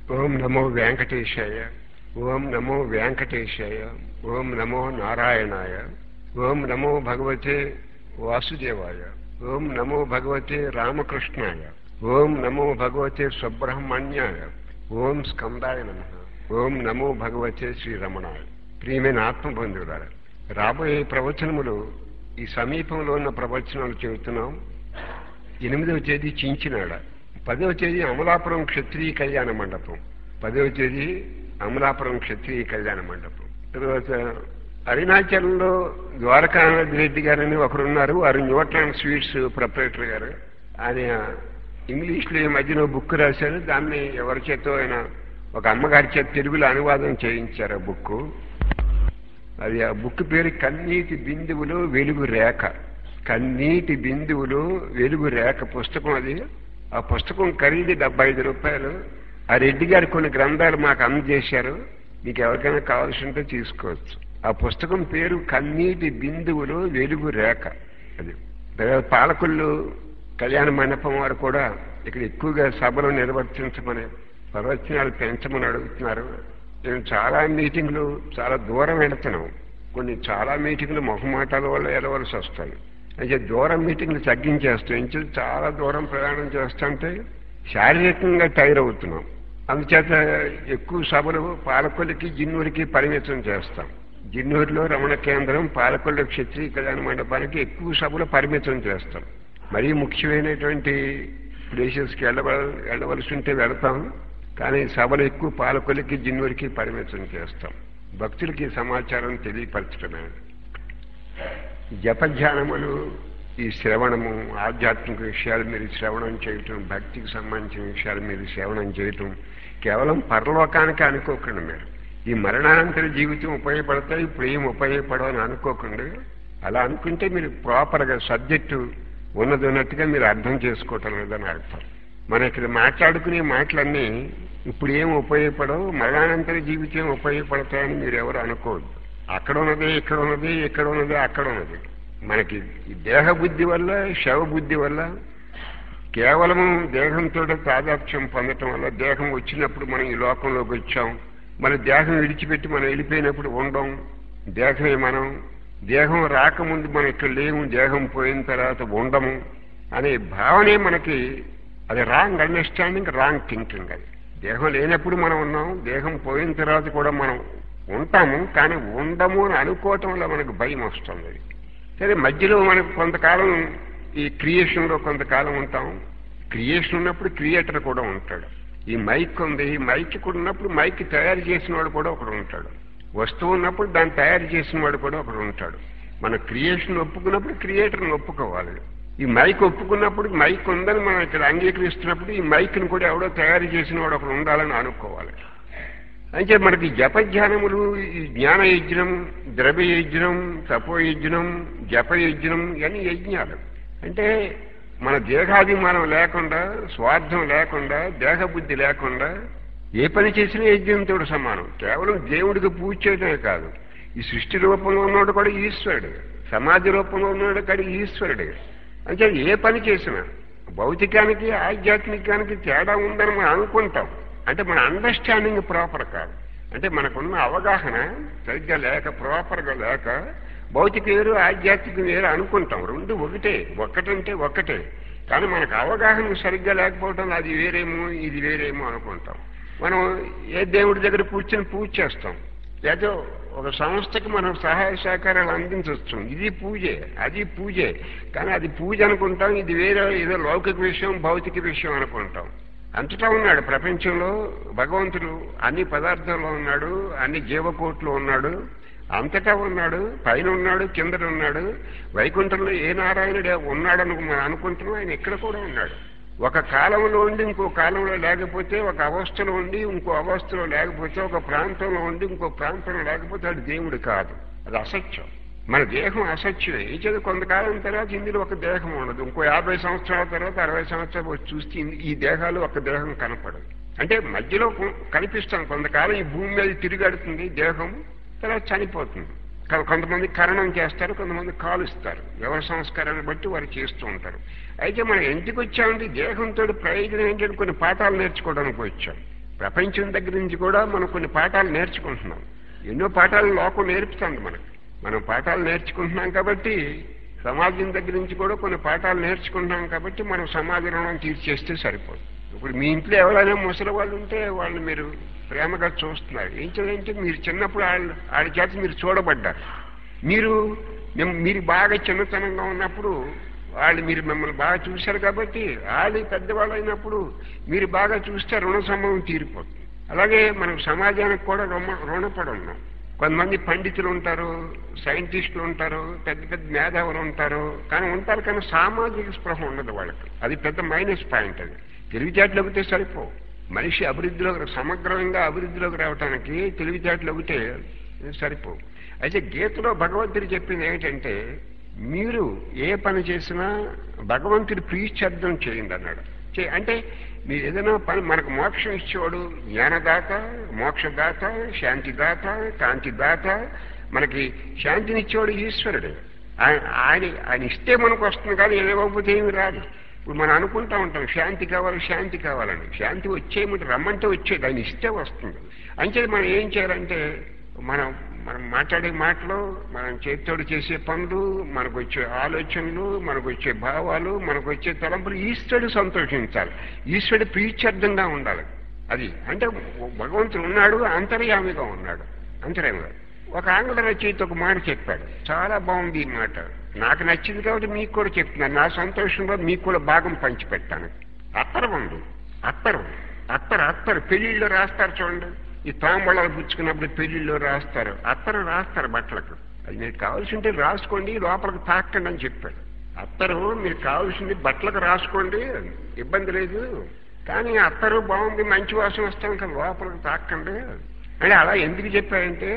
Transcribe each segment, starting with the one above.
ఓం నమో వెంకటేశాయ ఓం నమో వెంకటేశాయ ఓం నమో నారాయణాయ ఓం నమో భగవతే వాసుదేవాయ ఓం నమో భగవతే రామకృష్ణాయ ఓం నమో భగవతే సుబ్రహ్మణ్యాయ ఓం స్కందాయ నమ ఓం నమో భగవతే శ్రీరమణాయ ప్రియమైన ఆత్మబంధువులారా రాబోయే ప్రవచనములు ఈ సమీపంలో ఉన్న ప్రవచనాలు చెబుతున్నాం ఎనిమిదవ తేదీ చించినాడ పదవ తేదీ అమలాపురం క్షత్రియ కళ్యాణ మండపం పదవ తేదీ అమలాపురం క్షత్రియ కళ్యాణ మండపం తర్వాత అరుణాచలంలో ద్వారకానాథ్ రెడ్డి గారని ఒకరున్నారు వారు న్యూట్రాన్ స్వీట్స్ ప్రొపరేటర్ గారు ఆయన ఇంగ్లీష్లో ఈ మధ్యన బుక్ రాశారు దాన్ని ఎవరి చేతో ఆయన ఒక అమ్మగారి చేత తెలుగులో అనువాదం చేయించారు ఆ బుక్ అది ఆ బుక్ పేరు కన్నీటి బిందువులు వెలుగు రేఖ కన్నీటి బిందువులు వెలుగు రేఖ పుస్తకం అది ఆ పుస్తకం ఖరీదు డెబ్బై ఐదు రూపాయలు ఆ రెడ్డి గారు కొన్ని గ్రంథాలు మాకు అందజేశారు మీకు ఎవరికైనా కావాల్సి ఉంటే తీసుకోవచ్చు ఆ పుస్తకం పేరు కన్నీటి బిందువులు వెలుగు రేఖ అది తర్వాత పాలకుళ్ళు కళ్యాణ మండపం వారు కూడా ఇక్కడ ఎక్కువగా సభలు నిర్వర్తించమని ప్రవచనాలు పెంచమని అడుగుతున్నారు మేము చాలా మీటింగ్లు చాలా దూరం వెళుతున్నాం కొన్ని చాలా మీటింగ్లు మొహమాటాల వల్ల వెళ్ళవలసి వస్తాయి అయితే దూరం మీటింగ్లు తగ్గించేస్తాం ఇంచు చాలా దూరం ప్రయాణం చేస్తుంటే శారీరకంగా టైర్ అవుతున్నాం అందుచేత ఎక్కువ సభలు పాలకొల్లికి జిన్నూరికి పరిమితం చేస్తాం జిన్నూరులో రమణ కేంద్రం పాలకొల్లు క్షత్రియ కళ్యాణ మండపానికి ఎక్కువ సభలు పరిమితం చేస్తాం మరీ ముఖ్యమైనటువంటి ప్లేసెస్కి వెళ్ళవ వెళ్ళవలసి ఉంటే వెళతాం కానీ సభలు ఎక్కువ పాలకొల్లికి జిన్నూరికి పరిమితం చేస్తాం భక్తులకి సమాచారం తెలియపరచడమే జపధ్యానములు ఈ శ్రవణము ఆధ్యాత్మిక విషయాలు మీరు శ్రవణం చేయటం భక్తికి సంబంధించిన విషయాలు మీరు శ్రవణం చేయటం కేవలం పరలోకానికి అనుకోకండి మీరు ఈ మరణానంతర జీవితం ఉపయోగపడతాయి ఇప్పుడు ఏం ఉపయోగపడవని అనుకోకండి అలా అనుకుంటే మీరు ప్రాపర్గా సబ్జెక్టు ఉన్నది ఉన్నట్టుగా మీరు అర్థం చేసుకోవటం లేదని అర్థం మన ఇక్కడ మాట్లాడుకునే మాటలన్నీ ఇప్పుడు ఏం ఉపయోగపడవు మరణానంతర జీవితం ఉపయోగపడతాయని మీరు ఎవరు అనుకోవద్దు అక్కడ ఉన్నది ఇక్కడ ఉన్నది ఇక్కడ ఉన్నది అక్కడ ఉన్నది మనకి ఈ దేహ బుద్ధి వల్ల శవ బుద్ధి వల్ల కేవలము దేహంతో తాదాప్యం పొందటం వల్ల దేహం వచ్చినప్పుడు మనం ఈ లోకంలోకి వచ్చాం మన దేహం విడిచిపెట్టి మనం వెళ్ళిపోయినప్పుడు ఉండం దేహమే మనం దేహం రాకముందు మనం ఇక్కడ లేము దేహం పోయిన తర్వాత ఉండము అనే భావనే మనకి అది రాంగ్ అండర్స్టాండింగ్ రాంగ్ థింకింగ్ అది దేహం లేనప్పుడు మనం ఉన్నాం దేహం పోయిన తర్వాత కూడా మనం ఉంటాము కానీ ఉండము అని అనుకోవటం వల్ల మనకు భయం వస్తుంది సరే మధ్యలో మనకు కొంతకాలం ఈ క్రియేషన్లో కొంతకాలం ఉంటాం క్రియేషన్ ఉన్నప్పుడు క్రియేటర్ కూడా ఉంటాడు ఈ మైక్ ఉంది ఈ మైక్ కూడా ఉన్నప్పుడు మైక్ తయారు చేసిన వాడు కూడా ఒకడు ఉంటాడు వస్తువు ఉన్నప్పుడు దాన్ని తయారు చేసిన వాడు కూడా ఒకడు ఉంటాడు మన క్రియేషన్ ఒప్పుకున్నప్పుడు క్రియేటర్ని ఒప్పుకోవాలి ఈ మైక్ ఒప్పుకున్నప్పుడు మైక్ ఉందని మనం ఇక్కడ అంగీకరిస్తున్నప్పుడు ఈ మైక్ని కూడా ఎవడో తయారు చేసిన వాడు ఒకడు ఉండాలని అనుకోవాలి అంటే మనకి జపధ్యానములు ఈ జ్ఞాన యజ్ఞం ద్రవ్య యజ్ఞం తపో యజ్ఞం జప యజ్ఞం ఇవన్నీ యజ్ఞాలు అంటే మన దేహాభిమానం లేకుండా స్వార్థం లేకుండా దేహబుద్ధి లేకుండా ఏ పని చేసినా యజ్ఞంతో సమానం కేవలం దేవుడికి పూజ చేయడమే కాదు ఈ సృష్టి రూపంలో ఉన్నవాడు కూడా ఈశ్వరుడు సమాజ రూపంలో ఉన్నవాడు కూడా ఈశ్వరుడే అంటే ఏ పని చేసినా భౌతికానికి ఆధ్యాత్మికానికి తేడా ఉందని మనం అనుకుంటాం అంటే మన అండర్స్టాండింగ్ ప్రాపర్ కాదు అంటే మనకున్న అవగాహన సరిగ్గా లేక ప్రాపర్గా లేక భౌతిక వేరు ఆధ్యాత్మిక వేరు అనుకుంటాం రెండు ఒకటే ఒక్కటంటే ఒక్కటే కానీ మనకు అవగాహన సరిగ్గా లేకపోవడం అది వేరేమో ఇది వేరేమో అనుకుంటాం మనం ఏ దేవుడి దగ్గర కూర్చొని పూజ చేస్తాం లేదో ఒక సంస్థకి మనం సహాయ సహకారాలు అందించవచ్చు ఇది పూజే అది పూజే కానీ అది పూజ అనుకుంటాం ఇది వేరే ఏదో లౌకిక విషయం భౌతిక విషయం అనుకుంటాం అంతటా ఉన్నాడు ప్రపంచంలో భగవంతుడు అన్ని పదార్థాల్లో ఉన్నాడు అన్ని జీవకోట్లు ఉన్నాడు అంతటా ఉన్నాడు పైన ఉన్నాడు కిందట ఉన్నాడు వైకుంఠంలో ఏ నారాయణుడు ఉన్నాడని మనం అనుకుంటున్నాం ఆయన ఇక్కడ కూడా ఉన్నాడు ఒక కాలంలో ఉండి ఇంకో కాలంలో లేకపోతే ఒక అవస్థలో ఉండి ఇంకో అవస్థలో లేకపోతే ఒక ప్రాంతంలో ఉండి ఇంకో ప్రాంతంలో లేకపోతే అది దేవుడు కాదు అది అసత్యం మన దేహం అసత్యమే ఈ చేత కొంతకాలం తర్వాత ఇందులో ఒక దేహం ఉండదు ఇంకో యాభై సంవత్సరాల తర్వాత అరవై సంవత్సరాలు వచ్చి చూస్తే ఈ దేహాలు ఒక దేహం కనపడదు అంటే మధ్యలో కనిపిస్తాం కొంతకాలం ఈ భూమి మీద తిరిగాడుతుంది దేహం తర్వాత చనిపోతుంది కొంతమంది కరణం చేస్తారు కొంతమంది కాలుస్తారు ఎవరి సంస్కారాన్ని బట్టి వారు చేస్తూ ఉంటారు అయితే మనం ఎందుకు వచ్చామంటే దేహంతో ప్రయోజనం ఏంటంటే కొన్ని పాఠాలు నేర్చుకోవడానికి వచ్చాం ప్రపంచం దగ్గర నుంచి కూడా మనం కొన్ని పాఠాలు నేర్చుకుంటున్నాం ఎన్నో పాఠాలు లోకం నేర్పుతుంది మనకు మనం పాఠాలు నేర్చుకుంటున్నాం కాబట్టి సమాజం దగ్గర నుంచి కూడా కొన్ని పాఠాలు నేర్చుకుంటున్నాం కాబట్టి మనం సమాజ రుణం తీర్చేస్తే సరిపోదు ఇప్పుడు మీ ఇంట్లో ఎవరైనా ముసలి వాళ్ళు ఉంటే వాళ్ళు మీరు ప్రేమగా చూస్తున్నారు ఏం చేయాలంటే మీరు చిన్నప్పుడు వాళ్ళ వాళ్ళ చేత మీరు చూడబడ్డారు మీరు మిమ్- మీరు బాగా చిన్నతనంగా ఉన్నప్పుడు వాళ్ళు మీరు మిమ్మల్ని బాగా చూశారు కాబట్టి వాళ్ళు పెద్దవాళ్ళు అయినప్పుడు మీరు బాగా చూస్తే రుణ సంభవం తీరిపోతుంది అలాగే మనం సమాజానికి కూడా రుణ రుణపడి ఉన్నాం కొంతమంది పండితులు ఉంటారు సైంటిస్టులు ఉంటారు పెద్ద పెద్ద మేధావులు ఉంటారు కానీ ఉంటారు కానీ సామాజిక స్పృహ ఉండదు వాళ్ళకి అది పెద్ద మైనస్ పాయింట్ అది తెలివితేటలు ఒకటే సరిపోవు మనిషి అభివృద్ధిలోకి సమగ్రంగా అభివృద్ధిలోకి రావడానికి తెలివితేటలు ఒకటే సరిపోవు అయితే గీతలో భగవంతుడు చెప్పింది ఏమిటంటే మీరు ఏ పని చేసినా భగవంతుడి ప్రీత్యర్థం చేయండి అన్నాడు చే- అంటే మీరు ఏదైనా పని మనకు మోక్షం ఇచ్చేవాడు జ్ఞానదాత మోక్షదాత శాంతిదాత కాంతిదాత మనకి శాంతినిచ్చేవాడు ఈశ్వరుడు ఆయన ఆయన ఆయన ఇస్తే మనకు వస్తుంది కానీ ఏమకపోతే ఏమి రాదు ఇప్పుడు మనం అనుకుంటా ఉంటాం శాంతి కావాలి శాంతి కావాలని శాంతి వచ్చేయమంటే రమ్మంటే వచ్చేది ఆయన ఇస్తే వస్తుంది అంచేది మనం ఏం చేయాలంటే మనం మనం మాట్లాడే మాటలు మనం చేతితోడు చేసే పనులు మనకు వచ్చే ఆలోచనలు మనకు వచ్చే భావాలు మనకు వచ్చే తలంపులు ఈశ్వరుడు సంతోషించాలి ఈశ్వరుడు ప్రీత్యర్థంగా ఉండాలి అది అంటే భగవంతుడు ఉన్నాడు అంతర్యామిగా ఉన్నాడు అంతర్యామిగా ఒక ఆంగ్ల రచయిత ఒక మాట చెప్పాడు చాలా బాగుంది ఈ మాట నాకు నచ్చింది కాబట్టి మీకు కూడా చెప్తున్నాను నా సంతోషంలో మీకు కూడా భాగం పంచిపెట్టాను అత్తరం ఉంది అత్తరం అత్తరు అత్తరు పెళ్లిళ్ళు రాస్తారు చూడండి ఈ తాంబళాలు పుచ్చుకున్నప్పుడు పెళ్లిళ్ళు రాస్తారు అత్తరు రాస్తారు బట్టలకు అది మీకు కావాల్సి ఉంటే రాసుకోండి లోపలికి తాకండి అని చెప్పాడు అత్తరు మీకు కావాల్సింది బట్టలకు రాసుకోండి ఇబ్బంది లేదు కానీ అత్తరు బాగుంది మంచి వాసన వస్తాం కదా లోపలికి తాకండి అంటే అలా ఎందుకు చెప్పాడంటే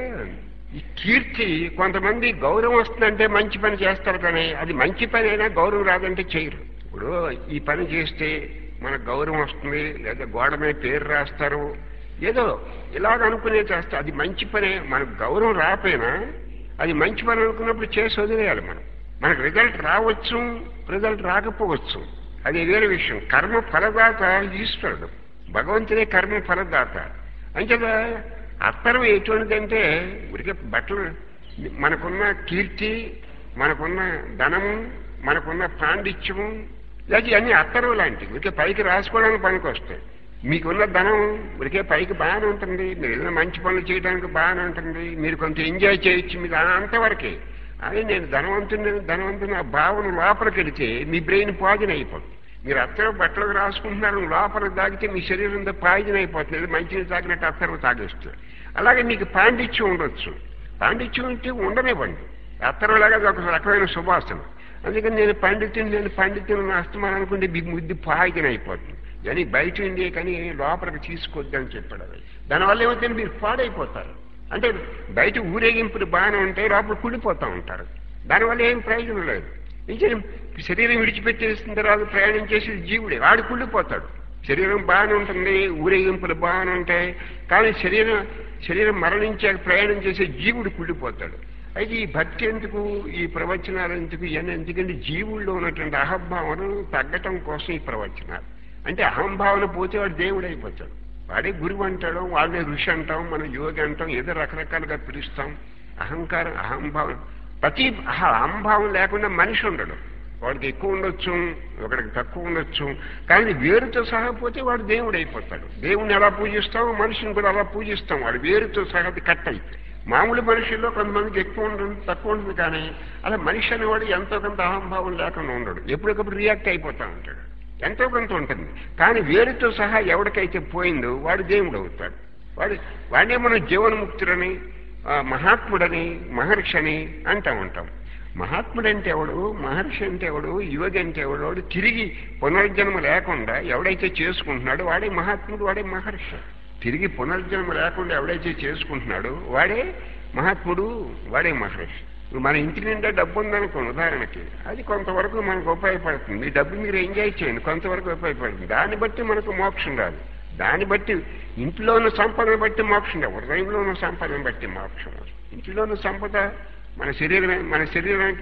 ఈ కీర్తి కొంతమంది గౌరవం వస్తుందంటే మంచి పని చేస్తారు కానీ అది మంచి పని అయినా గౌరవం రాదంటే చేయరు ఇప్పుడు ఈ పని చేస్తే మనకు గౌరవం వస్తుంది లేదా గోడ మీద పేరు రాస్తారు ఏదో ఇలాగ అనుకునే చేస్తే అది మంచి పనే మనకు గౌరవం రాకపోయినా అది మంచి పని అనుకున్నప్పుడు చేసి వదిలేయాలి మనం మనకు రిజల్ట్ రావచ్చు రిజల్ట్ రాకపోవచ్చు అది వేరే విషయం కర్మ ఫలదాత ఈశ్వరుడు భగవంతుడే కర్మ ఫలదాత అంచేత అత్తరం ఎటువంటిదంటే ఉడికే బట్టలు మనకున్న కీర్తి మనకున్న ధనము మనకున్న పాండిత్యము లేదా అన్ని అత్తరం లాంటివి ఉడికే పైకి రాసుకోవడానికి పనికి వస్తాయి మీకున్న ధనం ఉడికే పైకి బాగానే ఉంటుంది మీరు ఏదైనా మంచి పనులు చేయడానికి బాగానే ఉంటుంది మీరు కొంత ఎంజాయ్ చేయొచ్చు మీకు అంతవరకే అదే నేను ధనవంతుని ధనవంతుని ఆ భావన లోపలికి వెళితే మీ బ్రెయిన్ పాయిజన్ అయిపోతుంది మీరు అత్తరు బట్టలకు రాసుకుంటున్నారు లోపలికి తాగితే మీ శరీరంతో పాయిజన్ అయిపోతుంది ఇది మంచిని తాగినట్టు అత్తరు తాగేస్తుంది అలాగే మీకు పాండిత్యం ఉండొచ్చు పాండిత్యం అంటే ఉండనివ్వండి అత్తరులాగా అది ఒక రకమైన సువాసన అందుకని నేను పండితుని నేను పండితుని నష్టమని అనుకుంటే మీ ముద్దు పాయిజన్ అయిపోతుంది కానీ బయట ఉంది కానీ లోపలికి తీసుకొద్దని చెప్పాడు అది దానివల్ల ఏమవుతుంది మీరు పాడైపోతారు అంటే బయట ఊరేగింపులు బాగానే ఉంటాయి లోపల కుళ్ళిపోతూ ఉంటారు దానివల్ల ఏం ప్రయోజనం లేదు నిజం శరీరం విడిచిపెట్టేసిన తర్వాత ప్రయాణం చేసి జీవుడే వాడు కుళ్ళిపోతాడు శరీరం బాగానే ఉంటుంది ఊరేగింపులు బాగానే ఉంటాయి కానీ శరీరం శరీరం మరణించాక ప్రయాణం చేసే జీవుడు కుళ్ళిపోతాడు అయితే ఈ భక్తి ఎందుకు ఈ ప్రవచనాలు ఎందుకు ఇవన్నీ ఎందుకంటే జీవుల్లో ఉన్నటువంటి అహంభావన తగ్గటం కోసం ఈ ప్రవచనాలు అంటే అహంభావన పోతే వాడు దేవుడు అయిపోతాడు వాడే గురువు అంటాడు వాడిని ఋషి అంటాం మనం యోగి అంటాం ఏదో రకరకాలుగా పిలుస్తాం అహంకారం అహంభావం ప్రతి అహ- అహంభావం లేకుండా మనిషి ఉండడు వాడికి ఎక్కువ ఉండొచ్చు ఒకడికి తక్కువ ఉండొచ్చు కానీ వేరుతో సహా పోతే వాడు దేవుడు అయిపోతాడు దేవుణ్ణి ఎలా పూజిస్తాం మనిషిని కూడా అలా పూజిస్తాం వాడు వేరుతో సహా అది కట్ అయితే మామూలు మనుషుల్లో కొంతమందికి ఎక్కువ ఉంటుంది తక్కువ ఉంటుంది కానీ అలా మనిషి అనేవాడు ఎంతో కొంత అహంభావం లేకుండా ఉండడు ఎప్పటికప్పుడు రియాక్ట్ అయిపోతా ఉంటాడు ఎంతో కొంత ఉంటుంది కానీ వేరుతో సహా ఎవరికైతే పోయిందో వాడు దేవుడు అవుతాడు వాడు వాడినే మనం జీవన్ముక్తుడని ఆ, మహాత్ముడని మహర్షి అని అంటా ఉంటాం మహాత్ముడు అంటే ఎవడు మహర్షి అంటే ఎవడు యోగి అంటే ఎవడు వాడు తిరిగి పునర్జన్మ లేకుండా ఎవడైతే చేసుకుంటున్నాడో వాడే మహాత్ముడు వాడే మహర్షి తిరిగి పునర్జన్మ లేకుండా ఎవడైతే చేసుకుంటున్నాడో వాడే మహాత్ముడు వాడే మహర్షి ఇప్పుడు మన ఇంటి నిండా డబ్బు ఉందనుకోండి ఉదాహరణకి అది కొంతవరకు మనకు ఉపయోగపడుతుంది మీ డబ్బు మీరు ఎంజాయ్ చేయండి కొంతవరకు ఉపయోగపడుతుంది దాన్ని బట్టి మనకు మోక్షం రాదు దాన్ని బట్టి ఇంట్లో ఉన్న సంపదను బట్టి మోక్షం రాదు హృదయంలో ఉన్న సంపదను బట్టి మోక్షం రాదు ఇంట్లో ఉన్న సంపద మన శరీరమే మన శరీరానికి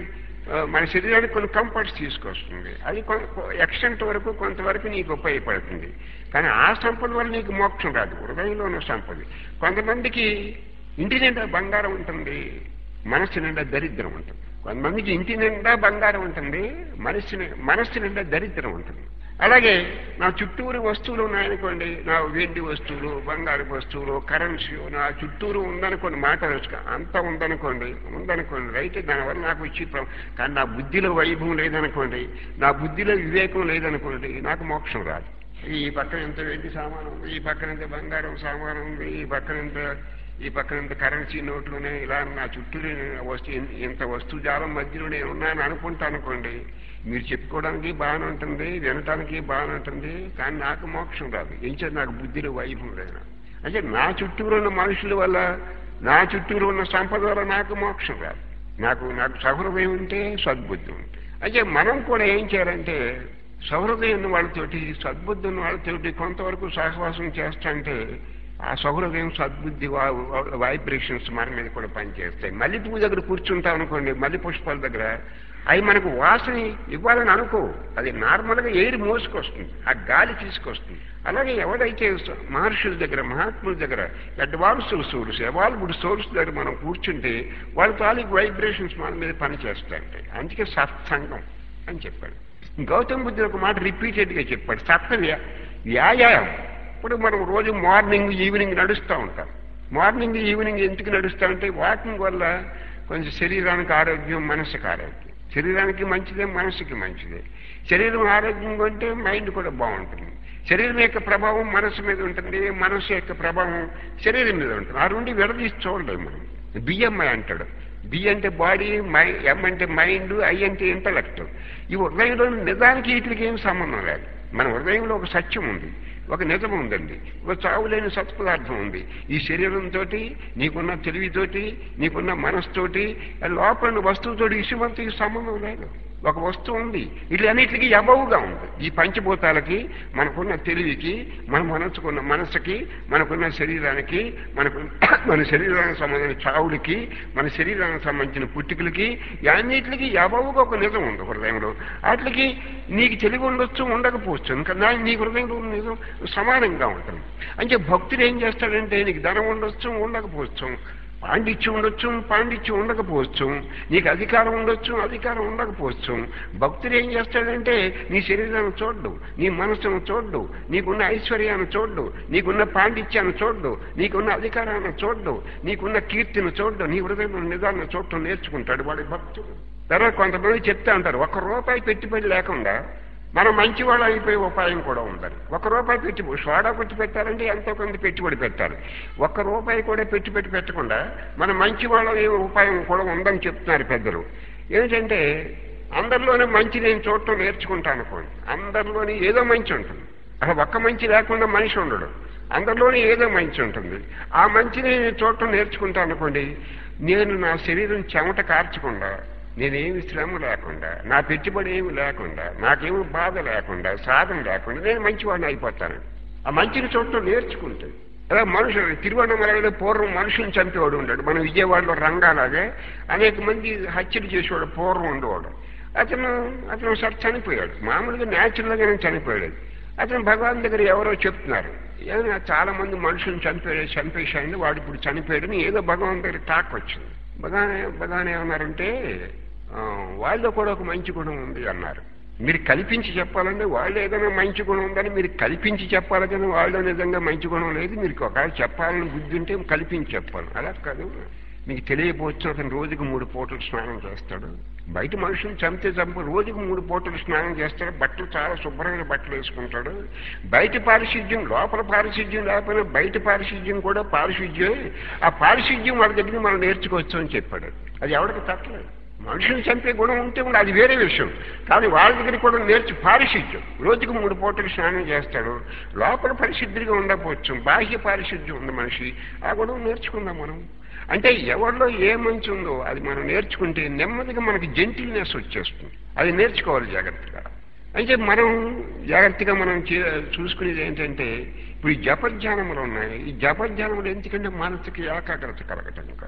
ఆ, మన శరీరానికి కొన్ని కంఫర్ట్స్ తీసుకొస్తుంది అది ఎక్స్టెంట్ వరకు కొంతవరకు నీకు ఉపయోగపడుతుంది కానీ ఆ సంపద వల్ల నీకు మోక్షం రాదు హృదయంలో ఉన్న సంపద కొంతమందికి ఇంటి నిండా బంగారం ఉంటుంది మనస్సు నిండా దరిద్రం ఉంటుంది కొంతమందికి ఇంటి నిండా బంగారం ఉంటుంది మనస్సు ని- మనస్సు నిండా దరిద్రం ఉంటుంది అలాగే నా చుట్టూరు వస్తువులు ఉన్నాయనుకోండి నా వెండి వస్తువులు బంగారు వస్తువులు కరెన్సీ నా చుట్టూరు ఉందనుకోండి మాట రుచుక అంత ఉందనుకోండి ఉందనుకోండి రైతే దానివల్ల నాకు వచ్చి ప్ర- కానీ నా బుద్ధిలో వైభవం లేదనుకోండి నా బుద్ధిలో వివేకం లేదనుకోండి నాకు మోక్షం రాదు ఈ పక్కన ఎంత వెండి సామానం ఉంది ఈ పక్కన ఎంత బంగారం సామానం ఉంది ఈ పక్కన ఎంత ఈ పక్కన ఇంత కరెన్సీ నోట్లునే ఇలా నా చుట్టూ వస్తు ఇంత వస్తుజాలం మధ్యలో నేను ఉన్నాను అనుకుంటా అనుకోండి మీరు చెప్పుకోవడానికి బాగానే ఉంటుంది వినటానికి బాగానే ఉంటుంది కానీ నాకు మోక్షం రాదు ఎంచేది నాకు బుద్ధిలో వైభవం లేదు అంటే నా చుట్టూరు ఉన్న మనుషుల వల్ల నా చుట్టూరు ఉన్న సంపద వల్ల నాకు మోక్షం రాదు నాకు నాకు సహృదయం ఉంటే సద్బుద్ధి ఉంటే అయితే మనం కూడా ఏం చేయాలంటే సహృదయం ఉన్న వాళ్ళతోటి సద్బుద్ధి ఉన్న వాళ్ళతోటి కొంతవరకు సహవాసం చేస్తా ఆ సహృదయం సద్బుద్ధి వైబ్రేషన్స్ మన మీద కూడా పనిచేస్తాయి మల్లె పువ్వు దగ్గర కూర్చుంటాం అనుకోండి మల్లె పుష్పాల దగ్గర అవి మనకు వాసన ఇవ్వాలని అనుకో అది నార్మల్గా ఎయిర్ మోసుకొస్తుంది ఆ గాలి తీసుకొస్తుంది అలాగే ఎవరైతే స- మహర్షుల దగ్గర మహాత్ముల దగ్గర అడ్వాన్స్డ్ సోర్స్ ఎవాల్వ్డ్ సోర్స్ దగ్గర మనం కూర్చుంటే వాళ్ళ తాలూకు వైబ్రేషన్స్ మన మీద పనిచేస్తాయంటే అందుకే సత్సంగం అని చెప్పాడు గౌతమ్ బుద్ధుడు ఒక మాట రిపీటెడ్గా చెప్పాడు సత్త వ్యా- వ్యాయామం ఇప్పుడు మనం రోజు మార్నింగ్ ఈవినింగ్ నడుస్తూ ఉంటాం మార్నింగ్ ఈవినింగ్ ఎందుకు నడుస్తామంటే వాకింగ్ వల్ల కొంచెం శరీరానికి ఆరోగ్యం మనసుకు ఆరోగ్యం శరీరానికి మంచిదే మనసుకి మంచిదే శరీరం ఆరోగ్యంగా ఉంటే మైండ్ కూడా బాగుంటుంది శరీరం యొక్క ప్రభావం మనసు మీద ఉంటుంది మనసు యొక్క ప్రభావం శరీరం మీద ఉంటుంది ఆ రెండు విడదీసి చూడలేము మనం బిఎంఐ అంటాడు బి అంటే బాడీ మై ఎం అంటే మైండ్ ఐ అంటే ఇంటలెక్ట్ ఈ హృదయంలో నిజానికి వీటికి ఏం సంబంధం లేదు మన హృదయంలో ఒక సత్యం ఉంది ఒక నిజం ఉందండి ఒక చావులేని సత్పదార్థం ఉంది ఈ శరీరంతో నీకున్న తెలివితోటి నీకున్న మనసుతోటి లోపల వస్తువుతోటి ఇసుమంతకి సంబంధం లేదు ఒక వస్తువు ఉంది వీటన్నిటికీ అబవుగా ఉంది ఈ పంచభూతాలకి మనకున్న తెలివికి మన మనసుకున్న మనసుకి మనకున్న శరీరానికి మనకు మన శరీరానికి సంబంధించిన చావులకి మన శరీరానికి సంబంధించిన పుట్టుకలకి అన్నిటికి అబవుగా ఒక నిజం ఉంది హృదయంలో వాటికి నీకు తెలివి ఉండొచ్చు ఉండకపోవచ్చు ఇంకా దాని నీ హృదయంలో ఉన్న నిజం సమానంగా ఉంటుంది అంటే భక్తుడు ఏం చేస్తాడంటే నీకు ధనం ఉండొచ్చు ఉండకపోవచ్చు పాండిత్యం ఉండొచ్చు పాండిత్యం ఉండకపోవచ్చు నీకు అధికారం ఉండొచ్చు అధికారం ఉండకపోవచ్చు భక్తుడు ఏం చేస్తాడంటే నీ శరీరాన్ని చూడ్డు నీ మనస్సును చూడ్డు నీకున్న ఐశ్వర్యాన్ని చూడ్డు నీకున్న పాండిత్యాన్ని చూడ్డు నీకున్న అధికారాన్ని చూడ్డు నీకున్న కీర్తిని చూడ్డు నీ హృదయంలో నిజాన్ని చూడటం నేర్చుకుంటాడు వాడి భక్తుడు తర్వాత కొంతమంది చెప్తా ఉంటారు ఒక్క రూపాయి పెట్టుబడి లేకుండా మనం మంచివాళ్ళు అయిపోయే ఉపాయం కూడా ఉందని ఒక రూపాయి పెట్టి సోడా కొట్టి పెట్టాలంటే ఎంతో కొంత పెట్టుబడి పెట్టాలి ఒక్క రూపాయి కూడా పెట్టుబడి పెట్టకుండా మనం మంచివాళ్ళ ఉపాయం కూడా ఉందని చెప్తున్నారు పెద్దలు ఏంటంటే అందరిలోనే మంచి నేను చూడటం నేర్చుకుంటాను అనుకోండి అందరిలోని ఏదో మంచి ఉంటుంది అసలు ఒక్క మంచి లేకుండా మనిషి ఉండడు అందరిలోనే ఏదో మంచి ఉంటుంది ఆ మంచిని నేను చూడటం నేర్చుకుంటాను అనుకోండి నేను నా శరీరం చెమట కార్చకుండా నేనేమి శ్రమ లేకుండా నా పెట్టుబడి ఏమి లేకుండా నాకేమి బాధ లేకుండా సాధన లేకుండా నేను మంచివాడిని అయిపోతాను ఆ మంచిని చూడటం నేర్చుకుంటాను అలా మనుషులు తిరువన్నమలలో పూర్వం మనుషుని చంపేవాడు ఉన్నాడు మన విజయవాడలో రంగాలాగే అనేక మంది హత్యలు చేసేవాడు పూర్వం ఉండేవాడు అతను అతను సార్ చనిపోయాడు మామూలుగా న్యాచురల్గానే చనిపోయాడు అతను భగవాన్ దగ్గర ఎవరో చెప్తున్నారు ఏమైనా చాలా మంది మనుషులను చంపే చంపేశాయని వాడు ఇప్పుడు చనిపోయాడని ఏదో భగవాన్ దగ్గర టాక్ వచ్చింది భగవాన్ భగవాన్ ఏమన్నారంటే ఆ, వాళ్ళలో కూడా ఒక మంచి గుణం ఉంది అన్నారు మీరు కల్పించి చెప్పాలంటే వాళ్ళు ఏదైనా మంచి గుణం ఉందని మీరు కల్పించి చెప్పాలి కానీ వాళ్ళు నిజంగా మంచి గుణం లేదు మీరు ఒకవేళ చెప్పాలని బుద్ధి ఉంటే కల్పించి చెప్పాలి అలా కాదు మీకు తెలియకపోవచ్చు అతను రోజుకు మూడు పూటలు స్నానం చేస్తాడు బయట మనుషులు చంపితే చంపు రోజుకు మూడు పూటలు స్నానం చేస్తాడు బట్టలు చాలా శుభ్రమైన బట్టలు వేసుకుంటాడు బయట పారిశుద్ధ్యం లోపల పారిశుద్ధ్యం లేకపోయినా బయట పారిశుద్ధ్యం కూడా పారిశుద్ధ్యమే ఆ పారిశుద్ధ్యం వాళ్ళ దగ్గర మనం నేర్చుకోవచ్చు అని చెప్పాడు అది ఎవరికి తట్టలేదు మనుషులు చంపే గుణం ఉంటే కూడా అది వేరే విషయం కానీ వాళ్ళ దగ్గర కూడా నేర్చు పారిశుద్ధ్యం రోజుకు మూడు పూటలు స్నానం చేస్తాడు లోపల పరిశుద్ధిగా ఉండకపోవచ్చు బాహ్య పారిశుద్ధ్యం ఉంది మనిషి ఆ గుణం నేర్చుకుందాం మనం అంటే ఎవరిలో ఏ మంచి ఉందో అది మనం నేర్చుకుంటే నెమ్మదిగా మనకి జెంటిల్నెస్ వచ్చేస్తుంది అది నేర్చుకోవాలి జాగ్రత్తగా అయితే మనం జాగ్రత్తగా మనం చే- చూసుకునేది ఏంటంటే ఇప్పుడు ఈ జపధ్యానములు ఉన్నాయి ఈ జపధ్యానములు ఎందుకంటే మనసుకి ఏకాగ్రత కలగటం కోసం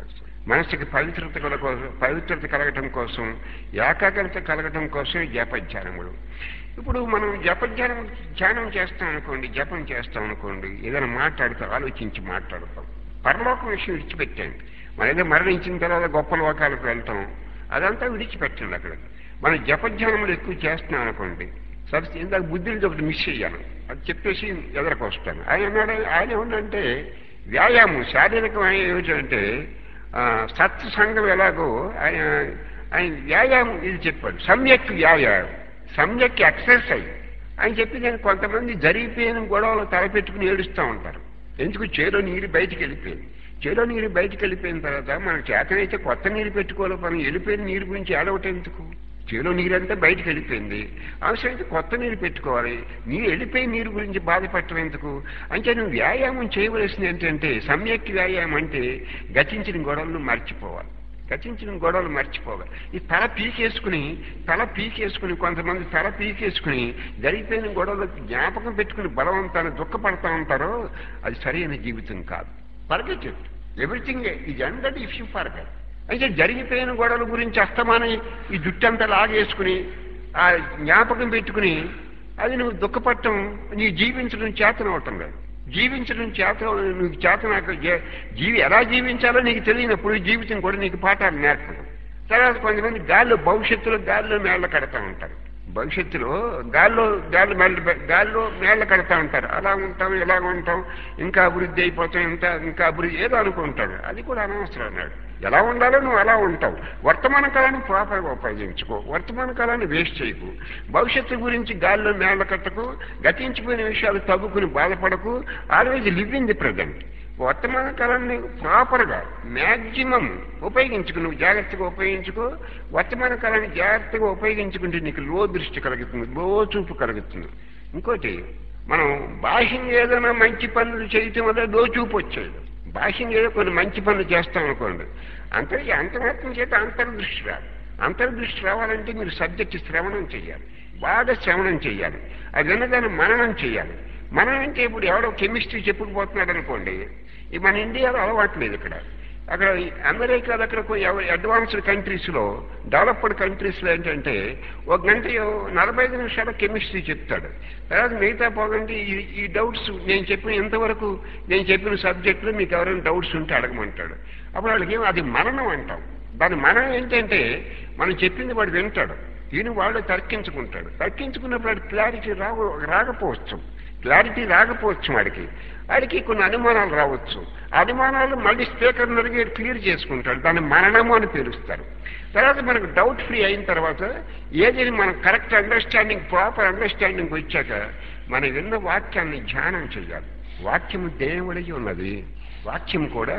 మనసుకి పవిత్రత కల కోసం పవిత్రత కలగటం కోసం ఏకాగ్రత కలగటం కోసం జపధ్యానములు ఇప్పుడు మనం జపధ్యానం ధ్యానం చేస్తాం అనుకోండి జపం చేస్తాం అనుకోండి ఏదైనా మాట్లాడుతూ ఆలోచించి మాట్లాడతాం పరలోకం విషయం విడిచిపెట్టండి మన ఏదో మరణించిన తర్వాత గొప్ప లోకాలకు వెళ్తాం అదంతా విడిచిపెట్టండి అక్కడ మనం జపధ్యానములు ఎక్కువ చేస్తున్నాం అనుకోండి సరే ఇందాక బుద్ధిని ఒకటి మిస్ అయ్యాను అది చెప్పేసి ఎదరకు వస్తాను ఆయన అన్నాడు ఆయన ఏమంటే వ్యాయామం శారీరకమైన ఏమిటంటే ఆ, సత్సంగం ఎలాగో ఆయన ఆయన వ్యాయామం ఇది చెప్పాడు సమ్యక్ వ్యాయామం సమ్యక్ ఎక్సర్సైజ్ ఆయన చెప్పి నేను కొంతమంది జరిగిపోయిన గొడవలు తలపెట్టుకుని ఏడుస్తూ ఉంటారు ఎందుకు చేలో నీరు బయటికి వెళ్ళిపోయింది చేలో నీరు బయటికి వెళ్ళిపోయిన తర్వాత మనకు చేతనైతే కొత్త నీరు పెట్టుకోవాలి మనం వెళ్ళిపోయిన నీరు గురించి ఏడవటం ఎందుకు చేలో నీరంతా బయటికి వెళ్ళిపోయింది అవసరమైతే కొత్త నీరు పెట్టుకోవాలి నీరు వెళ్ళిపోయిన నీరు గురించి బాధపడటం ఎందుకు అంటే నువ్వు వ్యాయామం చేయవలసింది ఏంటంటే సమ్యక్ వ్యాయామం అంటే గతించిన గొడవలను మర్చిపోవాలి గతించిన గొడవలు మర్చిపోవాలి ఈ తల పీకేసుకుని తల పీకేసుకుని కొంతమంది తల పీకేసుకుని జరిగిపోయిన గొడవలు జ్ఞాపకం పెట్టుకుని బలవంతాన్ని దుఃఖపడతా ఉంటారో అది సరైన జీవితం కాదు ఫర్గెట్ ఇట్ ఎవ్రీథింగ్ ఇది ఎండడ్ ఇఫ్ యూ ఫర్గెట్ అయితే జరిగిపోయిన గొడవల గురించి అస్తమానం ఈ జుట్టంతా లాగేసుకుని ఆ జ్ఞాపకం పెట్టుకుని అది నువ్వు దుఃఖపడటం నీ జీవించడం చేతనవటం లేదు జీవించడం చేత నువ్వు చేత నాకు జీ- జీవి ఎలా జీవించాలో నీకు తెలియనప్పుడు ఈ జీవితం కూడా నీకు పాఠాలు నేర్పడం తర్వాత కొంతమంది గాల్లో భవిష్యత్తులో గాల్లో మేళ్ళ కడతా ఉంటారు భవిష్యత్తులో గాల్లో గాలి మేళ్ళ గాల్లో మేళ్ళ కడతా ఉంటారు అలా ఉంటాం ఇలా ఉంటాం ఇంకా అభివృద్ధి అయిపోతాం ఇంకా ఇంకా అభివృద్ధి ఏదో అనుకుంటాడు అది కూడా అనవసరం అన్నాడు ఎలా ఉండాలో నువ్వు అలా ఉంటావు వర్తమాన కాలాన్ని ప్రాపర్గా ఉపయోగించుకో వర్తమాన కాలాన్ని వేస్ట్ చేయకు భవిష్యత్తు గురించి గాల్లో మేళ్ళ కట్టకు గతించిపోయిన విషయాలు తగ్గుకుని బాధపడకు always live in the present వర్తమాన కాలాన్ని ప్రాపర్గా మ్యాక్సిమం ఉపయోగించుకు నువ్వు జాగ్రత్తగా ఉపయోగించుకో వర్తమాన కాలాన్ని జాగ్రత్తగా ఉపయోగించుకుంటే నీకు లో దృష్టి కలుగుతుంది లో చూపు కలుగుతుంది ఇంకోటి మనం బాహ్యంగా ఏదైనా మంచి పనులు చేయటం వల్ల లో చూపు వచ్చేది బాహ్యంగా ఏదో కొన్ని మంచి పనులు చేస్తాం అనుకోండి అంతర్ అంతమాత్రం చేత అంతర్దృష్టి రాదు అంతర్దృష్టి రావాలంటే మీరు సబ్జెక్ట్ శ్రవణం చేయాలి బాగా శ్రవణం చేయాలి అది విన్నదాన్ని మననం చేయాలి మనం అంటే ఇప్పుడు ఎవడో కెమిస్ట్రీ చెప్పుకుపోతున్నాడు అనుకోండి ఈ మన ఇండియాలో అలవాట్లేదు ఇక్కడ అక్కడ ఈ అమెరికాలో అక్కడ అడ్వాన్స్డ్ కంట్రీస్లో డెవలప్డ్ కంట్రీస్లో ఏంటంటే ఒక గంట నలభై ఐదు నిమిషాల కెమిస్ట్రీ చెప్తాడు తర్వాత మిగతా పోగంటే ఈ ఈ డౌట్స్ నేను చెప్పిన ఇంతవరకు నేను చెప్పిన సబ్జెక్టులో మీకు ఎవరైనా డౌట్స్ ఉంటే అడగమంటాడు అప్పుడు వాళ్ళకి ఏం అది మరణం అంటాం దాని మరణం ఏంటంటే మనం చెప్పింది వాడు వింటాడు ఈయన వాడు తర్కించుకుంటాడు తర్కించుకున్నప్పుడు వాడికి క్లారిటీ రావ రాకపోవచ్చు క్లారిటీ రాకపోవచ్చు వాడికి వాడికి కొన్ని అనుమానాలు రావచ్చు ఆ అనుమానాలు మళ్ళీ స్పీకర్ నరిగి క్లియర్ చేసుకుంటాడు దాన్ని మరణము అని పిలుస్తారు తర్వాత మనకు డౌట్ ఫ్రీ అయిన తర్వాత ఏది మనం కరెక్ట్ అండర్స్టాండింగ్ ప్రాపర్ అండర్స్టాండింగ్ వచ్చాక మనం విన్న వాక్యాన్ని ధ్యానం చేయాలి వాక్యము దేవుడి ఉన్నది వాక్యం కూడా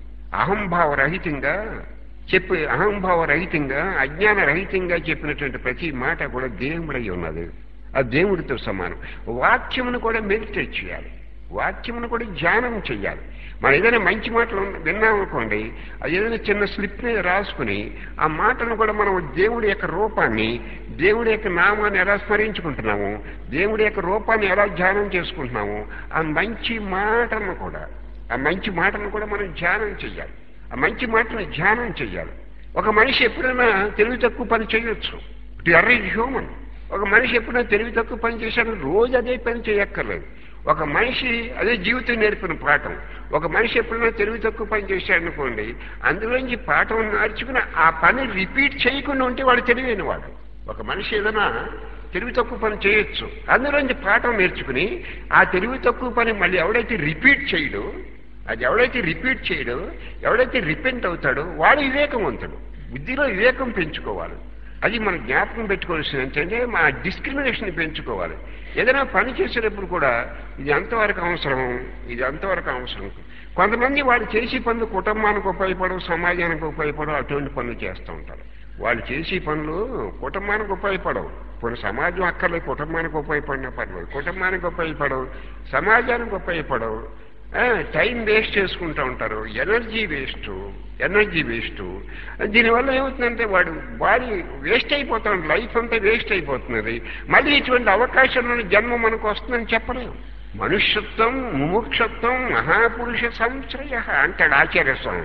అహంభావ రహితంగా చెప్పి అహంభావ రహితంగా అజ్ఞాన రహితంగా చెప్పినటువంటి ప్రతి మాట కూడా దేవుడై ఉన్నది ఆ దేవుడితో సమానం వాక్యమును కూడా మెడిటేట్ చేయాలి వాక్యమును కూడా ధ్యానం చేయాలి మనం ఏదైనా మంచి మాటలు విన్నామనుకోండి అది ఏదైనా చిన్న స్లిప్ మీద రాసుకుని ఆ మాటను కూడా మనం దేవుడి యొక్క రూపాన్ని దేవుడి యొక్క నామాన్ని ఎలా స్మరించుకుంటున్నాము దేవుడి యొక్క రూపాన్ని ఎలా ధ్యానం చేసుకుంటున్నాము ఆ మంచి మాటను కూడా ఆ మంచి మాటను కూడా మనం ధ్యానం చేయాలి ఆ మంచి మాటను ధ్యానం చేయాలి ఒక మనిషి ఎప్పుడైనా తెలివి తక్కువ పని చేయొచ్చు ఇట్ ఆర్ హ్యూమన్ ఒక మనిషి ఎప్పుడైనా తెలివి తక్కువ పని చేశాడు రోజు అదే పని చేయక్కర్లేదు ఒక మనిషి అదే జీవితం నేర్పిన పాఠం ఒక మనిషి ఎప్పుడైనా తెలివి తక్కువ పని చేశాడు అనుకోండి అందులోంచి పాఠం నేర్చుకుని ఆ పని రిపీట్ చేయకుండా ఉంటే వాడు తెలివైన వాడు ఒక మనిషి ఏదైనా తెలివి తక్కువ పని చేయొచ్చు అందులోంచి పాఠం నేర్చుకుని ఆ తెలివి తక్కువ పని మళ్ళీ ఎవడైతే రిపీట్ చేయడో అది ఎవడైతే రిపీట్ చేయడో ఎవడైతే రిపెంట్ అవుతాడో వాడు వివేకవంతుడు బుద్ధిలో వివేకం పెంచుకోవాలి అది మనం జ్ఞాపకం పెట్టుకోవాల్సింది ఏంటంటే మా డిస్క్రిమినేషన్ పెంచుకోవాలి ఏదైనా పని చేసేటప్పుడు కూడా ఇది ఎంతవరకు అవసరం ఇది ఎంతవరకు అవసరం కొంతమంది వాళ్ళు చేసే పనులు కుటుంబానికి ఉపయోగపడవు సమాజానికి ఉపయోగపడవు అటువంటి పనులు చేస్తూ ఉంటారు వాళ్ళు చేసే పనులు కుటుంబానికి ఉపయోగపడవు కొన్ని సమాజం అక్కర్లేదు కుటుంబానికి ఉపయోగపడిన పర్లేదు కుటుంబానికి ఉపయోగపడవు సమాజానికి ఉపయోగపడవు ఆ, టైం వేస్ట్ చేసుకుంటూ ఉంటారు ఎనర్జీ వేస్ట్ ఎనర్జీ వేస్ట్ దీనివల్ల ఏమవుతుందంటే వాడు బాడీ వేస్ట్ అయిపోతాడు లైఫ్ అంతా వేస్ట్ అయిపోతున్నది మళ్ళీ ఇటువంటి అవకాశంలో జన్మ మనకు వస్తుందని చెప్పలేము మనుష్యత్వం ముముక్షత్వం మహాపురుష సంశ్రయ అంటాడు ఆచార్య స్వామి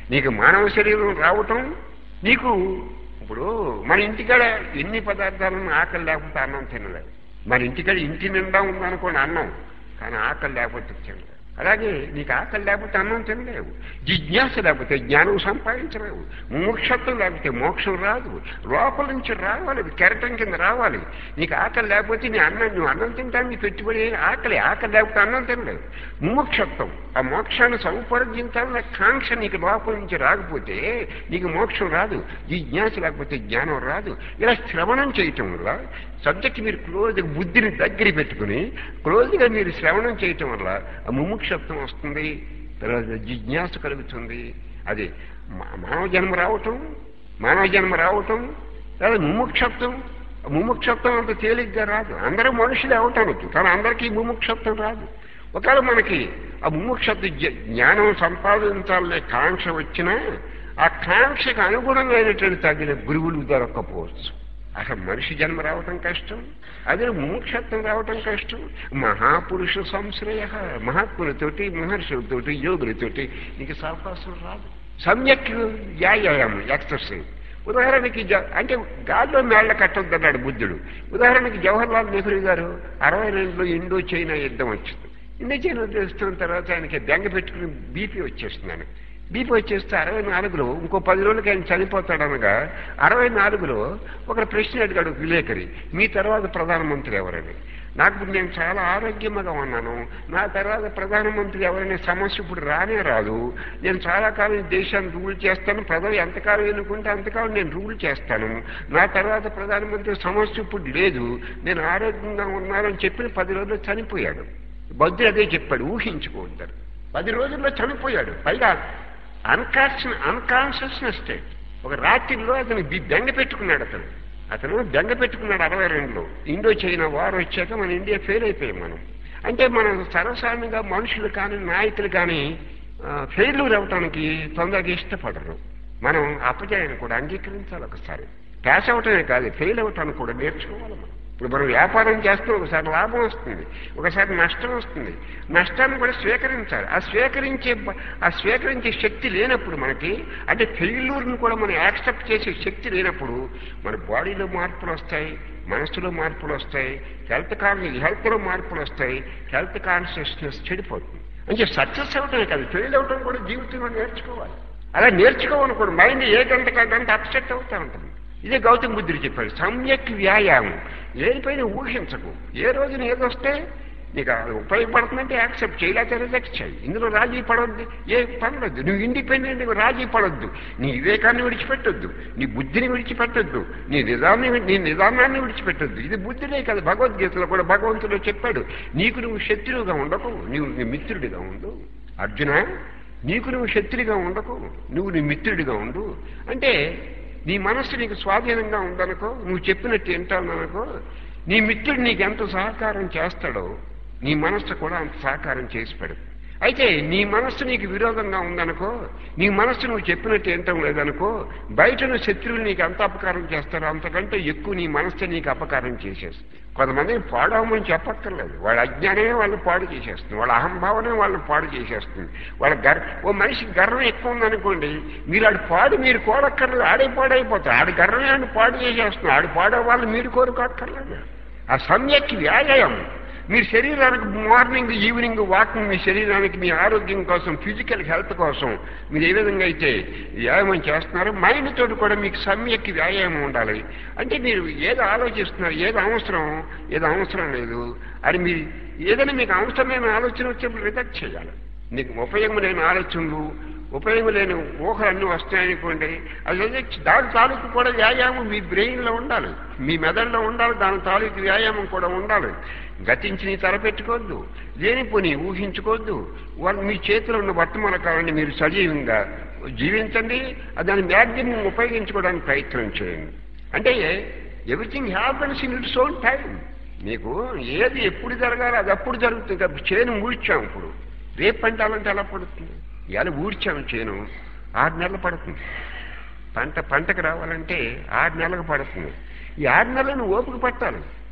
నీకు మానవ శరీరం రావటం నీకు ఇప్పుడు మన ఇంటికాడ ఎన్ని పదార్థాలను ఆకలి లేకపోతే అన్నం తినలేదు మన ఇంటికాడ ఇంటి నిండా ఉందనుకోండి అన్నం కానీ ఆకలి లేకపోతే తినలేదు అలాగే నీకు ఆకలి లేకపోతే అన్నం తినలేవు జిజ్ఞాస లేకపోతే జ్ఞానం సంపాదించలేవు ముముక్షత్వం లేకపోతే మోక్షం రాదు లోపల నుంచి రావాలి అది కెరటం కింద రావాలి నీకు ఆకలి లేకపోతే నీ అన్నం నువ్వు అన్నం తింటానికి పెట్టుబడి ఆకలి ఆకలి లేకపోతే అన్నం తినలేవు ముముక్షత్వం ఆ మోక్షాన్ని సౌపర్జించాలన్న కాంక్ష నీకు లోపల నుంచి రాకపోతే నీకు మోక్షం రాదు జిజ్ఞాస లేకపోతే జ్ఞానం రాదు ఇలా శ్రవణం చేయటం వల్ల సబ్జెక్ట్ మీరు క్లోజ్గా బుద్ధిని దగ్గర పెట్టుకుని క్లోజ్గా మీరు శ్రవణం చేయటం వల్ల ఆ ముముక్షత్వం వస్తుంది తర్వాత జిజ్ఞాస కలుగుతుంది అది మా- మానవ జన్మ రావటం మానవ జన్మ రావటం లేదా ముముక్షత్వం ముముక్షత్వం అంత తేలిగ్గా రాదు అందరూ మనుషులే అవటానికి కానీ అందరికీ ముముక్షత్వం రాదు ఒకవేళ మనకి ఆ ముముక్షత్వ జ్ఞ- జ్ఞానం సంపాదించాలనే కాంక్ష వచ్చినా ఆ కాంక్షకు అనుగుణమైనటువంటి తగిన గురువులు దొరక్కపోవచ్చు అసలు మనిషి జన్మ రావటం కష్టం అదే ముముక్షత్వం రావటం కష్టం మహాపురుష సంశ్రయ మహాత్ములతోటి మహర్షులతోటి యోగులతోటి నీకు అవకాశం రాదు సమ్యక్ వ్యాయామం ఎక్సర్సైజ్ ఉదాహరణకి జ- అంటే గాల్లో మేళ్ల కట్టొద్దన్నాడు బుద్ధుడు ఉదాహరణకి జవహర్లాల్ నెహ్రూ గారు అరవై రెండులో ఇండో చైనా యుద్ధం వచ్చింది ఇండో చైనా యుద్ధం తర్వాత ఆయనకి బెంగ పెట్టుకుని బీపీ వచ్చేస్తున్నాను బీపీ వచ్చేస్తే అరవై నాలుగులో ఇంకో పది రోజులకి ఆయన చనిపోతాడనగా అరవై నాలుగులో ఒక ప్రశ్న అడిగాడు విలేకరి మీ తర్వాత ప్రధానమంత్రి ఎవరని నాకు ఇప్పుడు నేను చాలా ఆరోగ్యంగా ఉన్నాను నా తర్వాత ప్రధానమంత్రి ఎవరైనా సమస్య ఇప్పుడు రానే రాదు నేను చాలా కాలం ఈ దేశాన్ని రూల్ చేస్తాను ప్రజలు ఎంతకాలం ఎన్నుకుంటే అంతకాలం నేను రూల్ చేస్తాను నా తర్వాత ప్రధానమంత్రి సమస్య ఇప్పుడు లేదు నేను ఆరోగ్యంగా ఉన్నానని చెప్పిన పది రోజుల్లో చనిపోయాడు బౌద్ధుడు అదే చెప్పాడు ఊహించుకుంటారు పది రోజుల్లో చనిపోయాడు పైగా అన్కాన్షియస్ అన్కాన్షియస్నెస్ స్టేట్ ఒక రాత్రిలో అతను బి- బెంగ పెట్టుకున్నాడు అతను అతను బెంగ పెట్టుకున్నాడు అరవై రెండులో ఇండో చైనా వార్ వచ్చాక మన ఇండియా ఫెయిల్ అయిపోయాం మనం అంటే మనం సర్వసాధారణంగా మనుషులు కానీ నాయకులు కానీ ఫెయిల్యూర్ అవ్వటానికి తొందరగా ఇష్టపడరు మనం అపజయాన్ని కూడా అంగీకరించాలి ఒకసారి పాస్ అవటమే కాదు ఫెయిల్ అవటానికి కూడా నేర్చుకోవాలి మనం ఇప్పుడు మనం వ్యాపారం చేస్తే ఒకసారి లాభం వస్తుంది ఒకసారి నష్టం వస్తుంది నష్టాన్ని కూడా స్వీకరించాలి ఆ స్వీకరించే బ- ఆ స్వీకరించే శక్తి లేనప్పుడు మనకి అంటే ఫెయిల్యూర్ని కూడా మనం యాక్సెప్ట్ చేసే శక్తి లేనప్పుడు మన బాడీలో మార్పులు వస్తాయి మనసులో మార్పులు వస్తాయి హెల్త్ కాన్ హెల్త్లో మార్పులు వస్తాయి హెల్త్ కాన్షియస్నెస్ చెడిపోతుంది అంటే సక్సెస్ అవటమే కాదు ఫెయిల్ అవటం కూడా జీవితంలో నేర్చుకోవాలి అలా నేర్చుకోవాలనుకోండి మైండ్ ఏ గంట గంట అప్సెట్ అవుతూ ఉంటుంది ఇదే గౌతమ బుద్ధుడు చెప్పాడు సమ్యక్ వ్యాయామం ఏదిపైన ఊహించకు ఏ రోజున ఏదొస్తే నీకు అది ఉపయోగపడుతుందంటే యాక్సెప్ట్ చేయలేకపోతే రిజెక్ట్ చేయి ఇందులో రాజీ పడవద్దు ఏ పడవద్దు నువ్వు ఇండిపెండెంట్ రాజీ పడొద్దు నీ వివేకాన్ని విడిచిపెట్టొద్దు నీ బుద్ధిని విడిచిపెట్టొద్దు నీ నిదాన్ని నీ నిదానాన్ని విడిచిపెట్టొద్దు ఇది బుద్ధినే కదా భగవద్గీతలో కూడా భగవంతుడు చెప్పాడు నీకు నువ్వు శత్రువుగా ఉండకు నీవు నీ మిత్రుడిగా ఉండు అర్జున నీకు నువ్వు శత్రుడిగా ఉండకు నువ్వు నీ మిత్రుడిగా ఉండు అంటే నీ మనస్సు నీకు స్వాధీనంగా ఉందనుకో నువ్వు చెప్పినట్టు వింటాననుకో నీ మిత్రుడు నీకు ఎంత సహకారం చేస్తాడో నీ మనస్సు కూడా అంత సహకారం చేసి పెడదు అయితే నీ మనస్సు నీకు విరోధంగా ఉందనుకో నీ మనస్సు నువ్వు చెప్పినట్టు ఏంటం లేదనుకో బయట ఉన్న శత్రువులు నీకు ఎంత అపకారం చేస్తారో అంతకంటే ఎక్కువ నీ మనస్సు నీకు అపకారం చేసేస్తుంది కొంతమందిని పాడవమని చెప్పక్కర్లేదు వాళ్ళ అజ్ఞానమే వాళ్ళని పాడు చేసేస్తుంది వాళ్ళ అహంభావనే వాళ్ళని పాడు చేసేస్తుంది వాళ్ళ గర్ ఓ మనిషికి గర్వం ఎక్కువ ఉందనుకోండి మీరు ఆడు పాడు మీరు కోరక్కర్లేదు ఆడే పాడైపోతారు ఆడి గర్వమే ఆడిని పాడు చేసేస్తుంది ఆడు పాడే వాళ్ళు మీరు కోరుకోక్కర్లేదు ఆ సమ్యక్ వ్యాయామం మీ శరీరానికి మార్నింగ్ ఈవినింగ్ వాకింగ్ మీ శరీరానికి మీ ఆరోగ్యం కోసం ఫిజికల్ హెల్త్ కోసం మీరు ఏ విధంగా అయితే వ్యాయామం చేస్తున్నారో మైండ్ తోటి కూడా మీకు సమ్యక్ వ్యాయామం ఉండాలి అంటే మీరు ఏది ఆలోచిస్తున్నారు ఏది అవసరం ఏది అవసరం లేదు అని మీరు ఏదైనా మీకు అవసరమైన ఆలోచన వచ్చేప్పుడు రిజెక్ట్ చేయాలి మీకు ఉపయోగం లేని ఆలోచనలు ఉపయోగం లేని ఊహలు అన్నీ వస్తాయనుకోండి అది రిజెక్ట్ దాని తాలూకు కూడా వ్యాయామం మీ బ్రెయిన్లో ఉండాలి మీ మెదడులో ఉండాలి దాని తాలూకు వ్యాయామం కూడా ఉండాలి గతించి నీ తలపెట్టుకోవద్దు లేనిపోని ఊహించుకోవద్దు వాళ్ళు మీ చేతిలో ఉన్న వర్తమానకాలని మీరు సజీవంగా జీవించండి దాని మ్యాగ్జిమం ఉపయోగించుకోవడానికి ప్రయత్నం చేయండి అంటే everything happens in its own time మీకు ఏది ఎప్పుడు జరగాలో అది అప్పుడు జరుగుతుంది కాబట్టి చేను ఊడ్చాం ఇప్పుడు రేపు పంటాలంటే ఎలా పడుతుంది ఇవాళ ఊడ్చాము చేను ఆరు నెలలు పడుతుంది పంట పంటకు రావాలంటే ఆరు నెలలకు పడుతుంది ఈ ఆరు నెలలను ఓపిక పట్టాలి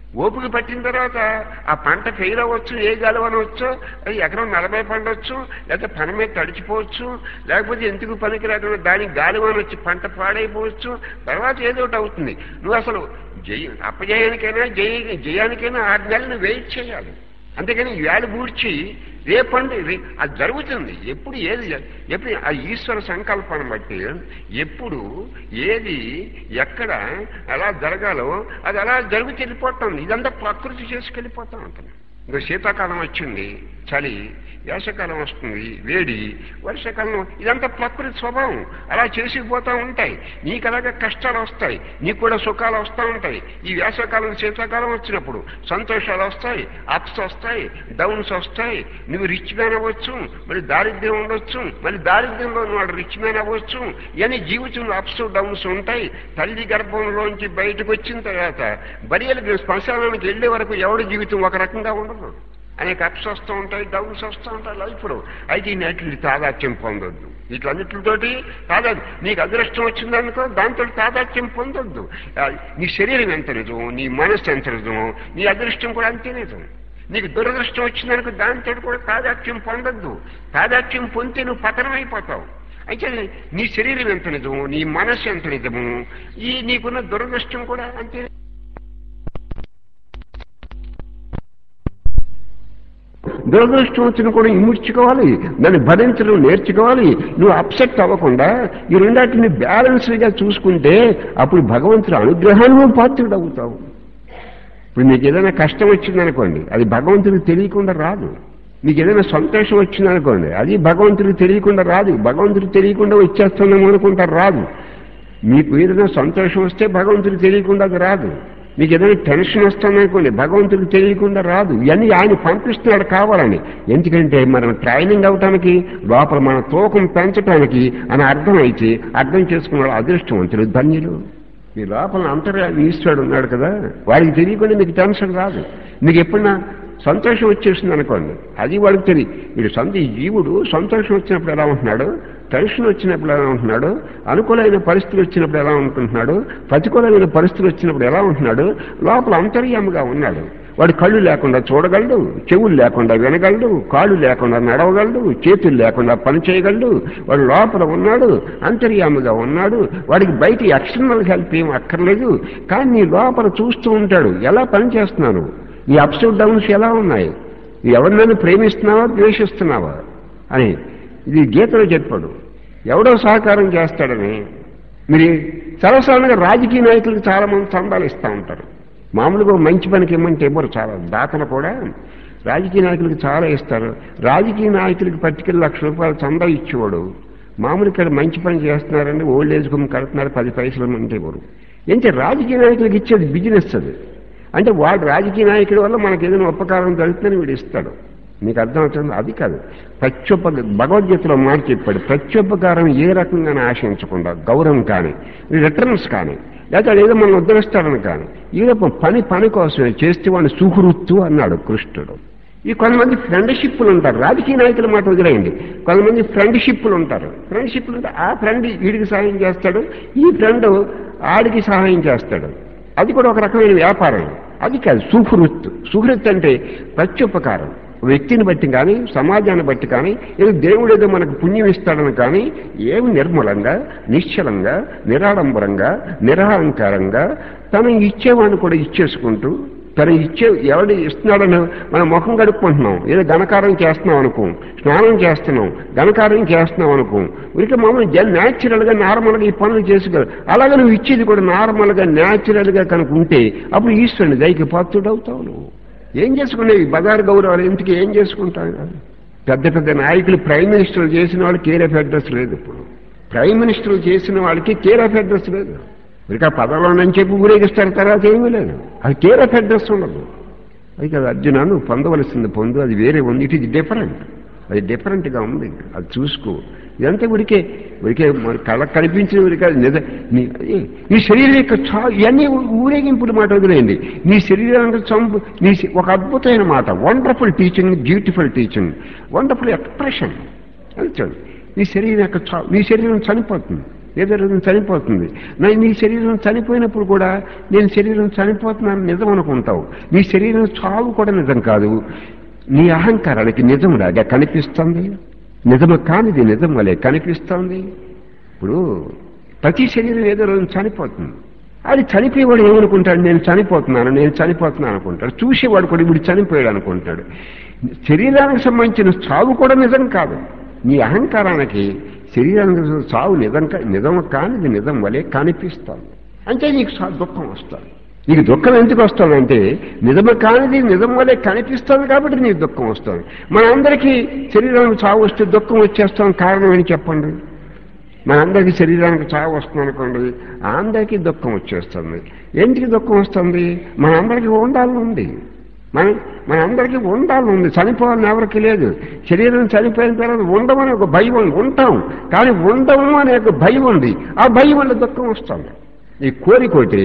ఓపిక పట్టిన తర్వాత ఆ పంట ఫెయిల్ అవ్వచ్చు ఏ గలవనవచ్చు అది ఎకరం నలభై పండవచ్చు లేకపోతే పని మీద తడిచిపోవచ్చు లేకపోతే ఎందుకు పనికి రాకుండా దానికి గాలివాన వచ్చి పంట పాడైపోవచ్చు తర్వాత ఏదో ఒకటి అవుతుంది నువ్వు అసలు జయ అపజయానికైనా జయ జయానికైనా ఆరు నెలలు వెయిట్ చేయాలి అంతేకాని వేళ బూడ్చి రేపండి రే అది జరుగుతుంది ఎప్పుడు ఏది జ- ఎప్పుడు ఆ ఈశ్వర సంకల్పాన్ని బట్టి ఎప్పుడు ఏది ఎక్కడ ఎలా జరగాలో అది అలా జరుగుతూ వెళ్ళిపోతాం ఇదంతా ప్రకృతి చేసుకెళ్ళిపోతా ఉంటుంది ఇంకా శీతాకాలం వచ్చింది చలి వేసవకాలం వస్తుంది వేడి వర్షాకాలం ఇదంతా ప్రకృతి స్వభావం అలా చేసిపోతూ ఉంటాయి నీకు అలాగే కష్టాలు వస్తాయి నీకు కూడా సుఖాలు వస్తూ ఉంటాయి ఈ వేసవకాలం శీతాకాలం వచ్చినప్పుడు సంతోషాలు వస్తాయి అప్స్ వస్తాయి డౌన్స్ వస్తాయి నువ్వు రిచ్ మ్యాన్ అవ్వచ్చు మరి దారిద్ర్యం ఉండొచ్చు మరి దారిద్ర్యంలో వాడు రిచ్ మ్యాన్ అవ్వచ్చు ఇవన్నీ జీవితంలో అప్స్ డౌన్స్ ఉంటాయి తల్లి గర్భంలోంచి బయటకు వచ్చిన తర్వాత బరియలు శ్మశానానికి వెళ్ళే వరకు ఎవడి జీవితం ఒక రకంగా ఉండదు అనేక అప్స్ వస్తూ ఉంటాయి డౌన్స్ వస్తూ ఉంటాయి లైఫ్లో అయితే ఈ నెట్లు తాదాత్యం పొందొద్దు వీటన్నిటితోటి తాదా నీకు అదృష్టం వచ్చిందనుకో దాంతో తాదాత్యం పొందొద్దు ఆ, నీ శరీరం ఎంత నిజం నీ మనస్సు ఎంత నిజం నీ అదృష్టం కూడా అంతే నిజం నీకు దురదృష్టం వచ్చిందనుకో దాంతో కూడా తాదాత్యం పొందొద్దు తాదాత్యం పొందితే నువ్వు పతనం అయిపోతావు అయితే నీ శరీరం ఎంత నిజము నీ మనస్సు ఎంత నిజము ఈ నీకున్న దురదృష్టం కూడా అంతే దురదృష్టం వచ్చిన కూడా ఇముడ్చుకోవాలి దాన్ని భరించడం నేర్చుకోవాలి నువ్వు అప్సెట్ అవ్వకుండా ఈ రెండాటిని బ్యాలెన్స్గా చూసుకుంటే అప్పుడు భగవంతుడి అనుగ్రహాన్ని నువ్వు పాత్రుడు అవుతావు ఇప్పుడు మీకు ఏదైనా కష్టం వచ్చిందనుకోండి అది భగవంతుడికి తెలియకుండా రాదు మీకు ఏదైనా సంతోషం వచ్చిందనుకోండి అది భగవంతుడికి తెలియకుండా రాదు భగవంతుడికి తెలియకుండా వచ్చేస్తున్నాము అనుకుంటారు రాదు మీకు ఏదైనా సంతోషం వస్తే భగవంతుడికి తెలియకుండా అది రాదు మీకు ఏదైనా టెన్షన్ వస్తుందనుకోండి భగవంతుడికి తెలియకుండా రాదు ఇవన్నీ ఆయన పంపిస్తున్నాడు కావాలని ఎందుకంటే మనం ట్రైనింగ్ అవటానికి లోపల మన తూకం పెంచడానికి అని అర్థమైతే అర్థం చేసుకున్న అదృష్టవంతులు ధన్యులు మీ లోపల అంతర్యా ఈశ్వరుడు ఉన్నాడు కదా వాడికి తెలియకుండా మీకు టెన్షన్ రాదు మీకు ఎప్పుడన్నా సంతోషం వచ్చేసింది అనుకోండి అది వాడికి తెలియదు వీడు సంత ఈ జీవుడు సంతోషం వచ్చినప్పుడు ఎలా ఉంటున్నాడు టెన్షన్ వచ్చినప్పుడు ఎలా ఉంటున్నాడు అనుకూలమైన పరిస్థితులు వచ్చినప్పుడు ఎలా ఉంటున్నాడు ప్రతికూలమైన పరిస్థితులు వచ్చినప్పుడు ఎలా ఉంటున్నాడు లోపల అంతర్యాముగా ఉన్నాడు వాడు కళ్ళు లేకుండా చూడగలడు చెవులు లేకుండా వినగలడు కాళ్ళు లేకుండా నడవగలడు చేతులు లేకుండా పని చేయగలడు వాడు లోపల ఉన్నాడు అంతర్యాముగా ఉన్నాడు వాడికి బయట ఎక్స్టర్నల్ హెల్ప్ ఏం అక్కర్లేదు కానీ నీ లోపల చూస్తూ ఉంటాడు ఎలా పని చేస్తున్నాను నీ అప్స్ డౌన్స్ ఎలా ఉన్నాయి నువ్వు ఎవరినైనా ప్రేమిస్తున్నావా ద్వేషిస్తున్నావా అని ఇది గీతలో చెప్పాడు ఎవడో సహకారం చేస్తాడని మీరు సర్వసాధారణంగా రాజకీయ నాయకులకు చాలా మంది చందాలు ఇస్తూ ఉంటారు మామూలుగా మంచి పనికి ఇమ్మంటే ఇవ్వరు చాలా దాతలు కూడా రాజకీయ నాయకులకు చాలా ఇస్తారు రాజకీయ నాయకులకు పర్టికులర్ లక్ష రూపాయలు చందా ఇచ్చేవాడు మామూలు ఇక్కడ మంచి పని చేస్తున్నారండి ఓల్డ్ ఏజ్ హోమ్ కడుతున్నారు పది పైసలు అంటే ఇవ్వరు ఏంటి రాజకీయ నాయకులకు ఇచ్చేది బిజినెస్ అది అంటే వాడు రాజకీయ నాయకుడి వల్ల మనకి ఏదైనా ఉపకారం జరుగుతుందని వీడు ఇస్తాడు మీకు అర్థమవుతుంది అది కాదు ప్రత్యుప భగవద్గీతలో మాట చెప్పాడు ప్రత్యుపకారం ఏ రకంగానే ఆశించకుండా గౌరవం కానీ రిటర్న్స్ కానీ లేకపోతే ఏదో మనం ఉద్ధరిస్తాడని కానీ ఏదో పని పని కోసమే చేస్తే వాడిని సుహృత్తు అన్నాడు కృష్ణుడు ఈ కొంతమంది ఫ్రెండ్షిప్లు ఉంటారు రాజకీయ నాయకుల మాట వదిలేయండి కొంతమంది ఫ్రెండ్షిప్లు ఉంటారు ఫ్రెండ్షిప్లు ఉంటే ఆ ఫ్రెండ్ వీడికి సహాయం చేస్తాడు ఈ ఫ్రెండ్ ఆడికి సహాయం చేస్తాడు అది కూడా ఒక రకమైన వ్యాపారం అది కాదు సుహృత్ సుహృత్ అంటే ప్రత్యుపకారం వ్యక్తిని బట్టి కానీ సమాజాన్ని బట్టి కానీ ఏదో దేవుడు ఏదో మనకు పుణ్యం ఇస్తాడని కానీ ఏమి నిర్మలంగా నిశ్చలంగా నిరాడంబరంగా నిరహంకారంగా తను ఇచ్చేవాడిని కూడా ఇచ్చేసుకుంటూ తను ఇచ్చే ఎవడు ఇస్తున్నాడని మనం ముఖం కడుక్కుంటున్నాం ఏదో ఘనకారం చేస్తున్నాం అనుకో స్నానం చేస్తున్నాం ఘనకారం చేస్తున్నాం అనుకో ఉరికి మామూలు జన్ న్యాచురల్గా నార్మల్గా ఈ పనులు చేసుకోగలరు అలాగే నువ్వు ఇచ్చేది కూడా నార్మల్గా న్యాచురల్గా కనుక ఉంటే అప్పుడు ఈశ్వరుని దయకి పాత్రుడవుతావు నువ్వు ఏం చేసుకునేవి బజార్ గౌరవాలు ఇంటికి ఏం చేసుకుంటావు పెద్ద పెద్ద నాయకులు ప్రైమ్ మినిస్టర్ చేసిన వాళ్ళు కేర్ ఆఫ్ అడ్రస్ లేదు ఇప్పుడు ప్రైమ్ మినిస్టర్ చేసిన వాళ్ళకి కేర్ ఆఫ్ అడ్రస్ లేదు ఇక పదవిలో నుంచి చెప్పి ఊరేగిస్తారు తర్వాత ఏమీ లేదు అది కేర్ ఆఫ్ అడ్రస్ ఉండదు అది కదా అర్జున నువ్వు పొందవలసింది పొందు అది వేరే ఉంది ఇట్ ఈజ్ డిఫరెంట్ అది డిఫరెంట్గా ఉంది అది చూసుకో ఇదంతా ఉడికే ఉడికే మరి కళ్ళకు కనిపించిన ఉడికే అది నిజ నీ నీ శరీరం యొక్క చా ఇవన్నీ ఊరేగింపుల మాట వదిలేయండి నీ శరీరానికి చంపు నీ శ- ఒక అద్భుతమైన మాట wonderful teaching beautiful teaching wonderful expression అది చూడండి నీ శరీరం యొక్క చా నీ శరీరం చనిపోతుంది ఏదో రోజు చనిపోతుంది నా నీ శరీరం చనిపోయినప్పుడు కూడా నేను శరీరం చనిపోతున్నాను నిజం అనుకుంటావు నీ శరీరం చావు కూడా నిజం కాదు నీ అహంకారానికి నిజంలాగా కనిపిస్తుంది నిజము కానిది నిజం వలె కనిపిస్తుంది ఇప్పుడు ప్రతి శరీరం ఏదో రోజు చనిపోతుంది అది చనిపోయేవాడు ఏమనుకుంటాడు నేను చనిపోతున్నాను నేను చనిపోతున్నాను అనుకుంటాడు చూసేవాడు కూడా వీడు చనిపోయాడు అనుకుంటాడు శరీరానికి సంబంధించిన చావు కూడా నిజం కాదు నీ అహంకారానికి శరీరానికి సంబంధించిన చావు నిజం కా- నిజం కానిది నిజం వలె కనిపిస్తుంది అంటే నీకు చా- దుఃఖం వస్తుంది నీకు దుఃఖం ఎందుకు వస్తుందంటే నిజము కానిది నిజం వలె కనిపిస్తుంది కాబట్టి నీకు దుఃఖం వస్తుంది మన అందరికీ శరీరానికి చావు వస్తే దుఃఖం వచ్చేస్తాం కారణం ఏంటి చెప్పండి మనందరికీ శరీరానికి చావు వస్తుంది అనుకోండి అందరికీ దుఃఖం వచ్చేస్తుంది ఎందుకు దుఃఖం వస్తుంది మనందరికీ ఉండాలని ఉంది మన మనందరికీ ఉండాలని ఉంది చనిపోవాలని ఎవరికి లేదు శరీరం చనిపోయిన తర్వాత ఉండమని ఒక భయం ఉంది ఉంటాం కానీ ఉండము అనే ఒక భయం ఉంది ఆ భయం వల్ల దుఃఖం వస్తుంది ఈ కోరిక ఒకటి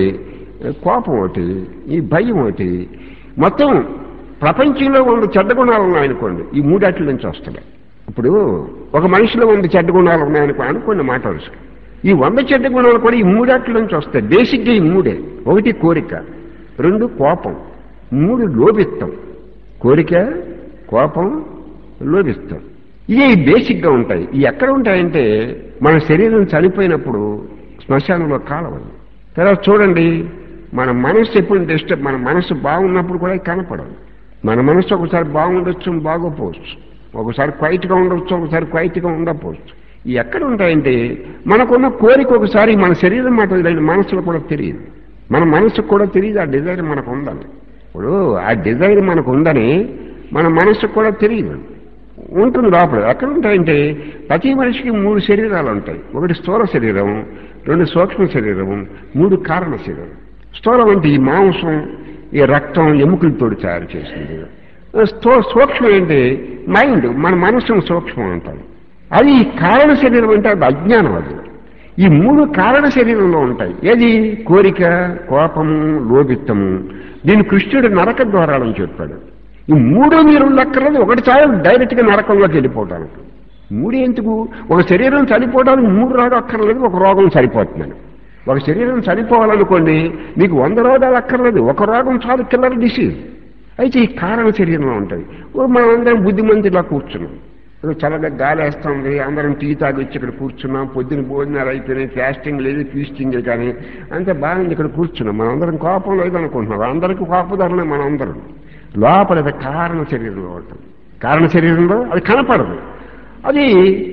కోపం ఒకటి ఈ భయం ఒకటి మొత్తం ప్రపంచంలో ఉన్న చెడ్డ గుణాలు ఉన్నాయనుకోండి ఈ మూడాట్ల నుంచి వస్తున్నాయి ఇప్పుడు ఒక మనిషిలో వంద చెడ్డ గుణాలు ఉన్నాయనుకో అనుకోండి మాట వరుస ఈ వంద చెడ్డ గుణాలు కూడా ఈ మూడాట్ల నుంచి వస్తాయి బేసిక్గా ఈ మూడే ఒకటి కోరిక రెండు కోపం మూడు లోభిత్తం కోరిక కోపం లోభిత్తం ఇవి బేసిక్గా ఉంటాయి ఇవి ఎక్కడ ఉంటాయంటే మన శరీరం చనిపోయినప్పుడు శ్మశానంలో కాలవదు తర్వాత చూడండి మన మనసు ఎప్పుడు డిస్టర్బ్ మన మనసు బాగున్నప్పుడు కూడా ఇది కనపడదు మన మనసు ఒకసారి బాగుండొచ్చు బాగోపోవచ్చు ఒకసారి క్వైట్గా ఉండొచ్చు ఒకసారి క్వైట్గా ఉండకపోవచ్చు ఇవి ఎక్కడ ఉంటాయంటే మనకున్న కోరిక ఒకసారి మన శరీరం మాట వదిలేని మనసులో కూడా తెలియదు మన మనసుకు కూడా తెలియదు ఆ డిజైర్ మనకు ఉందని ఇప్పుడు ఆ డిజైర్ మనకు ఉందని మన మనసుకు కూడా తెలియదు ఉంటుంది లోపల ఎక్కడ ఉంటాయంటే ప్రతి మనిషికి మూడు శరీరాలు ఉంటాయి ఒకటి స్థూల శరీరం రెండు సూక్ష్మ శరీరం మూడు కారణ శరీరం స్థూలం అంటే ఈ మాంసం ఈ రక్తం ఎముకలతో తయారు చేసింది స్థూ సూక్ష్మం ఏంటి మైండ్ మన మనసును సూక్ష్మం అంటాం అది కారణ శరీరం అంటే అది అజ్ఞానం అది ఈ మూడు కారణ శరీరంలో ఉంటాయి ఏది కోరిక కోపము లోభిత్తము దీన్ని కృష్ణుడు నరక ద్వారాలని చెప్పాడు ఈ మూడు మీరు లెక్కలేదు ఒకటి చాలు డైరెక్ట్ గా నరకంలోకి వెళ్ళిపోవడానికి మూడు ఎందుకు ఒక శరీరం చనిపోవడానికి మూడు రోగాలు అక్కర్లేదు ఒక రోగం సరిపోతుందని ఒక శరీరం చనిపోవాలనుకోండి మీకు వంద రోగాలు అక్కర్లేదు ఒక రోగం చాలు కిల్లర్ డిసీజ్ అయితే ఈ కారణ శరీరంలో ఉంటాయి ఓ మనం అందరం బుద్ధిమంతిలా కూర్చున్నాం ఏదో చల్లగా గాలి వేస్తుంది అందరం టీ తాగి వచ్చి ఇక్కడ కూర్చున్నాం పొద్దున భోజనాలు అయిపోయినాయి ఫాస్టింగ్ లేదు ఫీస్టింగ్ కానీ అంతే బాగుంది ఇక్కడ కూర్చున్నాం మనం అందరం కోపం లేదు అనుకుంటున్నాం అందరికీ కోపదారులే మనం అందరం లోపల అది కారణ శరీరంలో ఉంటుంది కారణ శరీరంలో అది కనపడదు అది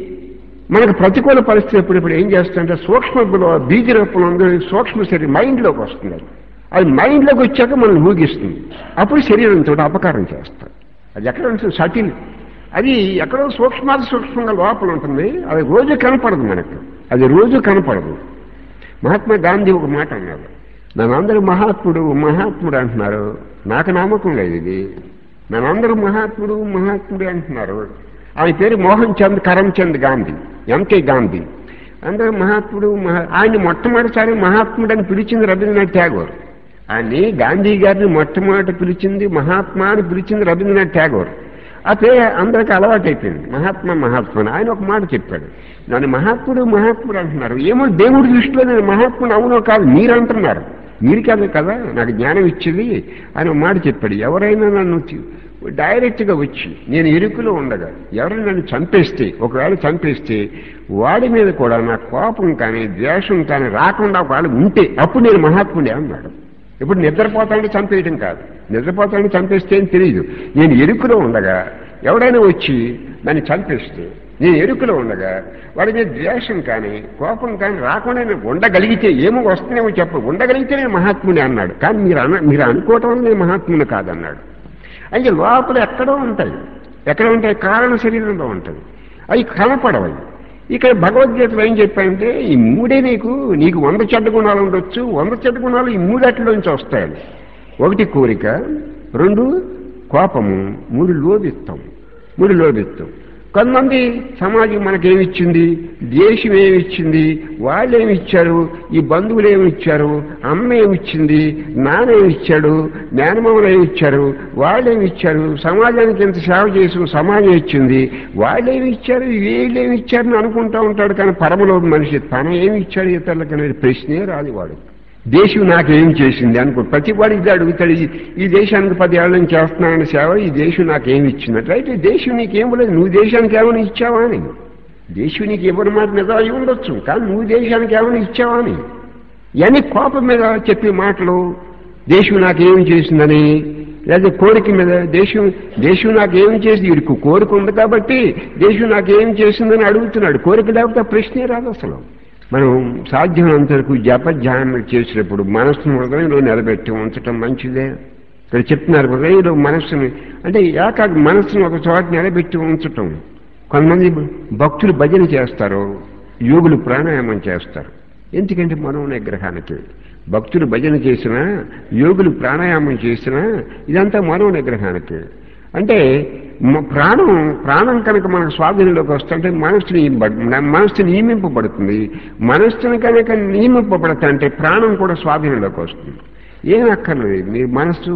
మనకు ప్రతికూల పరిస్థితి ఎప్పుడు ఇప్పుడు ఏం చేస్తుందంటే సూక్ష్మ బీజ రూపంలో ఉంది సూక్ష్మ శరీరం మైండ్లోకి వస్తుంది అది అది మైండ్లోకి వచ్చాక మనం ఊగిస్తుంది అప్పుడు శరీరంతో అపకారం చేస్తాం అది ఎక్కడ ఉంటుంది సటిల్ అది ఎక్కడో సూక్ష్మాతి సూక్ష్మంగా లోపల ఉంటుంది అది రోజు కనపడదు మనకు అది రోజు కనపడదు మహాత్మా గాంధీ ఒక మాట అన్నారు నన్నందరూ మహాత్ముడు మహాత్ముడు అంటున్నారు నాకు నమ్మకం లేదు ఇది నన్నందరూ మహాత్ముడు మహాత్ముడు అంటున్నారు ఆయన పేరు మోహన్ చంద్ కరమ్చంద్ గాంధీ ఎంకే గాంధీ అందరూ మహాత్ముడు మహా ఆయన మొట్టమొదటిసారి మహాత్ముడు అని పిలిచింది రవీంద్రనాథ్ ఠాగూర్ ఆయన్ని గాంధీ గారిని మొట్టమొదటి పిలిచింది మహాత్మా అని పిలిచింది రవీంద్రనాథ్ ఠాగూర్ ఆ పేరు అందరికీ అలవాటైపోయింది మహాత్మా మహాత్మా అని ఆయన ఒక మాట చెప్పాడు నన్ను మహాత్ముడు మహాత్ముడు అంటున్నారు ఏమో దేవుడి దృష్టిలో నేను మహాత్ముడు అవునో కాదు మీరు అంటున్నారు మీరు కాదు కదా నాకు జ్ఞానం ఇచ్చేది అని ఒక మాట చెప్పాడు ఎవరైనా నన్ను తి- డైరెక్ట్గా వచ్చి నేను ఇరుకులో ఉండగా ఎవరైనా నన్ను చంపేస్తే ఒకవేళ చంపేస్తే వాడి మీద కూడా నా కోపం కానీ ద్వేషం కానీ రాకుండా వాళ్ళు ఉంటే అప్పుడు నేను మహాత్ముడే అన్నాడు ఇప్పుడు నిద్రపోతాంటే చంపేయటం కాదు నిద్రపోతాంటే చంపేస్తే అని తెలియదు నేను ఎరుకులో ఉండగా ఎవడైనా వచ్చి నన్ను చంపేస్తే నేను ఎరుకులో ఉండగా వాడి మీద ద్వేషం కానీ కోపం కానీ రాకుండా నేను ఉండగలిగితే ఏమో వస్తుందేమో చెప్ప ఉండగలిగితే నేను మహాత్ముని అన్నాడు కానీ మీరు అన్న మీరు అనుకోవటం వల్ల నేను మహాత్ముని కాదన్నాడు అయితే లోపల ఎక్కడో ఉంటాయి ఎక్కడ ఉంటాయి కారణ శరీరంలో ఉంటుంది అవి కనపడవవి ఇక్కడ భగవద్గీతలో ఏం చెప్పాయంటే ఈ మూడే నీకు నీకు వంద చెడ్డ గుణాలు ఉండొచ్చు వంద చెడ్డ గుణాలు ఈ మూడట్లోంచి వస్తాయని ఒకటి కోరిక రెండు కోపము మూడు లోభిత్తం మూడు లోభిత్తం కొంతమంది సమాజం మనకేమిచ్చింది దేశం ఏమిచ్చింది వాళ్ళు ఏమిచ్చారు ఈ బంధువులు ఏమిచ్చారు అమ్మ ఏమిచ్చింది నాన్న ఏమిచ్చాడు మేనమామలు ఏమిచ్చారు వాళ్ళు ఏమిచ్చారు సమాజానికి ఎంత సేవ చేసిన సమాజం ఇచ్చింది వాళ్ళు ఏమిచ్చారు వీళ్ళు ఏమిచ్చారని అనుకుంటా ఉంటాడు కానీ పరమలో మనిషి తను ఏమిచ్చాడు ఇతరులకు అనేది ప్రశ్నే రాదు వాడు దేశం నాకేం చేసింది అనుకో ప్రతి వాడు ఇది అడుగుతాడు ఈ- ఈ దేశానికి పది ఏళ్ళ నుంచి చేస్తున్నానని సేవ ఈ దేశం నాకేమి ఇచ్చిందట అయితే దేశం నీకేం లేదు నువ్వు దేశానికి ఏమైనా ఇచ్చావా అని దేశం నీకు ఇవ్వని మాట నిజం అయి ఉండొచ్చు కానీ నువ్వు దేశానికి ఏమైనా ఇచ్చావా అని ఇవన్నీ కోపం మీద చెప్పే మాటలు దేశం నాకేం చేసిందని లేదా కోరిక మీద దేశం దేశం నాకేం చేసి వీడికి కోరిక ఉంది కాబట్టి దేశం నాకేం చేసిందని అడుగుతున్నాడు కోరిక లేకపోతే ఆ ప్రశ్నే రాదు అసలు మనం సాధ్యమైనంత వరకు జపధ్యానం చేసినప్పుడు మనస్సును హృదయంలో నిలబెట్టి ఉంచటం మంచిదే ఇక్కడ చెప్తున్నారు హృదయంలో మనస్సుని అంటే ఏకాగ్ర మనస్సును ఒక చోట నిలబెట్టి ఉంచటం కొంతమంది భక్తులు భజన చేస్తారు యోగులు ప్రాణాయామం చేస్తారు ఎందుకంటే మనో నిగ్రహానికి భక్తులు భజన చేసినా యోగులు ప్రాణాయామం చేసినా ఇదంతా మనో నిగ్రహానికి అంటే మ- ప్రాణం ప్రాణం కనుక మనకు స్వాధీనంలోకి వస్తుంటే మనస్సు నియమబడు మనస్సు నియమింపబడుతుంది మనస్సుని కనుక నియమింపబడతా అంటే ప్రాణం కూడా స్వాధీనంలోకి వస్తుంది ఏం అక్కర్లేదు మీ మనస్సు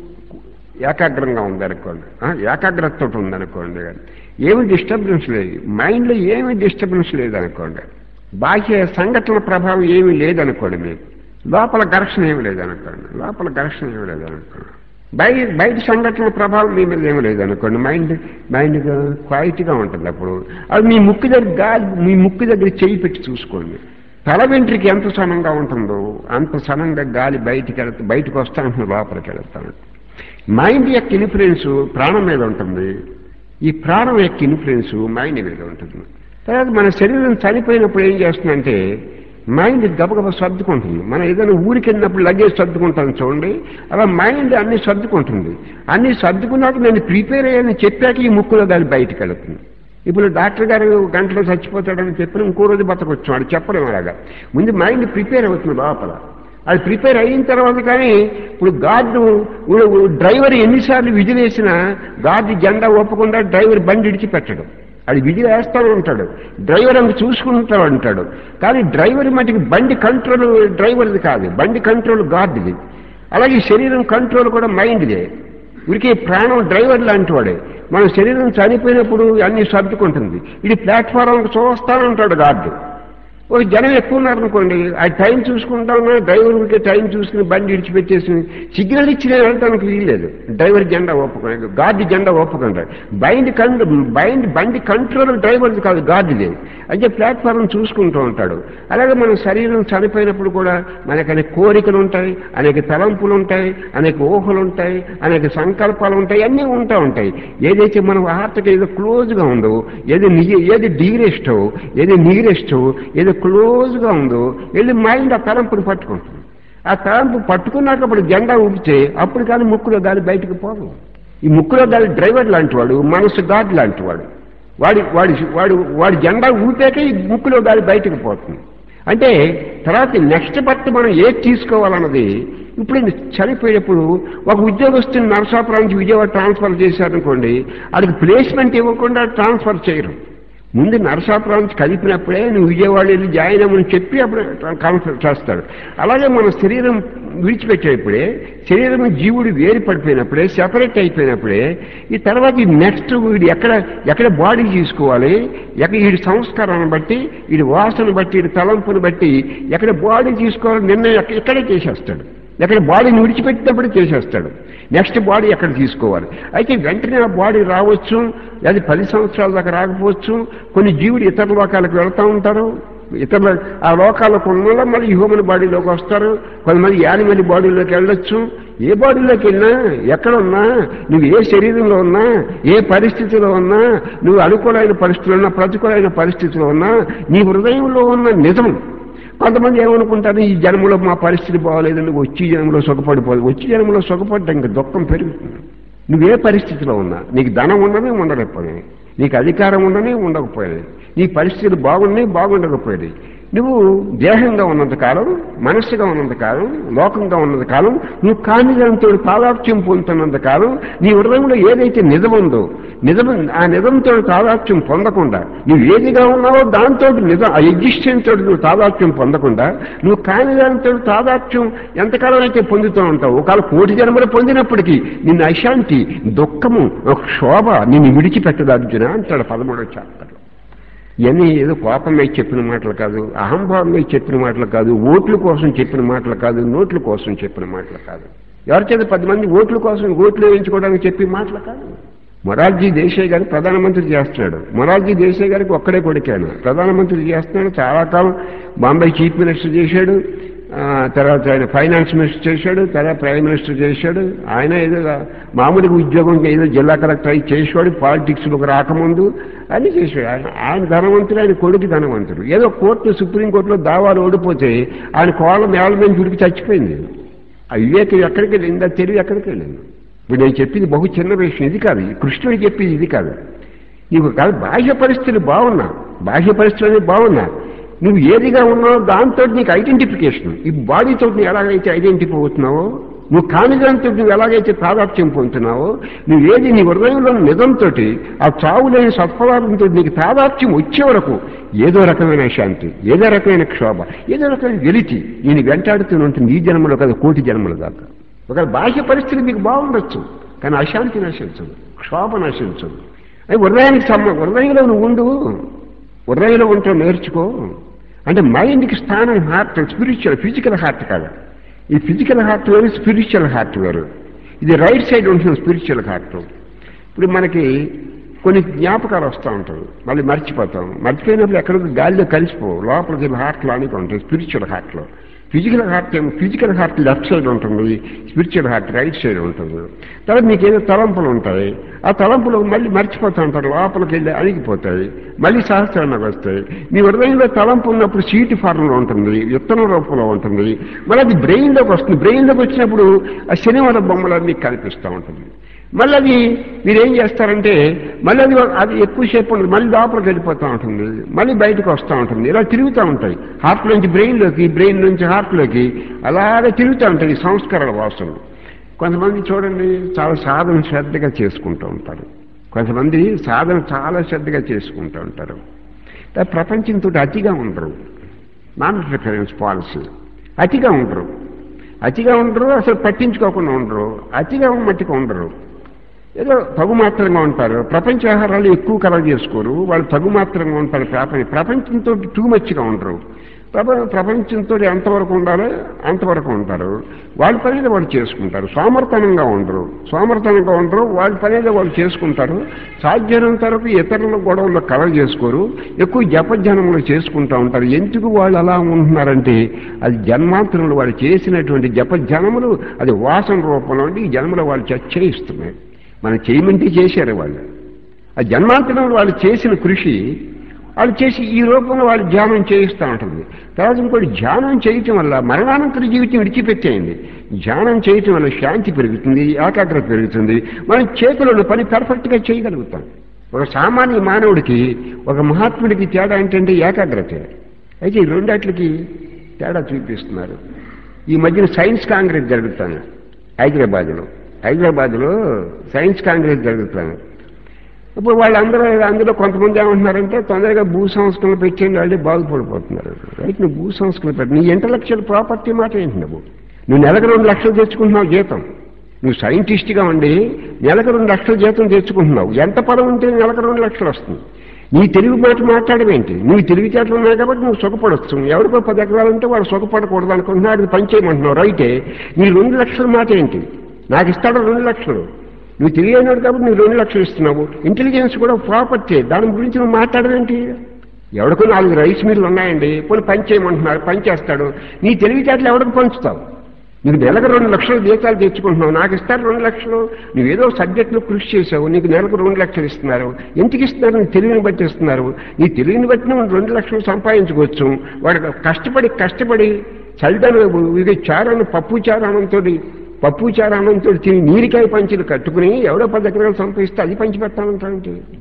ఏకాగ్రంగా ఉందనుకోండి ఆ, ఏకాగ్రతతో ఉందనుకోండి ఏమి డిస్టర్బెన్స్ లేదు మైండ్లో ఏమి డిస్టర్బెన్స్ లేదనుకోండి బాహ్య సంఘటన ప్రభావం ఏమీ లేదనుకోండి మీకు లోపల ఘర్షణ ఏమి లేదనుకోండి లోపల ఘర్షణ ఏమి లేదనుకోండి బయట బయట సంఘటన ప్రభావం మీ మీద ఏమి లేదనుకోండి మైండ్ మైండ్ క్వాలిటీగా ఉంటుంది అప్పుడు అది మీ ముక్కు దగ్గర గాలి మీ ముక్కు దగ్గర చేయి పెట్టి చూసుకోండి తల వెంట్రుకి ఎంత సనంగా ఉంటుందో అంత సనంగా గాలి బయటికి వెళ్తా బయటకు వస్తా ఉంటుంది లోపలికి వెళ్తాను మైండ్ యొక్క ఇన్ఫ్లుయెన్స్ ప్రాణం మీద ఉంటుంది ఈ ప్రాణం యొక్క ఇన్ఫ్లుయెన్స్ మైండ్ మీద ఉంటుంది తర్వాత మన శరీరం చనిపోయినప్పుడు ఏం చేస్తుందంటే మైండ్ గబగబ సర్దుకుంటుంది మనం ఏదైనా ఊరికి వెళ్ళినప్పుడు లగేజ్ సర్దుకుంటాం చూడండి అలా మైండ్ అన్ని సర్దుకుంటుంది అన్ని సర్దుకున్నాక నేను ప్రిపేర్ అయ్యానని చెప్పాక ఈ ముక్కులో గాలి బయటకు వెళుతుంది ఇప్పుడు డాక్టర్ గారు గంటలో చచ్చిపోతాడని చెప్పిన ఇంకో రోజు బతకొచ్చు వాడు చెప్పడం అలాగా ముందు మైండ్ ప్రిపేర్ అవుతుంది లోపల అది ప్రిపేర్ అయిన తర్వాత కానీ ఇప్పుడు గార్డు ఇప్పుడు డ్రైవర్ ఎన్నిసార్లు విధులు వేసినా గార్డు జెండా ఒప్పకుండా డ్రైవర్ బండి ఇడిచిపెట్టడు అది విధి వేస్తాను ఉంటాడు డ్రైవర్ అంత చూసుకుంటాడు అంటాడు కానీ డ్రైవర్ మటుకు బండి కంట్రోల్ డ్రైవర్ది కాదు బండి కంట్రోల్ గార్డుది అలాగే శరీరం కంట్రోల్ కూడా మైండ్దే ఉరికి ప్రాణం డ్రైవర్ లాంటి వాడే మన శరీరం చనిపోయినప్పుడు అన్ని సర్దుకుంటుంది ఇది ప్లాట్ఫారం చూస్తాను ఉంటాడు గార్డు ఒక జనం ఎక్కువ ఉన్నారనుకోండి ఆ టైం చూసుకుంటా ఉన్నా డ్రైవర్ ఉడికే టైం చూసుకుని బండి ఇడిచిపెట్టేసి సిగ్నల్ ఇచ్చి నేను వెళ్ళటానికి వీల్లేదు డ్రైవర్ జెండా ఒప్పుకోండి గార్డు జెండా ఒప్పుకుంటాడు బైండ్ కన్ బైండ్ బండి కంట్రోల్ డ్రైవర్ది కాదు గార్డుది అయితే ప్లాట్ఫారం చూసుకుంటూ ఉంటాడు అలాగే మన శరీరం చనిపోయినప్పుడు కూడా మనకు అనేక కోరికలు ఉంటాయి అనేక తలంపులు ఉంటాయి అనేక ఊహలు ఉంటాయి అనేక సంకల్పాలు ఉంటాయి అన్నీ ఉంటా ఉంటాయి ఏదైతే మనం హార్ట్కి ఏదో క్లోజ్గా ఉందో ఏది నిజ ఏది డీరెస్టో ఏది నీరెస్టో ఏదో క్లోజ్గా ఉందో వెళ్ళి మైండ్ ఆ తలంపుని పట్టుకుంటుంది ఆ తలంపు పట్టుకున్నాక అప్పుడు జెండా ఊపితే అప్పుడు కానీ ముక్కులో గాలి బయటకు పోదు ఈ ముక్కులో గాలి డ్రైవర్ లాంటి వాడు మనసు గాడ్ లాంటి వాడు వాడి వాడి వాడు వాడి జెండా ఊపాక ఈ ముక్కులో గాలి బయటకు పోతుంది అంటే తర్వాత నెక్స్ట్ బర్త్ మనం ఏది తీసుకోవాలన్నది ఇప్పుడు ఈయన చనిపోయేటప్పుడు ఒక ఉద్యోగస్తుని నరసాపురం నుంచి విజయవాడ ట్రాన్స్ఫర్ చేశారనుకోండి వాడికి ప్లేస్మెంట్ ఇవ్వకుండా ట్రాన్స్ఫర్ చేయరు ముందు నరసాపురం నుంచి కలిపినప్పుడే నువ్వు విజయవాడ వెళ్ళి జాయిన్ అవ్వమని చెప్పి అప్పుడు కాన్ఫర్ చేస్తాడు అలాగే మన శరీరం విడిచిపెట్టేప్పుడే శరీరం జీవుడు వేరు పడిపోయినప్పుడే సెపరేట్ అయిపోయినప్పుడే ఈ తర్వాత ఈ నెక్స్ట్ వీడు ఎక్కడ ఎక్కడ బాడీ తీసుకోవాలి ఎక్కడ వీడి సంస్కారాన్ని బట్టి వీడి వాసన బట్టి వీడి తలంపుని బట్టి ఎక్కడ బాడీ తీసుకోవాలి నిర్ణయం ఎక్క- ఇక్కడే చేసేస్తాడు ఎక్కడ బాడీని విడిచిపెట్టినప్పుడు చేసేస్తాడు నెక్స్ట్ బాడీ ఎక్కడ తీసుకోవాలి అయితే వెంటనే ఆ బాడీ రావచ్చు అది పది సంవత్సరాల దాకా రాకపోవచ్చు కొన్ని జీవుడు ఇతర లోకాలకు వెళ్తూ ఉంటారు ఇతర ఆ లోకాలకు ఉన్న మళ్ళీ హ్యూమన్ బాడీలోకి వస్తారు కొంతమంది యానిమల్ బాడీలోకి వెళ్ళొచ్చు ఏ బాడీలోకి వెళ్ళినా ఎక్కడ ఉన్నా నువ్వు ఏ శరీరంలో ఉన్నా ఏ పరిస్థితిలో ఉన్నా నువ్వు అనుకూలమైన పరిస్థితుల్లో ఉన్నా ప్రతికూలమైన పరిస్థితిలో ఉన్నా నీ హృదయంలో ఉన్న నిజం కొంతమంది ఏమనుకుంటారు ఈ జన్మలో మా పరిస్థితి బాగోలేదండి వచ్చి జన్మలో సుఖపడిపోదు వచ్చి జన్మలో సుఖపడ్డా ఇంకా దుఃఖం పెరుగుతుంది నువ్వే పరిస్థితిలో ఉన్నా నీకు ధనం ఉండనే ఉండలేకపోయాయి నీకు అధికారం ఉండనే ఉండకపోయాయి నీ పరిస్థితులు బాగున్నాయి బాగుండకపోయాయి నువ్వు దేహంగా ఉన్నంత కాలం మనస్సుగా ఉన్నంత కాలం లోకంగా ఉన్నంత కాలం నువ్వు కానిదంతో తాదాప్యం పొందుతున్నంత కాలం నీ హృదయంలో ఏదైతే నిజం ఉందో నిజం ఆ నిజంతో తాదాప్యం పొందకుండా నువ్వు ఏదిగా ఉన్నావో దాంతో నిజం ఆ ఎగ్జిస్టెన్స్ తోటి నువ్వు తాదాప్యం పొందకుండా నువ్వు కాని దానితో తాదాప్యం ఎంతకాలం అయితే పొందుతూ ఉంటావు ఒకవేళ కోటి జన్మలు పొందినప్పటికీ నిన్ను అశాంతి దుఃఖము ఒక శోభ నిన్ను విడిచిపెట్టదు అర్జున అంటాడు పదమూడవ చాప్టర్లో ఇవన్నీ ఏదో కోపం మీద చెప్పిన మాటలు కాదు అహంభావం మీద చెప్పిన మాటలు కాదు ఓట్ల కోసం చెప్పిన మాటలు కాదు నోట్ల కోసం చెప్పిన మాటలు కాదు ఎవరి చేత పది మంది ఓట్ల కోసం ఓట్లు వేయించుకోవడానికి చెప్పిన మాటలు కాదు మొరార్జీ దేశాయ్ గారు ప్రధానమంత్రి చేస్తున్నాడు మొరార్జీ దేశాయ్ గారికి ఒక్కడే కొడుకాను ప్రధానమంత్రి చేస్తున్నాడు చాలా కాలం బాంబే చీఫ్ మినిస్టర్ చేశాడు ఆ, తర్వాత ఆయన ఫైనాన్స్ మినిస్టర్ చేశాడు తర్వాత ప్రైమ్ మినిస్టర్ చేశాడు ఆయన ఏదో మామూలుగా ఉద్యోగం ఏదో జిల్లా కలెక్టర్ అయి చేసేవాడు పాలిటిక్స్లోకి రాకముందు అన్ని చేశాడు ఆయన ఆయన ధనవంతుడు ఆయన కొడుకు ధనవంతుడు ఏదో కోర్టు సుప్రీంకోర్టులో దావాలు ఓడిపోతే ఆయన కోళ్ళ మేళ మీద చుడికి చచ్చిపోయింది ఆ వివేకం ఎక్కడికి వెళ్ళింది ఆ తెలివి ఎక్కడికి వెళ్ళింది ఇప్పుడు నేను చెప్పింది బహు చిన్న విషయం ఇది కాదు ఈ కృష్ణుడు చెప్పింది ఇది కాదు నీకు కాదు బాహ్య పరిస్థితులు బాగున్నా బాహ్య పరిస్థితులు అనేవి బాగున్నా నువ్వు ఏదిగా ఉన్నావో దాంతో నీకు ఐడెంటిఫికేషన్ ఈ బాడీతో నువ్వు ఎలాగైతే ఐడెంటిఫై అవుతున్నావో నువ్వు కాని దాంతో నువ్వు ఎలాగైతే తాదాప్యం పొందుతున్నావో నువ్వు ఏది నీ హృదయంలో నిజంతో ఆ చావు లేని సత్ఫలాలతో నీకు తాదాప్యం వచ్చే వరకు ఏదో రకమైన శాంతి ఏదో రకమైన క్షోభ ఏదో రకమైన వెలితి నేను వెంటాడుతూనే ఉంటుంది ఈ జన్మలో కదా కోటి జన్మల దాకా ఒక బాహ్య పరిస్థితి మీకు బాగుండొచ్చు కానీ అశాంతి నశించదు క్షోభ నశించదు అది హృదయానికి సంబంధం హృదయంలో నువ్వు ఉండు హృదయంలో ఉంటూ నేర్చుకో అంటే మైండ్కి స్థానం హార్ట్ స్పిరిచువల్ ఫిజికల్ హార్ట్ కాదు ఈ ఫిజికల్ హార్ట్ వేరు స్పిరిచువల్ హార్ట్ వేరు ఇది రైట్ సైడ్ ఉంటుంది స్పిరిచువల్ హార్ట్ ఇప్పుడు మనకి కొన్ని జ్ఞాపకాలు వస్తూ ఉంటాయి మళ్ళీ మర్చిపోతాం మర్చిపోయినప్పుడు ఎక్కడికి గాలిలో కలిసిపోవు లోపలికి హార్ట్లో అనేది ఉంటాయి స్పిరిచువల్ హార్ట్లో ఫిజికల్ హార్ట్ ఏమో ఫిజికల్ హార్ట్ లెఫ్ట్ సైడ్ ఉంటుంది స్పిరిచువల్ హార్ట్ రైట్ సైడ్ ఉంటుంది తర్వాత మీకు ఏదో తలంపులు ఉంటాయి ఆ తలంపులు మళ్ళీ మర్చిపోతూ ఉంటారు లోపలికి వెళ్ళి అణిగిపోతాయి మళ్ళీ సహస్రానికి వస్తాయి మీ హృదయంలో తలంపు ఉన్నప్పుడు సీటు ఫార్మ్లో ఉంటుంది విత్తనం రూపంలో ఉంటుంది మళ్ళీ అది బ్రెయిన్లోకి వస్తుంది బ్రెయిన్లోకి వచ్చినప్పుడు ఆ శనివారం బొమ్మలు మీకు కనిపిస్తూ ఉంటుంది మళ్ళీ అది మీరేం చేస్తారంటే మళ్ళీ అది అది ఎక్కువసేపు ఉండదు మళ్ళీ లోపలికి వెళ్ళిపోతూ ఉంటుంది మళ్ళీ బయటకు వస్తూ ఉంటుంది ఇలా తిరుగుతూ ఉంటాయి హార్ట్ నుంచి బ్రెయిన్లోకి బ్రెయిన్ నుంచి హార్ట్లోకి అలాగే తిరుగుతూ ఉంటాయి ఈ సంస్కారాల వాసనలు కొంతమంది చూడండి చాలా సాధన శ్రద్ధగా చేసుకుంటూ ఉంటారు కొంతమంది సాధన చాలా శ్రద్ధగా చేసుకుంటూ ఉంటారు కానీ ప్రపంచంతో అతిగా ఉండరు నాన్ ప్రిఫరెన్స్ పాలసీ అతిగా ఉండరు అతిగా ఉండరు అసలు పట్టించుకోకుండా ఉండరు అతిగా మట్టిగా ఉండరు ఏదో తగు మాత్రంగా ఉంటారు ప్రపంచ వ్యవహారాలు ఎక్కువ కలవ చేసుకోరు వాళ్ళు తగు మాత్రంగా ఉంటారు ప్రపంచ ప్రపంచంతో టూ మచ్గా ఉండరు ప్రప ప్రపంచంతో ఎంతవరకు ఉండాలో అంతవరకు ఉంటారు వాళ్ళ పనిలో వాళ్ళు చేసుకుంటారు సోమర్తనంగా ఉండరు సోమర్తనంగా ఉండరు వాళ్ళ పనిలో వాళ్ళు చేసుకుంటారు సాధ్యమైనంత వరకు ఇతరుల గొడవల్లో కలవ చేసుకోరు ఎక్కువ జపజనంలో చేసుకుంటూ ఉంటారు ఎందుకు వాళ్ళు అలా ఉంటున్నారంటే అది జన్మాంతరంలో వాళ్ళు చేసినటువంటి జపజనములు అది వాసన రూపంలో ఉండి ఈ జన్మలో వాళ్ళు చేయిస్తున్నాయి మనం చేయమంటే చేశారు వాళ్ళు ఆ జన్మాంతరంలో వాళ్ళు చేసిన కృషి వాళ్ళు చేసి ఈ రూపంలో వాళ్ళు ధ్యానం చేయిస్తూ ఉంటుంది తర్వాత ఇంకోటి ధ్యానం చేయటం వల్ల మరణానంతర జీవితం విడిచిపెట్టేయండి ధ్యానం చేయటం వల్ల శాంతి పెరుగుతుంది ఏకాగ్రత పెరుగుతుంది మనం చేతులను పని పర్ఫెక్ట్గా చేయగలుగుతాం ఒక సామాన్య మానవుడికి ఒక మహాత్ముడికి తేడా ఏంటంటే ఏకాగ్రత అయితే ఈ రెండాట్లకి తేడా చూపిస్తున్నారు ఈ మధ్యన సైన్స్ కాంగ్రెస్ జరుగుతాను హైదరాబాద్లో హైదరాబాద్లో సైన్స్ కాంగ్రెస్ జరుగుతాను ఇప్పుడు వాళ్ళందరూ అందులో కొంతమంది ఏమంటున్నారంటే తొందరగా భూ సంస్కరణలు పెట్టేయండి వాళ్ళే బాగుపడిపోతున్నారు రైట్ నువ్వు భూ సంస్కరణ పెట్టి నీ ఇంటలెక్చువల్ ప్రాపర్టీ మాట ఏంటి నువ్వు నువ్వు నెలకు రెండు లక్షలు తెచ్చుకుంటున్నావు జీతం నువ్వు సైంటిస్ట్గా ఉండి నెలకు రెండు లక్షల జీతం తెచ్చుకుంటున్నావు ఎంత పదం ఉంటే నెలకు రెండు లక్షలు వస్తుంది నీ తెలుగు మాట మాట్లాడమేంటి నువ్వు తెలివితేటలు ఉన్నాయి కాబట్టి నువ్వు సుఖపడవచ్చు ఎవరికో పది ఎకరాలంటే వాడు సుఖపడకూడదు అనుకుంటున్నాడు అది పని చేయమంటున్నావు రైటే నీ రెండు లక్షల మాట ఏంటి నాకు ఇస్తాడు రెండు లక్షలు నువ్వు తెలియనాడు కాబట్టి నువ్వు రెండు లక్షలు ఇస్తున్నావు ఇంటెలిజెన్స్ కూడా ప్రాపర్టీ దాని గురించి నువ్వు మాట్లాడదేంటి ఎవడికో నాలుగు రైస్ మిల్లు ఉన్నాయండి పోనీ పని చేయమంటున్నారు పని చేస్తాడు నీ తెలివితేటలు ఎవరికి పంచుతావు నీకు నెలకు రెండు లక్షలు జీతాలు తెచ్చుకుంటున్నావు నాకు ఇస్తారు రెండు లక్షలు నువ్వేదో సబ్జెక్టులో కృషి చేసావు నీకు నెలకు రెండు లక్షలు ఇస్తున్నారు ఎందుకు ఇస్తున్నారు నీ తెలివిని బట్టి ఇస్తున్నారు నీ తెలివిని బట్టి నువ్వు రెండు లక్షలు సంపాదించుకోవచ్చు వాడు కష్టపడి కష్టపడి చల్దన ఇది చారాన్ని పప్పు చారానంతో పప్పు చారానంతో తిని నీరికాయ పంచులు కట్టుకుని ఎవడో పది ఎకరాలు సంపాదిస్తే అది పంచి పెట్టాలంటే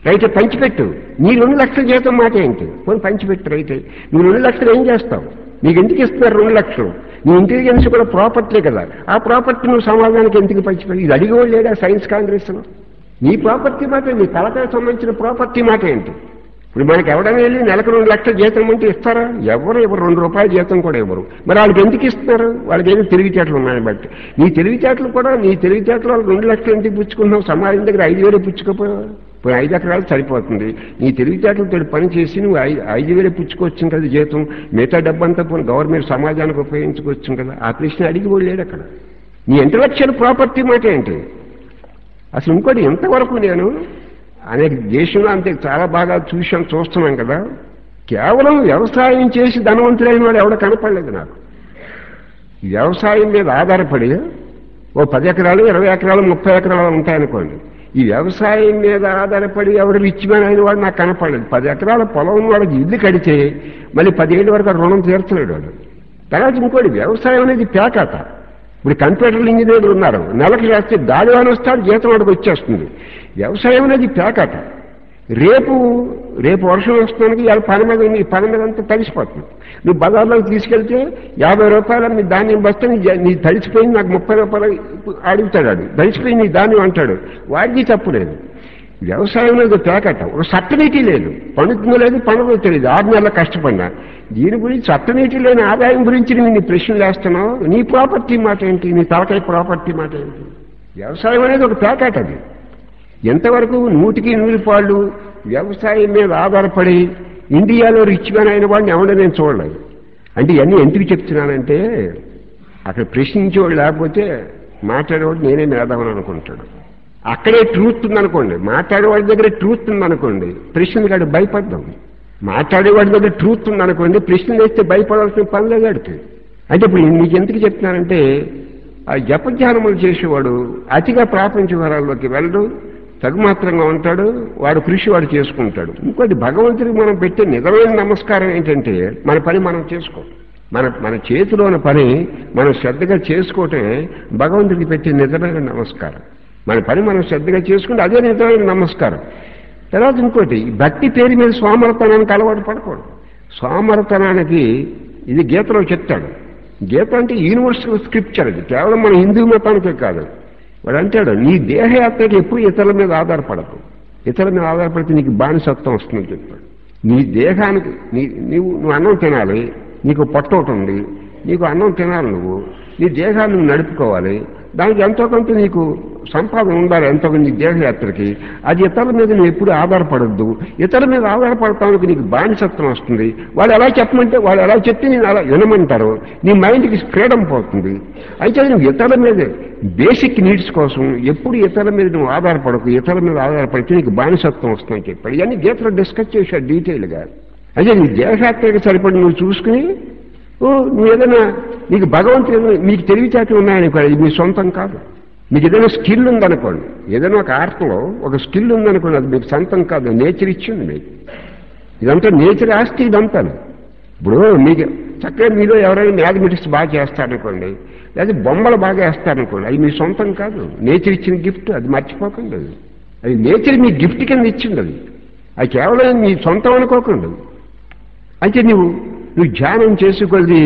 రైతే పంచిపెట్టు నీ రెండు లక్షల జీతం మాట ఏంటి పోనీ పంచిపెట్టు రైతే నువ్వు రెండు లక్షలు ఏం చేస్తావు నీకు ఎందుకు ఇస్తున్నారు రెండు లక్షలు నీ ఇంటెలిజెన్స్ కూడా ప్రాపర్టీ కదా ఆ ప్రాపర్టీ నువ్వు సమాజానికి ఎందుకు పంచిపెట్టు ఇది అడిగేవాళ్ళు లేడా సైన్స్ కాంగ్రెస్లో నీ ప్రాపర్టీ మాట నీ తలకాయ సంబంధించిన ప్రాపర్టీ మాట ఏంటి ఇప్పుడు మనకి ఎవడైనా వెళ్ళి నెలకు రెండు లక్షల జీతం అంటే ఇస్తారా ఎవరు ఎవరు రెండు రూపాయల జీతం కూడా ఇవ్వరు మరి వాళ్ళకి ఎందుకు ఇస్తున్నారు వాళ్ళకి ఏదో తెలివితేటలు ఉన్నాయి బట్టి నీ తెలివితేటలు కూడా నీ తెలివితేటలు వాళ్ళు రెండు లక్షలు ఎందుకు పుచ్చుకుంటున్నావు సమాజం దగ్గర ఐదు వేలు పుచ్చుకోపోయావు ఇప్పుడు ఐదు ఎకరాలు సరిపోతుంది నీ తెలివితేటలతో పని చేసి నువ్వు ఐదు ఐదు వేలే పుచ్చుకోవచ్చు కదా జీతం మిగతా డబ్బంతా పోనీ గవర్నమెంట్ సమాజానికి ఉపయోగించుకోవచ్చు కదా ఆ ప్రశ్న అడిగి కూడా లేడు అక్కడ నీ ఇంటలెక్చువల్ ప్రాపర్టీ మాట ఏంటి అసలు ఇంకోటి ఎంతవరకు నేను అనేక దేశంలో అంతే చాలా బాగా చూసాం చూస్తున్నాం కదా కేవలం వ్యవసాయం చేసి ధనవంతులైన వాడు ఎవడ కనపడలేదు నాకు వ్యవసాయం మీద ఆధారపడి ఓ పది ఎకరాలు ఇరవై ఎకరాలు ముప్పై ఎకరాలు ఉంటాయనుకోండి ఈ వ్యవసాయం మీద ఆధారపడి ఎవడు రిచ్ మ్యాన్ అయిన వాడు నాకు కనపడలేదు పది ఎకరాల పొలం ఉన్న వాడికి ఇల్లు కడితే మళ్ళీ పదిహేడు వరకు ఆ రుణం తీర్చలేడు వాడు తర్వాత ఇంకోటి వ్యవసాయం అనేది పేకాట ఇప్పుడు కంప్యూటర్ ఇంజనీర్లు ఉన్నారు నెలకు చేస్తే గాలివాన వస్తాడు జీతం వాడికి వచ్చేస్తుంది వ్యవసాయం అనేది పేకాట రేపు రేపు వర్షం వస్తున్నానికి ఇవాళ పని మీద నీ పని మీద అంతా తడిసిపోతుంది నువ్వు బజార్లోకి తీసుకెళ్తే యాభై రూపాయల నీ ధాన్యం బస్తే నీ జ- నీ తడిసిపోయింది నాకు ముప్పై రూపాయలు అడుగుతాడు వాడు. తడిసిపోయింది నీ ధాన్యం అంటాడు వాడికి తప్పు లేదు వ్యవసాయం అనేది పేకట ఒక సట్టనీటి లేదు పండుతుందో లేదు పండుగో తెలియదు ఆరు నెలల కష్టపడినా దీని గురించి సట్టనీటి లేని ఆదాయం గురించి నేను నీ ప్రశ్నలు వేస్తున్నావు నీ ప్రాపర్టీ మాట ఏంటి నీ తలకాయ ప్రాపర్టీ మాట ఏంటి వ్యవసాయం అనేది ఒక పేకాట అది ఎంతవరకు నూటికి నూరు పాళ్ళు వ్యవసాయం మీద ఆధారపడి ఇండియాలో రిచ్ మ్యాన్ అయిన వాడిని ఎవడో నేను చూడలేదు అంటే ఇవన్నీ ఎందుకు చెప్తున్నానంటే అక్కడ ప్రశ్నించేవాడు లేకపోతే మాట్లాడేవాడు నేనే మేధావని అనుకుంటాడు అక్కడే ట్రూత్ ఉందనుకోండి మాట్లాడేవాడి దగ్గర ట్రూత్ ఉందనుకోండి ప్రశ్నలు కాడు భయపడ్డాం మాట్లాడేవాడి దగ్గర ట్రూత్ ఉందనుకోండి ప్రశ్నలు వేస్తే భయపడాల్సిన పని లేదు వాడికి అంటే ఇప్పుడు నీకు ఎందుకు చెప్తున్నానంటే ఆ జపధ్యానములు చేసేవాడు అతిగా ప్రాపంచ వరాల్లోకి వెళ్ళడు తగుమాత్రంగా ఉంటాడు వాడు కృషి వాడు చేసుకుంటాడు ఇంకోటి భగవంతుడికి మనం పెట్టే నిజమైన నమస్కారం ఏంటంటే మన పని మనం చేసుకో మన మన చేతిలోని పని మనం శ్రద్ధగా చేసుకోవటమే భగవంతుడికి పెట్టే నిజమైన నమస్కారం మన పని మనం శ్రద్ధగా చేసుకుంటే అదే నిజమైన నమస్కారం తర్వాత ఇంకోటి ఈ భక్తి పేరు మీద సోమరతనానికి అలవాటు పడకూడదు సోమరతనానికి ఇది గీతలో చెప్తాడు గీత అంటే యూనివర్సల్ స్క్రిప్చర్ అది కేవలం మన హిందూ మతానికే కాదు వాడు అంటాడు నీ దేహయాత్రకి ఎప్పుడు ఇతరుల మీద ఆధారపడకు ఇతరుల మీద ఆధారపడితే నీకు బానిసత్వం వస్తుందని చెప్పాడు నీ దేహానికి నీ నీవు నువ్వు అన్నం తినాలి నీకు పొట్ట ఒకటి ఉంది నీకు అన్నం తినాలి నువ్వు నీ దేహాన్ని నువ్వు నడుపుకోవాలి దానికి ఎంతో కొంత నీకు సంపాదన ఉండాలి ఎంతో కొంత నీ దేహయాత్రకి అది ఇతరుల మీద నువ్వు ఎప్పుడు ఆధారపడద్దు ఇతరుల మీద ఆధారపడటానికి నీకు బానిసత్వం వస్తుంది వాళ్ళు ఎలా చెప్పమంటే వాళ్ళు ఎలా చెప్తే నేను అలా వినమంటారు నీ మైండ్కి ఫ్రీడమ్ పోతుంది అయితే నువ్వు ఇతరుల మీద బేసిక్ నీడ్స్ కోసం ఎప్పుడు ఇతరుల మీద నువ్వు ఆధారపడకు ఇతరుల మీద ఆధారపడితే నీకు బానిసత్వం వస్తుందని చెప్పాడు ఇవన్నీ గీతలో డిస్కస్ చేశాడు డీటెయిల్గా అయితే నీ దేహయాత్రకి సరిపడి నువ్వు చూసుకుని ఓ నువ్వు ఏదైనా నీకు భగవంతుడు ఏదైనా నీకు తెలివితేటలు ఉన్నాయనుకోండి ఇది మీ సొంతం కాదు మీకు ఏదైనా స్కిల్ ఉందనుకోండి ఏదైనా ఒక ఆర్ట్లో ఒక స్కిల్ ఉందనుకోండి అది మీకు సొంతం కాదు నేచర్ ఇచ్చింది మీకు ఇదంతా నేచర్ ఆస్తి ఇదంతా ఇప్పుడు మీకు చక్కగా మీలో ఎవరైనా మ్యాథమెటిక్స్ బాగా చేస్తారనుకోండి లేదా బొమ్మలు బాగా వేస్తారనుకోండి అది మీ సొంతం కాదు నేచర్ ఇచ్చిన గిఫ్ట్ అది మర్చిపోకండి అది అది నేచర్ మీ గిఫ్ట్ కింద ఇచ్చింది అది అది కేవలం మీ సొంతం అనుకోకండి అంటే నువ్వు నువ్వు ధ్యానం చేసుకొలిది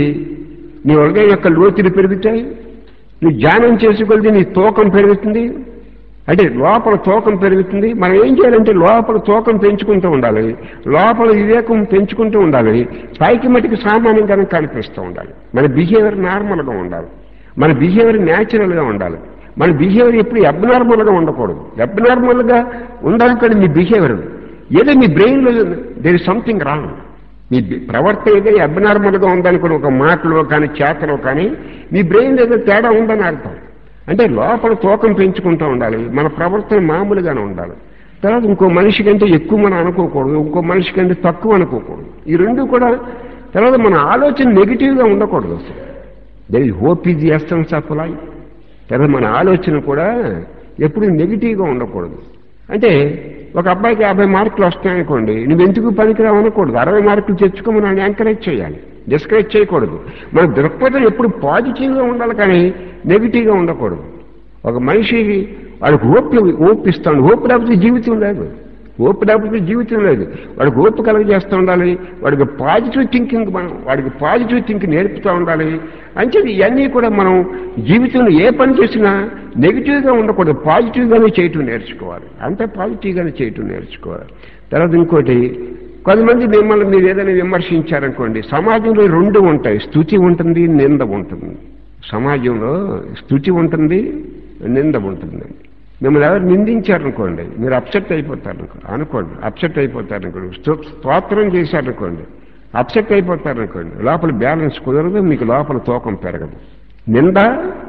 నీ హృదయం యొక్క లోతులు పెరుగుతాయి నువ్వు ధ్యానం చేసుకొలిది నీ తూకం పెరుగుతుంది అంటే లోపల తూకం పెరుగుతుంది మనం ఏం చేయాలంటే లోపల తూకం పెంచుకుంటూ ఉండాలి లోపల వివేకం పెంచుకుంటూ ఉండాలి పైకి మటుకు సామాన్యంగానే కనిపిస్తూ ఉండాలి మన బిహేవియర్ నార్మల్గా ఉండాలి మన బిహేవియర్ న్యాచురల్గా ఉండాలి మన బిహేవియర్ ఎప్పుడు అబ్నార్మల్గా ఉండకూడదు అబ్నార్మల్గా ఉండాలి కానీ మీ బిహేవియర్ ఏదో మీ బ్రెయిన్లో దేర్ ఇస్ సంథింగ్ రాంగ్ మీ బి- ప్రవర్తన ఏదో అబ్నార్మల్గా ఉందనుకుని ఒక మాటలో కానీ చేతలో కానీ మీ బ్రెయిన్ ఏదో తేడా ఉందని అర్థం అంటే లోపల తూకం పెంచుకుంటూ ఉండాలి మన ప్రవర్తన మామూలుగానే ఉండాలి తర్వాత ఇంకో మనిషి కంటే ఎక్కువ మనం అనుకోకూడదు ఇంకో మనిషి కంటే తక్కువ అనుకోకూడదు ఈ రెండు కూడా తర్వాత మన ఆలోచన నెగిటివ్గా ఉండకూడదు అసలు there is hope is the essence of life తర్వాత మన ఆలోచన కూడా ఎప్పుడు నెగిటివ్గా ఉండకూడదు అంటే ఒక అబ్బాయికి యాభై మార్కులు వస్తాయనుకోండి నువ్వు ఎందుకు పనికిరావు అనకూడదు అరవై మార్కులు తెచ్చుకోమని ఆయన ఎంకరేజ్ చేయాలి డిస్కరేజ్ చేయకూడదు మన దృక్పథం ఎప్పుడు పాజిటివ్గా ఉండాలి కానీ నెగిటివ్గా ఉండకూడదు ఒక మనిషికి వాడికి ఓప్ ఓప్ ఇస్తాడు ఓప్ లేకపోతే జీవితం లేదు ఓపు లేకపోతే జీవితం లేదు వాడికి ఓపు కలుగజేస్తూ ఉండాలి వాడికి పాజిటివ్ థింకింగ్ మనం వాడికి పాజిటివ్ థింకింగ్ నేర్పుతూ ఉండాలి అంటే ఇవన్నీ కూడా మనం జీవితంలో ఏ పని చేసినా నెగిటివ్గా ఉండకూడదు పాజిటివ్గానే చేయటం నేర్చుకోవాలి అంతే పాజిటివ్గానే చేయటం నేర్చుకోవాలి తర్వాత ఇంకోటి కొంతమంది మిమ్మల్ని మీరు ఏదైనా విమర్శించారనుకోండి సమాజంలో రెండు ఉంటాయి స్థుతి ఉంటుంది నింద ఉంటుంది సమాజంలో స్థుతి ఉంటుంది నింద ఉంటుంది మిమ్మల్ని ఎవరు నిందించారనుకోండి మీరు అప్సెట్ అయిపోతారు అనుకోండి అప్సెట్ అయిపోతారు అనుకోండి స్తు- స్తోత్రం చేశారనుకోండి అప్సెట్ అయిపోతారు అనుకోండి లోపల బ్యాలెన్స్ కుదరదు మీకు లోపల తూకం పెరగదు నింద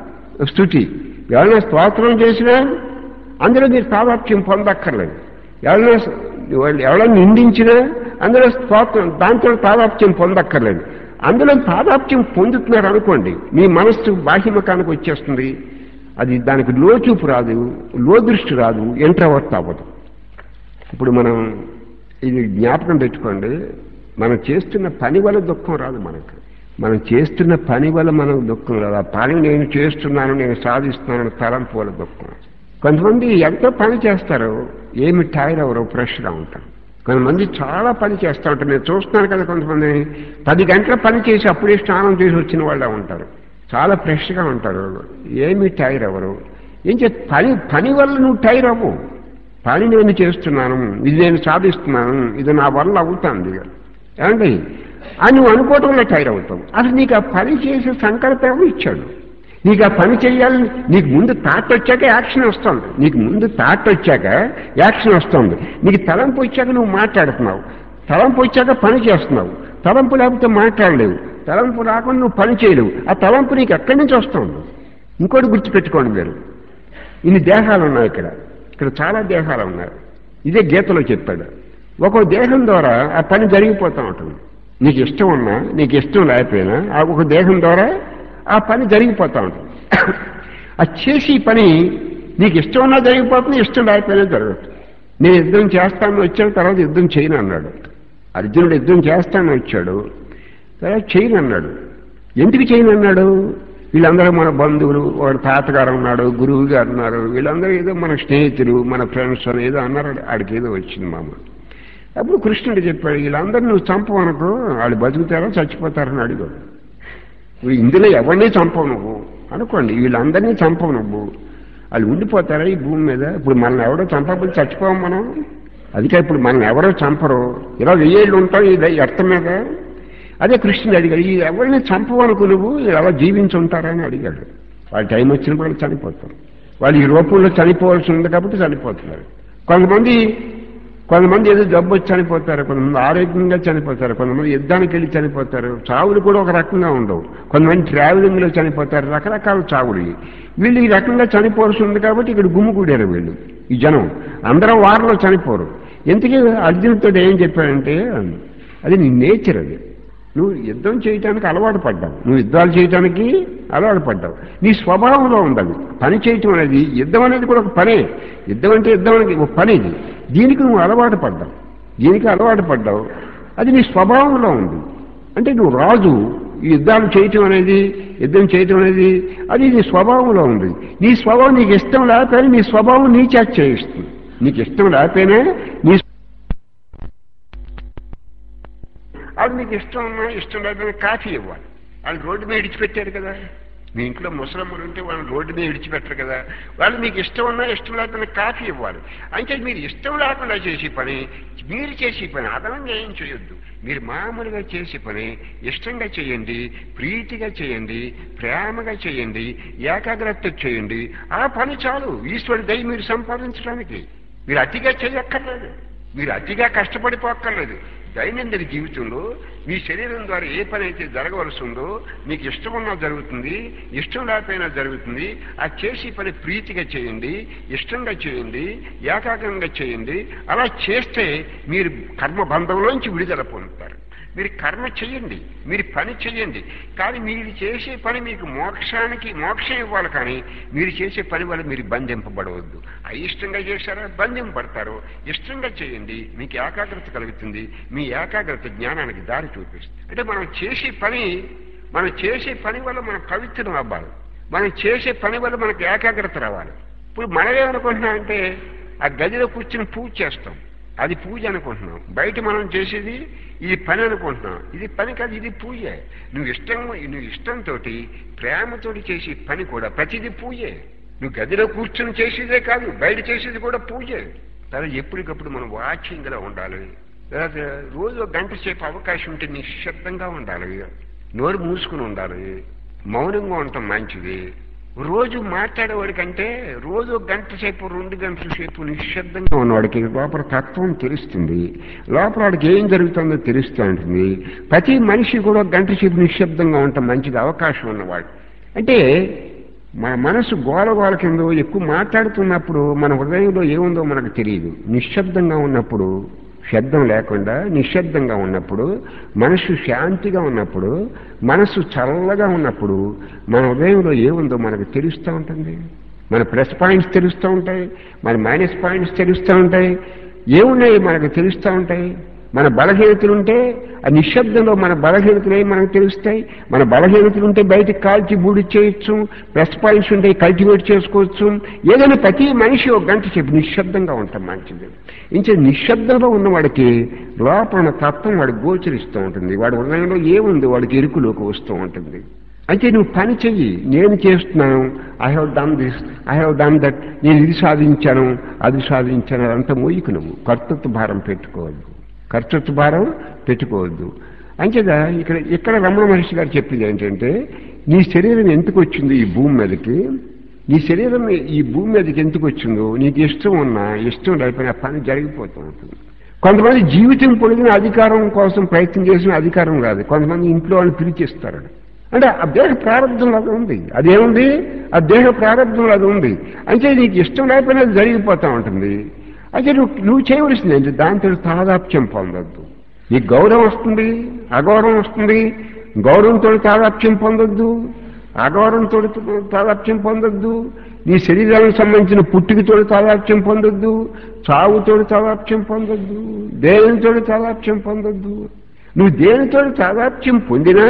స్థుతి ఎవరైనా స్తోత్రం చేసినా అందులో మీరు తాదాప్యం పొందక్కర్లేదు ఎవరైనా వాళ్ళు ఎవరైనా నిందించినా అందులో స్తోత్రం దాంతో తాదాప్యం పొందక్కర్లేదు అందులో తాదాప్యం పొందుతున్నారు అనుకోండి మీ మనస్సు బాహ్యముఖానికి వచ్చేస్తుంది అది దానికి లోచూపు రాదు లో దృష్టి రాదు ఎంట్రవర్ట్ అవ్వదు ఇప్పుడు మనం ఇది జ్ఞాపకం పెట్టుకోండి మనం చేస్తున్న పని వల్ల దుఃఖం రాదు మనకు మనం చేస్తున్న పని వల్ల మనకు దుఃఖం రాదు ఆ పని నేను చేస్తున్నాను నేను సాధిస్తున్నాను తలంపు వల్ల దుఃఖం కొంతమంది ఎంతో పని చేస్తారు ఏమి టైర్ అవరు ఫ్రెష్గా ఉంటారు కొంతమంది చాలా పని చేస్తూ ఉంటారు నేను చూస్తున్నాను కదా కొంతమంది పది గంటల పని చేసి అప్పుడే స్నానం చేసి వచ్చిన వాళ్ళ ఉంటారు చాలా ఫ్రెష్గా ఉంటారు ఏమి టైర్ అవ్వరు ఏం చే పని పని వల్ల నువ్వు టైర్ అవ్వు పని నేను చేస్తున్నాను ఇది నేను సాధిస్తున్నాను ఇది నా వల్ల అవుతుంది ఏమండి అని నువ్వు అనుకోవటం వల్ల టైర్ అవుతావు అసలు నీకు ఆ పని చేసే సంకల్పం ఇచ్చాడు నీకు ఆ పని చేయాలని నీకు ముందు థాట్ వచ్చాక యాక్షన్ వస్తుంది నీకు ముందు థాట్ వచ్చాక యాక్షన్ వస్తుంది నీకు తలంపు వచ్చాక నువ్వు మాట్లాడుతున్నావు తలంపు వచ్చాక పని చేస్తున్నావు తలంపు లేకపోతే మాట్లాడలేవు తలంపు రాకుండా నువ్వు పని చేయలేవు ఆ తలంపు నీకు ఎక్కడి నుంచి వస్తుంది ఇంకోటి గుర్తుపెట్టుకోండి మీరు ఇన్ని దేహాలు ఉన్నాయి ఇక్కడ ఇక్కడ చాలా దేహాలు ఉన్నాయి ఇదే గీతలో చెప్పాడు ఒక దేహం ద్వారా ఆ పని జరిగిపోతూ ఉంటుంది నీకు ఇష్టం ఉన్నా నీకు ఇష్టం లేకపోయినా ఆ ఒక దేహం ద్వారా ఆ పని జరిగిపోతూ ఉంటుంది ఆ చేసి పని నీకు ఇష్టం ఉన్నా జరిగిపోతుంది ఇష్టం లేకపోయినా జరగదు నేను యుద్ధం చేస్తానని వచ్చాడు తర్వాత యుద్ధం చేయను అన్నాడు అర్జునుడు యుద్ధం చేస్తానని వచ్చాడు తర్వాత చేయను అన్నాడు ఎందుకు చేయను అన్నాడు వీళ్ళందరూ మన బంధువులు వాడు తాతగారు ఉన్నాడు గురువు గారు ఉన్నారు వీళ్ళందరూ ఏదో మన స్నేహితులు మన ఫ్రెండ్స్ అని ఏదో అన్నారు ఆడికి ఏదో వచ్చింది మామ అప్పుడు కృష్ణుడు చెప్పాడు వీళ్ళందరూ నువ్వు చంపవనుకో వాళ్ళు బతుకుతారో చచ్చిపోతారని అడిగాడు నువ్వు ఇందులో ఎవరిని చంపవు నువ్వు అనుకోండి వీళ్ళందరినీ చంపవు నువ్వు వాళ్ళు ఉండిపోతారా ఈ భూమి మీద ఇప్పుడు మనల్ని ఎవడో చంపకపోతే చచ్చిపోవం మనం అదికే ఇప్పుడు మనల్ని ఎవరో చంపరు ఇలా వెయ్యేళ్ళు ఉంటాం ఇది ఎర్త మీద అదే కృష్ణుడు అడిగాడు ఈ ఎవరిని చంపవనుకు నువ్వు ఎలా జీవించి ఉంటారా అని అడిగాడు వాళ్ళ టైం వచ్చినప్పుడు వాళ్ళు చనిపోతారు వాళ్ళు ఈ రూపంలో చనిపోవాల్సి ఉంది కాబట్టి చనిపోతున్నారు కొంతమంది కొంతమంది ఏదో జబ్బు వచ్చి చనిపోతారు కొంతమంది ఆరోగ్యంగా చనిపోతారు కొంతమంది యుద్ధానికి వెళ్ళి చనిపోతారు చావులు కూడా ఒక రకంగా ఉండవు కొంతమంది ట్రావెలింగ్లో చనిపోతారు రకరకాల చావులు ఇవి. వీళ్ళు ఈ రకంగా చనిపోవాల్సి ఉంది కాబట్టి ఇక్కడ గుమ్ముకూడారు వీళ్ళు ఈ జనం అందరం వారిలో చనిపోరు ఎందుకే అర్జునుడితో ఏం చెప్పాడంటే అది నీ నేచర్ అది నువ్వు యుద్ధం చేయటానికి అలవాటు పడ్డావు నువ్వు యుద్ధాలు చేయటానికి అలవాటు పడ్డావు నీ స్వభావంలో ఉండదు పని చేయటం అనేది యుద్ధం అనేది కూడా ఒక పనే యుద్ధం అంటే యుద్ధం అనేది ఒక పని ఇది దీనికి నువ్వు అలవాటు పడ్డావు దీనికి అలవాటు పడ్డావు అది నీ స్వభావంలో ఉంది అంటే నువ్వు రాజు ఈ యుద్ధాలు చేయటం అనేది యుద్ధం చేయటం అనేది అది నీ స్వభావంలో ఉంది నీ స్వభావం నీకు ఇష్టం లేకపోయినా నీ స్వభావం నీ చేత చేయిస్తుంది నీకు ఇష్టం లేకపోయినా నీ అది నీకు ఇష్టం ఉన్నా ఇష్టం లేకపోయినా కాఫీ ఇవ్వాలి వాళ్ళు రోడ్డు మీద ఇడిచిపెట్టారు కదా మీ ఇంట్లో ముసలమ్మలు ఉంటే వాళ్ళని రోడ్డు మీద విడిచిపెట్టరు కదా వాళ్ళు మీకు ఇష్టం ఉన్నా ఇష్టం లేకపోయినా కాఫీ ఇవ్వాలి అంటే మీరు ఇష్టం లేకుండా చేసే పని మీరు చేసే పని అదనంగా ఏం చేయొద్దు మీరు మామూలుగా చేసే పని ఇష్టంగా చేయండి ప్రీతిగా చేయండి ప్రేమగా చేయండి ఏకాగ్రత చేయండి ఆ పని చాలు ఈశ్వరి దయ మీరు సంపాదించడానికి మీరు అతిగా చేయక్కర్లేదు మీరు అతిగా కష్టపడిపోక్కర్లేదు దైనందిన జీవితంలో మీ శరీరం ద్వారా ఏ పని అయితే జరగవలసి ఉందో మీకు ఇష్టం ఉన్నా జరుగుతుంది ఇష్టం లేకపోయినా జరుగుతుంది ఆ చేసి పని ప్రీతిగా చేయండి ఇష్టంగా చేయండి ఏకాగ్రంగా చేయండి అలా చేస్తే మీరు కర్మబంధంలోంచి విడుదల పొందుతారు మీరు కర్మ చేయండి మీరు పని చేయండి కానీ మీరు చేసే పని మీకు మోక్షానికి మోక్షం ఇవ్వాలి కానీ మీరు చేసే పని వల్ల మీరు బంధింపబడవద్దు అయిష్టంగా చేశారా బంధింపబడతారు ఇష్టంగా చేయండి మీకు ఏకాగ్రత కలుగుతుంది మీ ఏకాగ్రత జ్ఞానానికి దారి చూపిస్తుంది అంటే మనం చేసే పని మనం చేసే పని వల్ల మనం పవిత్రం అవ్వాలి మనం చేసే పని వల్ల మనకు ఏకాగ్రత రావాలి ఇప్పుడు మనం ఏమనుకుంటున్నామంటే ఆ గదిలో కూర్చుని పూజ చేస్తాం అది పూజ అనుకుంటున్నాం బయట మనం చేసేది ఇది పని అనుకుంటున్నాం ఇది పని కాదు ఇది పూజ నువ్వు ఇష్టం నువ్వు ఇష్టంతో ప్రేమతోటి చేసే పని కూడా ప్రతిదీ పూజే నువ్వు గదిలో కూర్చొని చేసేదే కాదు బయట చేసేది కూడా పూజే తర్వాత ఎప్పటికప్పుడు మనం వాచింగ్గా ఉండాలి తర్వాత రోజు ఒక గంట సేపు అవకాశం ఉంటే నిశ్శబ్దంగా ఉండాలి నోరు మూసుకుని ఉండాలి మౌనంగా ఉండటం మంచిది రోజు మాట్లాడేవాడి కంటే రోజు ఒక గంట సేపు రెండు గంటల సేపు నిశ్శబ్దంగా ఉన్నవాడికి లోపల తత్వం తెలుస్తుంది లోపల వాడికి ఏం జరుగుతుందో తెలుస్తూ ఉంటుంది ప్రతి మనిషి కూడా ఒక గంట సేపు నిశ్శబ్దంగా ఉండటం మంచిది అవకాశం ఉన్నవాడు అంటే మన మనసు గోల గోల కింద ఎక్కువ మాట్లాడుతున్నప్పుడు మన హృదయంలో ఏముందో మనకు తెలియదు నిశ్శబ్దంగా ఉన్నప్పుడు శబ్దం లేకుండా నిశ్శబ్దంగా ఉన్నప్పుడు మనసు శాంతిగా ఉన్నప్పుడు మనసు చల్లగా ఉన్నప్పుడు మన హృదయంలో ఏముందో మనకు తెలుస్తూ ఉంటుంది మన ప్లస్ పాయింట్స్ తెలుస్తూ ఉంటాయి మన మైనస్ పాయింట్స్ తెలుస్తూ ఉంటాయి ఏమున్నాయి మనకు తెలుస్తూ ఉంటాయి మన బలహీనతలు ఉంటే ఆ నిశ్శబ్దంలో మన బలహీనతలు ఏమి మనకు తెలుస్తాయి మన బలహీనతలు ఉంటే బయటకు కాల్చి బూడి చేయొచ్చు ప్లస్ పాయింట్స్ ఉంటే కల్టివేట్ చేసుకోవచ్చు ఏదైనా ప్రతి మనిషి ఒక గంట చెప్పి నిశ్శబ్దంగా ఉంటాం మంచిది ఇంకే నిశ్శబ్దంలో ఉన్నవాడికి లోపల ఉన్న తత్వం వాడికి గోచరిస్తూ ఉంటుంది వాడి హృదయంలో ఏముంది వాడికి ఎరుకులోకి వస్తూ ఉంటుంది అయితే నువ్వు పని చెయ్యి నేను చేస్తున్నాను I have done this I have done that నేను ఇది సాధించాను అది సాధించాను అదంతా మోయికు నువ్వు కర్తృత్వ భారం పెట్టుకోవద్దు కర్తృత్వ భారం పెట్టుకోవద్దు అంచేదా ఇక్కడ ఇక్కడ రమణ మహర్షి గారు చెప్పింది ఏంటంటే నీ శరీరం ఎందుకు వచ్చింది ఈ భూమి మీదకి నీ శరీరం ఈ భూమి మీదకి ఎందుకు వచ్చిందో నీకు ఇష్టం ఉన్నా ఇష్టం లేకపోయినా పని జరిగిపోతూ ఉంటుంది కొంతమంది జీవితం పొడిగిన అధికారం కోసం ప్రయత్నం చేసిన అధికారం కాదు కొంతమంది ఇంట్లో వాళ్ళు పిలిచిస్తారు అంటే ఆ దేహ ప్రారంభంలో అది ఉంది అదేముంది ఆ దేహ ప్రారంభంలో అది ఉంది అంటే నీకు ఇష్టం లేకపోయినా అది జరిగిపోతూ ఉంటుంది అయితే నువ్వు నువ్వు చేయవలసింది ఏంటి దాంతో తాదాప్యం పొందొద్దు నీకు గౌరవం వస్తుంది అగౌరవం వస్తుంది గౌరవంతో తాదాప్యం పొందొద్దు అగౌరవంతో తాదాప్యం పొందొద్దు నీ శరీరానికి సంబంధించిన పుట్టుకతో తాదాప్యం పొందొద్దు చావుతో తాదాప్యం పొందొద్దు దేనితో తాదాప్యం పొందొద్దు నువ్వు దేనితో తాదాప్యం పొందినా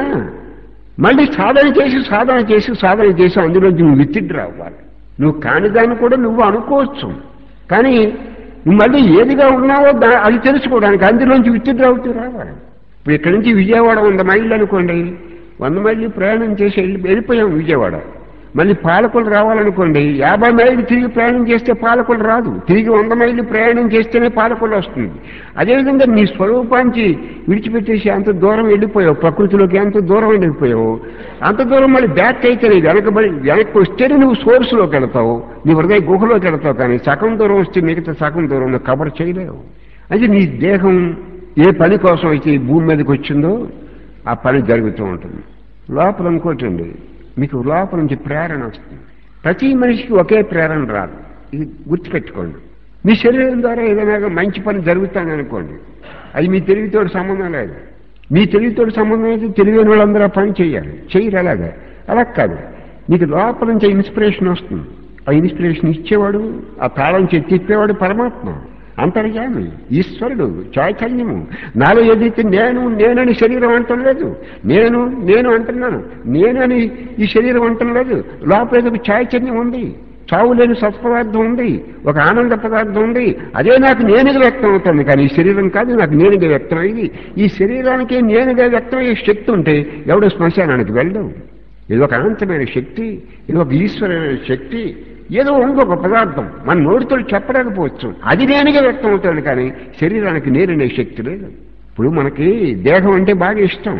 మళ్ళీ సాధన చేసి సాధన చేసి సాధన చేసి అందులోంచి నువ్వు విత్తిడ్రా అవ్వాలి నువ్వు కాని దాన్ని కూడా నువ్వు అనుకోవచ్చు కానీ నువ్వు మళ్ళీ ఏదిగా ఉన్నావో దా అది తెలుసుకోవడానికి అందులోంచి విత్తిడ్రా అవుతూ రావాలి ఇప్పుడు ఇక్కడి నుంచి విజయవాడ వంద మైళ్ళు అనుకోండి వంద మైళ్ళు ప్రయాణం చేసి వెళ్ళి వెళ్ళిపోయాం విజయవాడ మళ్ళీ పాలకులు రావాలనుకోండి యాభై మైళ్ళు తిరిగి ప్రయాణం చేస్తే పాలకులు రాదు తిరిగి వంద మైళ్ళు ప్రయాణం చేస్తేనే పాలకులు వస్తుంది అదేవిధంగా నీ స్వరూపానికి విడిచిపెట్టేసి అంత దూరం వెళ్ళిపోయావు ప్రకృతిలోకి ఎంత దూరం వెళ్ళిపోయావు అంత దూరం మళ్ళీ బ్యాక్ అయితే నీ వెనకబడి వెనక్కి వస్తేనే నువ్వు సోర్స్లోకి వెళతావు నీ హృదయ గుహలోకి వెళతావు కానీ సగం దూరం వస్తే మిగతా సగం దూరం నువ్వు కవర్ చేయలేవు అయితే నీ దేహం ఏ పని కోసం అయితే ఈ భూమి మీదకి వచ్చిందో ఆ పని జరుగుతూ ఉంటుంది లోపల ఇంకోటండి మీకు లోపల నుంచి ప్రేరణ వస్తుంది ప్రతి మనిషికి ఒకే ప్రేరణ రాదు ఇది గుర్తుపెట్టుకోండి మీ శరీరం ద్వారా ఏదైనా మంచి పని జరుగుతుంది అనుకోండి అది మీ తెలివితోటి సంబంధం లేదు మీ తెలివితోటి సంబంధం అయితే తెలివైన వాళ్ళందరూ ఆ పని చేయాలి చేయరు అలాగా అలా కాదు మీకు లోపల నుంచి ఇన్స్పిరేషన్ వస్తుంది ఆ ఇన్స్పిరేషన్ ఇచ్చేవాడు ఆ తాళం చేతి తిప్పేవాడు పరమాత్మ అంతర్యామి ఈశ్వరుడు చైతన్యము నాలో ఏదైతే నేను నేనని శరీరం అంటం లేదు నేను నేను అంటున్నాను నేనని ఈ శరీరం అంటం లేదు లోపల ఏదో ఒక చైతన్యం ఉంది చావు లేని సత్పదార్థం ఉంది ఒక ఆనంద పదార్థం ఉంది అదే నాకు నేనుగా వ్యక్తం అవుతుంది కానీ ఈ శరీరం కాదు నాకు నేనుగా వ్యక్తం అయ్యింది ఈ శరీరానికి నేనుగా వ్యక్తమయ్యే శక్తి ఉంటే ఎవడో శ్మశానానికి వెళ్ళడం ఇది ఒక అనంతమైన శక్తి ఇది ఒక ఈశ్వరమైన శక్తి ఏదో ఉంది ఒక పదార్థం మన నోటితో చెప్పలేకపోవచ్చు అది నేనుగా వ్యక్తం అవుతాడు కానీ శరీరానికి నేరనే శక్తి లేదు ఇప్పుడు మనకి దేహం అంటే బాగా ఇష్టం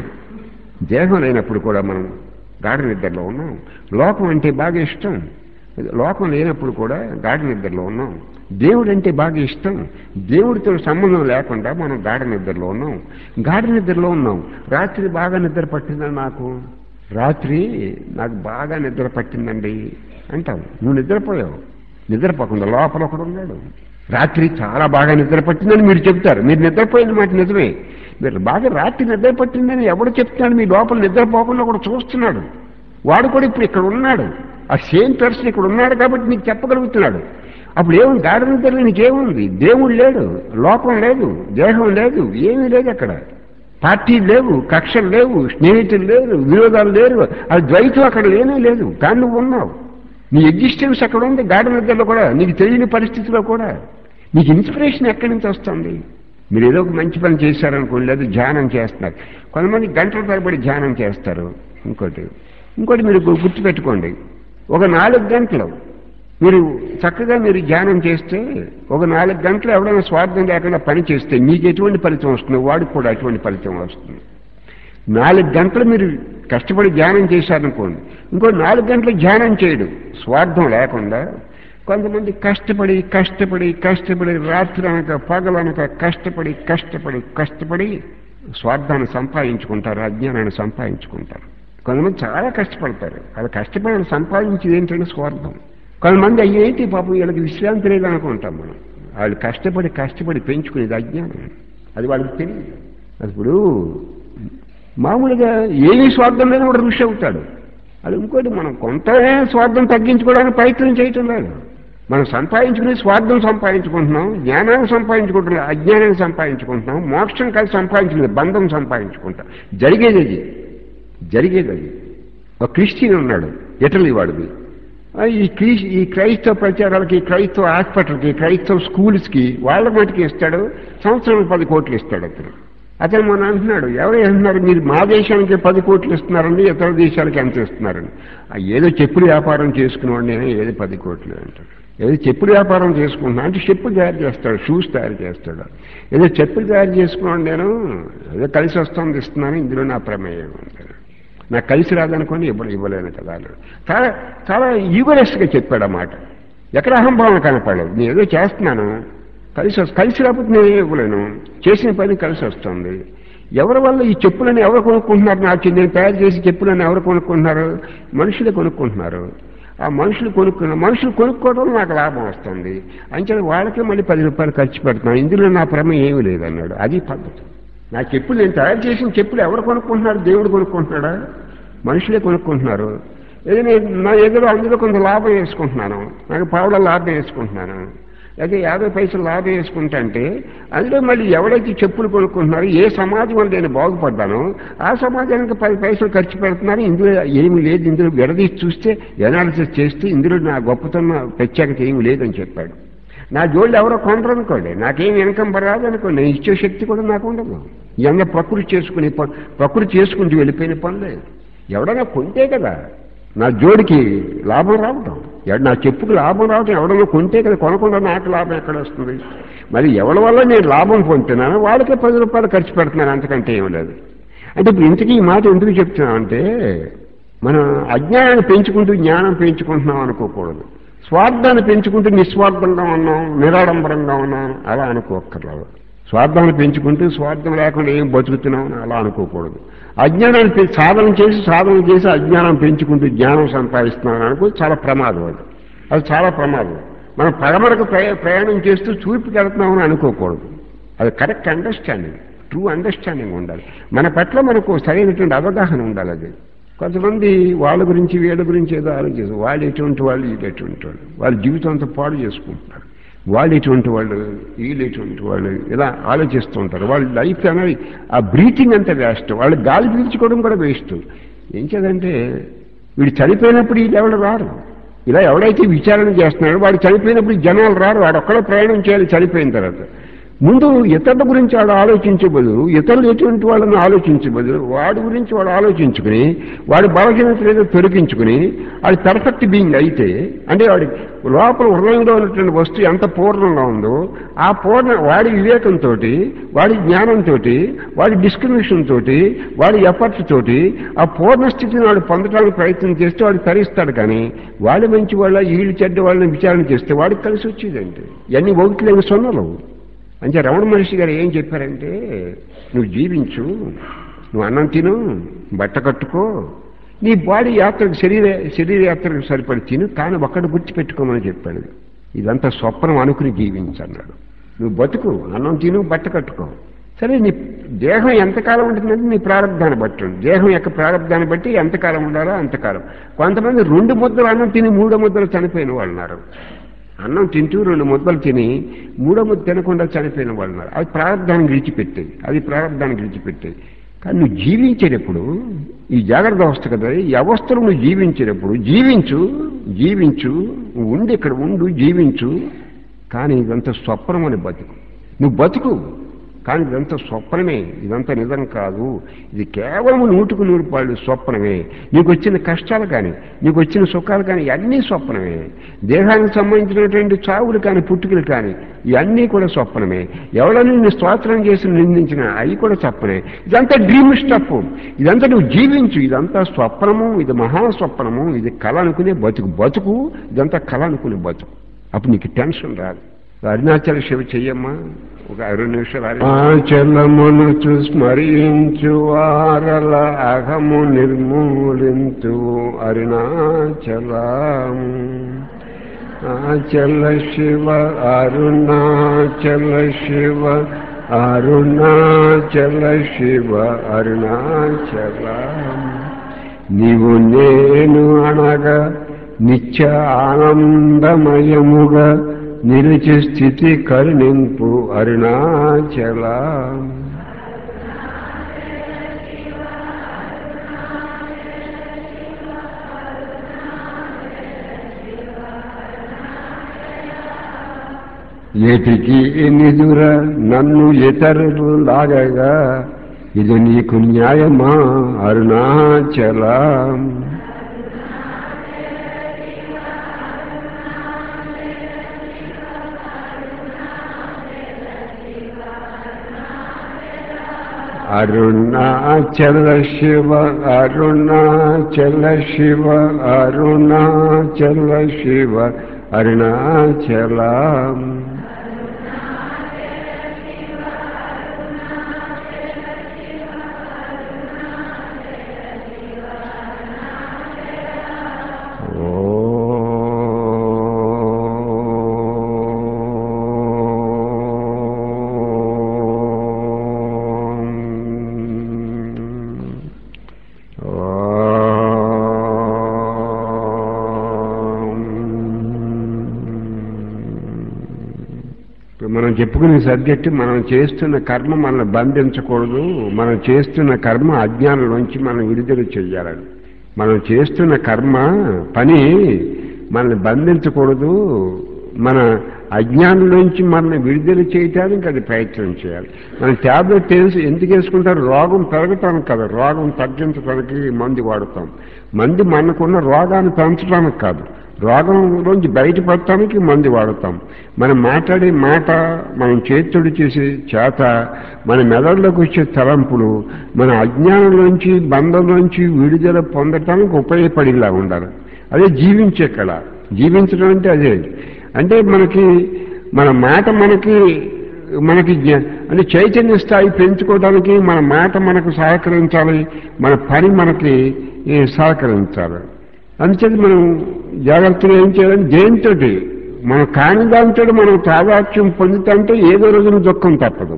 దేహం లేనప్పుడు కూడా మనం గాఢ నిద్రలో ఉన్నాం లోకం అంటే బాగా ఇష్టం లోకం లేనప్పుడు కూడా గాఢ నిద్రలో ఉన్నాం దేవుడు అంటే బాగా ఇష్టం దేవుడితో సంబంధం లేకుండా మనం గాఢ నిద్రలో ఉన్నాం గాఢ నిద్రలో ఉన్నాం రాత్రి బాగా నిద్ర పట్టిందని నాకు రాత్రి నాకు బాగా నిద్ర పట్టిందండి అంటావు నువ్వు నిద్రపోయావు నిద్రపోకుండా లోపల ఒకడు ఉన్నాడు రాత్రి చాలా బాగా నిద్ర పట్టిందని మీరు చెప్తారు మీరు నిద్రపోయిన మాట నిజమే మీరు బాగా రాత్రి నిద్ర పట్టిందని ఎవడు చెప్తున్నాడు మీ లోపల నిద్రపోకుండా కూడా చూస్తున్నాడు వాడు కూడా ఇప్పుడు ఇక్కడ ఉన్నాడు ఆ సేమ్ పర్సన్ ఇక్కడ ఉన్నాడు కాబట్టి నీకు చెప్పగలుగుతున్నాడు అప్పుడు ఏముంది గాఢ నిద్రలో నీకేముంది దేవుడు లేడు లోపం లేదు దేహం లేదు ఏమీ లేదు అక్కడ పార్టీలు లేవు కక్షలు లేవు స్నేహితులు లేరు విరోధాలు లేరు అది ద్వైతం అక్కడ లేనే లేదు కానీ నువ్వు ఉన్నావు నీ ఎగ్జిస్టెన్స్ అక్కడ ఉంది గాఢ నిద్రలో కూడా నీకు తెలియని పరిస్థితిలో కూడా మీకు ఇన్స్పిరేషన్ ఎక్కడి నుంచి వస్తుంది మీరు ఏదో ఒక మంచి పని చేశారనుకోండి లేదా ధ్యానం చేస్తున్నారు కొంతమంది గంటల తరబడి ధ్యానం చేస్తారు ఇంకోటి ఇంకోటి మీరు గు- గుర్తుపెట్టుకోండి ఒక నాలుగు గంటలు మీరు చక్కగా మీరు ధ్యానం చేస్తే ఒక నాలుగు గంటలు ఎవడైనా స్వార్థం లేకుండా పని చేస్తే మీకు ఎటువంటి ఫలితం వస్తుందో వాడికి కూడా అటువంటి ఫలితం వస్తుంది నాలుగు గంటలు మీరు కష్టపడి ధ్యానం చేశారనుకోండి ఇంకో నాలుగు గంటలు ధ్యానం చేయడు స్వార్థం లేకుండా కొంతమంది కష్టపడి కష్టపడి కష్టపడి రాత్రి అనక పగలనక కష్టపడి కష్టపడి కష్టపడి స్వార్థాన్ని సంపాదించుకుంటారు అజ్ఞానాన్ని సంపాదించుకుంటారు కొంతమంది చాలా కష్టపడతారు అది కష్టపడి సంపాదించేది ఏంటంటే స్వార్థం కొంతమంది అయ్యేంటి పాపం వీళ్ళకి విశ్రాంతి లేదు అనుకుంటాం మనం వాళ్ళు కష్టపడి కష్టపడి పెంచుకునేది అజ్ఞానం అది వాళ్ళకి తెలియదు ఇప్పుడు మామూలుగా ఏమీ స్వార్థం లేని కూడా ఋషి అవుతాడు అది ఇంకోటి మనం కొంత స్వార్థం తగ్గించుకోవడానికి ప్రయత్నం చేయటం లేదు మనం సంపాదించుకునే స్వార్థం సంపాదించుకుంటున్నాం జ్ఞానాన్ని సంపాదించుకుంటున్నాం అజ్ఞానాన్ని సంపాదించుకుంటున్నాం మోక్షం కలిసి సంపాదించుకునే బంధం సంపాదించుకుంటాం జరిగేది అది జరిగేది అది ఒక క్రిస్టియన్ ఉన్నాడు ఇటలీ వాడిది ఆ, ఈ క్రీస్ ఈ క్రైస్తవ ప్రచారాలకి క్రైస్తవ హాస్పిటల్కి క్రైస్తవ స్కూల్స్కి వాళ్ళ మటుకి ఇస్తాడు సంవత్సరం పది కోట్లు ఇస్తాడు అతను అతను మొన్న అంటున్నాడు ఎవరు అంటున్నారు మీరు మా దేశానికి పది కోట్లు ఇస్తున్నారండి ఇతర దేశాలకి ఎంత ఇస్తున్నారని ఆ, ఏదో చెప్పులు వ్యాపారం చేసుకునేవాడు నేను ఏదో పది కోట్లు అంటాడు ఏదో చెప్పులు వ్యాపారం చేసుకుంటున్నా అంటే చెప్పులు తయారు చేస్తాడు షూస్ తయారు చేస్తాడు ఏదో చెప్పులు తయారు చేసుకున్నాడు నేను ఏదో కలిసి వస్తుంది ఇస్తున్నాను ఇందులో నా ప్రమేయం అంటాడు నాకు కలిసి రాదనుకొని ఇవ్వలే ఇవ్వలేను కదా అన్నాడు చాలా చాలా ఈగరెస్ట్గా చెప్పాడు ఆ మాట ఎక్కడ అహంభావన కనపడలేదు నేను ఏదో చేస్తున్నాను కలిసి వస్తు కలిసి రాకపోతే నేను ఇవ్వలేను చేసిన పని కలిసి వస్తుంది ఎవరి వల్ల ఈ చెప్పులను ఎవరు కొనుక్కుంటున్నారు నాకు నేను తయారు చేసి చెప్పులను ఎవరు కొనుక్కుంటున్నారు మనుషులే కొనుక్కుంటున్నారు ఆ మనుషులు కొనుక్కున్న మనుషులు కొనుక్కోవడం నాకు లాభం వస్తుంది అంచేది వాళ్ళకే మళ్ళీ పది రూపాయలు ఖర్చు పెడుతున్నాను ఇందులో నా భ్రమ ఏమీ లేదన్నాడు అది పద్ధతి నా చెప్పులు నేను తయారు చేసిన చెప్పులు ఎవరు కొనుక్కుంటున్నారు దేవుడు కొనుక్కుంటున్నాడా మనుషులే కొనుక్కుంటున్నారు ఏదో నేను నా ఎదురు అందులో కొంత లాభం వేసుకుంటున్నాను నాకు పావుల లాభం వేసుకుంటున్నాను అయితే యాభై పైసలు లాభం వేసుకుంటా అంటే అందులో మళ్ళీ ఎవరైతే చెప్పులు కొనుక్కుంటున్నారో ఏ సమాజం వల్ల నేను బాగుపడ్డానో ఆ సమాజానికి పది పైసలు ఖర్చు పెడుతున్నారు ఇందులో ఏమీ లేదు ఇందులో విడదీసి చూస్తే ఎనాలిసిస్ చేస్తే ఇందులో నా గొప్పతనం ప్రత్యేకత ఏమీ లేదని చెప్పాడు నా జోళ్ళు ఎవరో కొనరు అనుకోండి నాకేం ఇన్కమ్ రాదు అనుకోండి నేను ఇచ్చే శక్తి కూడా నాకు ఉండదు ఇవన్నీ ప్రకృతి చేసుకునే పని ప్రకృతి చేసుకుంటూ వెళ్ళిపోయిన పనులే ఎవడైనా కొంటే కదా నా జోడికి లాభం రావటం ఎవ- నా చెప్పుకు లాభం రావటం ఎవడన్నా కొంటే కదా కొనకుండా నాకు లాభం ఎక్కడ వస్తుంది మరి ఎవరి వల్ల నేను లాభం పొందుతున్నాను వాళ్ళకే పది రూపాయలు ఖర్చు పెడుతున్నాను అంతకంటే ఏం లేదు అంటే ఇప్పుడు ఇంతకీ ఈ మాట ఎందుకు చెప్తున్నామంటే మనం అజ్ఞానాన్ని పెంచుకుంటూ జ్ఞానం పెంచుకుంటున్నాం అనుకోకూడదు స్వార్థాన్ని పెంచుకుంటూ నిస్వార్థంగా ఉన్నాం నిరాడంబరంగా ఉన్నాం అలా అనుకోక్కర్లేదు స్వార్థాన్ని పెంచుకుంటూ స్వార్థం లేకుండా ఏం బతుకుతున్నాం అని అలా అనుకోకూడదు అజ్ఞానాన్ని పె- సాధన చేసి సాధన చేసి అజ్ఞానం పెంచుకుంటూ జ్ఞానం సంపాదిస్తున్నాం అనుకో చాలా ప్రమాదం అది అది చాలా ప్రమాదం మనం పరమరకు ప్రయా ప్రయాణం చేస్తూ చూపుకి వెళ్తున్నామని అనుకోకూడదు అది కరెక్ట్ అండర్స్టాండింగ్ ట్రూ అండర్స్టాండింగ్ ఉండాలి మన పట్ల మనకు సరైనటువంటి అవగాహన ఉండాలి అది కొంతమంది వాళ్ళ గురించి వీళ్ళ గురించి ఏదో ఆలోచిస్తారు వాళ్ళు ఎటువంటి వాళ్ళు వీళ్ళు ఎటువంటి వాళ్ళు వాళ్ళ జీవితం అంతా పాడు చేసుకుంటున్నారు వాళ్ళు ఎటువంటి వాళ్ళు వీళ్ళు ఎటువంటి వాళ్ళు ఇలా ఆలోచిస్తూ ఉంటారు వాళ్ళ లైఫ్ అనేది ఆ బ్రీతింగ్ అంతా వేస్ట్ వాళ్ళు గాలి పీల్చుకోవడం కూడా వేస్ట్ ఏం చేదంటే వీడు చనిపోయినప్పుడు వీళ్ళు ఎవరు రారు ఇలా ఎవడైతే విచారణ చేస్తున్నాడో వాడు చనిపోయినప్పుడు ఈ జనాలు రారు వాడు ఒక్కడే ప్రయాణం చేయాలి చనిపోయిన తర్వాత ముందు ఇతరుల గురించి వాడు ఆలోచించే బదులు ఇతరులు ఎటువంటి వాళ్ళని ఆలోచించే బదులు వాడి గురించి వాడు ఆలోచించుకుని వాడి బలహీనత ఏదో తొలగించుకుని వాడి పర్ఫెక్ట్ బీయింగ్ అయితే అంటే వాడి లోపల హృదయంలో ఉన్నటువంటి వస్తువు ఎంత పూర్ణంగా ఉందో ఆ పూర్ణ వాడి వివేకంతో వాడి జ్ఞానంతో వాడి డిస్క్రిమినేషన్ తోటి వాడి ఎఫర్ట్స్ తోటి ఆ పూర్ణ స్థితిని వాడు పొందడానికి ప్రయత్నం చేస్తే వాడు తరిస్తాడు కానీ వాడి మంచి వాళ్ళ వీళ్ళు చెడ్డ వాళ్ళని విచారణ చేస్తే వాడికి కలిసి వచ్చేదండి ఇవన్నీ ఒకటి సొన్నలు అంటే రమణ మహర్షి గారు ఏం చెప్పారంటే నువ్వు జీవించు నువ్వు అన్నం తిను బట్ట కట్టుకో నీ బాడీ యాత్రకు శరీర శరీర యాత్రకు సరిపడి తిను కానీ ఒక్కటి గుర్తుపెట్టుకోమని చెప్పాడు ఇదంతా స్వప్నం అనుకుని జీవించన్నాడు నువ్వు బతుకు అన్నం తిను బట్ట కట్టుకో సరే నీ దేహం ఎంతకాలం ఉంటుందంటే నీ ప్రారంధాన్ని బట్టి ఉంటుంది దేహం యొక్క ప్రారంధాన్ని బట్టి ఎంతకాలం ఉండాలో అంతకాలం కొంతమంది రెండు ముద్దలు అన్నం తిని మూడో ముద్దలు చనిపోయిన వాళ్ళు ఉన్నారు అన్నం తింటూ రెండు ముద్దలు తిని మూడో ముద్ద తినకుండా చనిపోయిన వాళ్ళు ఉన్నారు అది ప్రారంధాన్ని విడిచిపెట్టేది అది ప్రారంధాన్ని విడిచిపెట్టేది కానీ నువ్వు జీవించేటప్పుడు ఈ జాగ్రత్త అవస్థ కదా ఈ అవస్థలు నువ్వు జీవించేటప్పుడు జీవించు జీవించు నువ్వు ఉండి ఇక్కడ ఉండు జీవించు కానీ ఇదంతా స్వప్నం అని బతుకు నువ్వు బతుకు కానీ ఇదంతా స్వప్నమే ఇదంతా నిజం కాదు ఇది కేవలం నూటుకు నూరు పాళ్ళు స్వప్నమే నీకు వచ్చిన కష్టాలు కానీ నీకు వచ్చిన సుఖాలు కానీ ఇవన్నీ స్వప్నమే దేహానికి సంబంధించినటువంటి చావులు కానీ పుట్టుకలు కానీ ఇవన్నీ కూడా స్వప్నమే ఎవడని నిన్ను స్తోత్రం చేసి నిందించిన అవి కూడా స్వప్నే ఇదంతా డ్రీమ్ స్టఫ్ ఇదంతా నువ్వు జీవించు ఇదంతా స్వప్నము ఇది మహాస్వప్నము ఇది కళ అనుకునే బతుకు బతుకు ఇదంతా కళ అనుకునే బతుకు అప్పుడు నీకు టెన్షన్ రాదు అరుణాచల శివ చెయ్యమ్మా ఒక రెండు నిమిషాలు ఆచలమును స్మరించు వారల అహము నిర్మూలించు అరుణాచలం ఆచల శివ అరుణాచల శివ అరుణాచల శివ అరుణాచలం నీవు నేను అనగా నిత్య ఆనందమయముగా నిలిచి స్థితి కరుణింపు అరుణాచల ఏటికి నిదుర నన్ను ఇతరులు లాగగా ఇది నీకు న్యాయమా అరుణాచలం అరుణాచల శివ అరుణాచల శివ అరుణాచల శివ అరుణాచలం మనం చెప్పుకునే సబ్జెక్ట్ మనం చేస్తున్న కర్మ మనల్ని బంధించకూడదు మనం చేస్తున్న కర్మ అజ్ఞానంలోంచి మనం విడుదల చెయ్యాలని మనం చేస్తున్న కర్మ పని మనల్ని బంధించకూడదు మన అజ్ఞానంలోంచి మనల్ని విడుదల చేయటానికి అది ప్రయత్నం చేయాలి మన ట్యాబ్లెట్ వేసి ఎందుకు వేసుకుంటారు రోగం పెరగటానికి కదా రోగం తగ్గించడానికి మందు వాడతాం మంది మనకున్న రోగాన్ని పెంచడానికి కాదు రోగంలోంచి బయటపడటానికి మందు వాడతాం మనం మాట్లాడే మాట మనం చేతుడు చేసే చేత మన మెదడులోకి వచ్చే తలంపులు మన అజ్ఞానంలోంచి బంధంలోంచి విడుదల పొందటానికి ఉపయోగపడేలా ఉండాలి అదే జీవించే కళ జీవించడం అంటే అదే అంటే మనకి మన మాట మనకి మనకి జ్ఞ- అంటే చైతన్య స్థాయి పెంచుకోవడానికి మన మాట మనకు సహకరించాలి మన పని మనకి ఏ, సహకరించాలి అందుచేత మనం జాగ్రత్తగా ఏం చేయాలని దేంతో మనం కాని దాంతో మనం తాదాత్యం పొందుతుంటే ఏదో రోజున దుఃఖం తప్పదు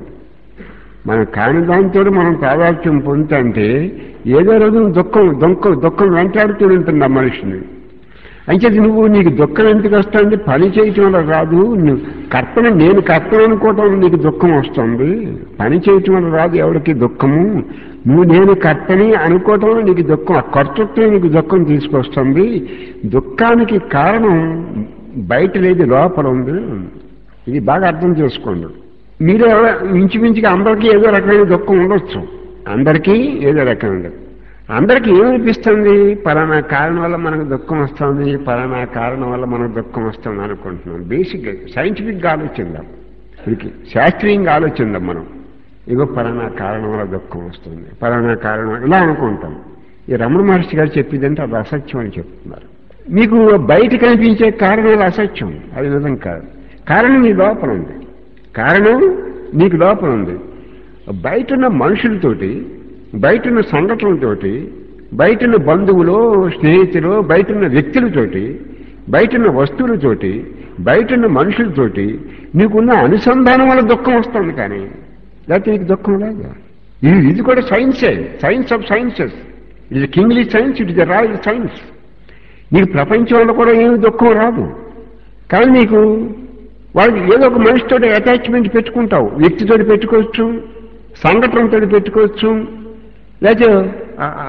మనం కాని దాంతో మనం తాదాత్యం పొందుతుంటే ఏదో రోజున దుఃఖం దుఃఖం దుఃఖం వెంటాడుతూ ఉంటుంది ఆ మనిషిని అంచేది నువ్వు నీకు దుఃఖం ఎందుకు వస్తుంది పని చేయటం వల్ల రాదు నువ్వు కర్తన నేను కర్తన అనుకోవటం వల్ల నీకు దుఃఖం వస్తుంది పని చేయటం వల్ల రాదు ఎవరికి దుఃఖము నువ్వు నేను కర్తని అనుకోవటం వల్ల నీకు దుఃఖం ఆ కర్తృత్వం నీకు దుఃఖం తీసుకొస్తుంది దుఃఖానికి కారణం బయట లేదు లోపల ఉంది ఇది బాగా అర్థం చేసుకోండి మీరు ఎవర- ఇంచుమించుగా అందరికీ ఏదో రకమైన దుఃఖం ఉండొచ్చు అందరికీ ఏదో రకమైన అందరికీ ఏమనిపిస్తుంది పలానా కారణం వల్ల మనకు దుఃఖం వస్తుంది పలానా కారణం వల్ల మనకు దుఃఖం వస్తుంది అనుకుంటున్నాం బేసిక్ సైంటిఫిక్గా ఆలోచిద్దాం ఇది శాస్త్రీయంగా ఆలోచిద్దాం మనం ఇగో పలానా కారణం వల్ల దుఃఖం వస్తుంది పలానా కారణం ఇలా అనుకుంటాం ఈ రమణ మహర్షి గారు చెప్పిందంటే అది అసత్యం అని చెప్తున్నారు మీకు బయట కనిపించే కారణాలు అసత్యం అది నిజం కాదు కారణం నీ లోపల ఉంది కారణం నీకు లోపల ఉంది బయట ఉన్న మనుషులతోటి బయట ఉన్న సంఘటనలతోటి బయట ఉన్న బంధువులు స్నేహితులు బయట ఉన్న వ్యక్తులతోటి బయట ఉన్న వస్తువులతోటి బయట ఉన్న మనుషులతోటి నీకున్న అనుసంధానం వల్ల దుఃఖం వస్తుంది కానీ లేకపోతే నీకు దుఃఖం లేదు ఇది ఇది కూడా సైన్సే సైన్స్ ఆఫ్ సైన్సెస్ ఇది kingly science it is royal science నీకు ప్రపంచంలో కూడా ఏమి దుఃఖం రాదు కానీ నీకు వాళ్ళకి ఏదో ఒక మనిషితో అటాచ్మెంట్ పెట్టుకుంటావు వ్యక్తితో పెట్టుకోవచ్చు సంఘటనతో పెట్టుకోవచ్చు లేకపోతే ఆ, ఆ,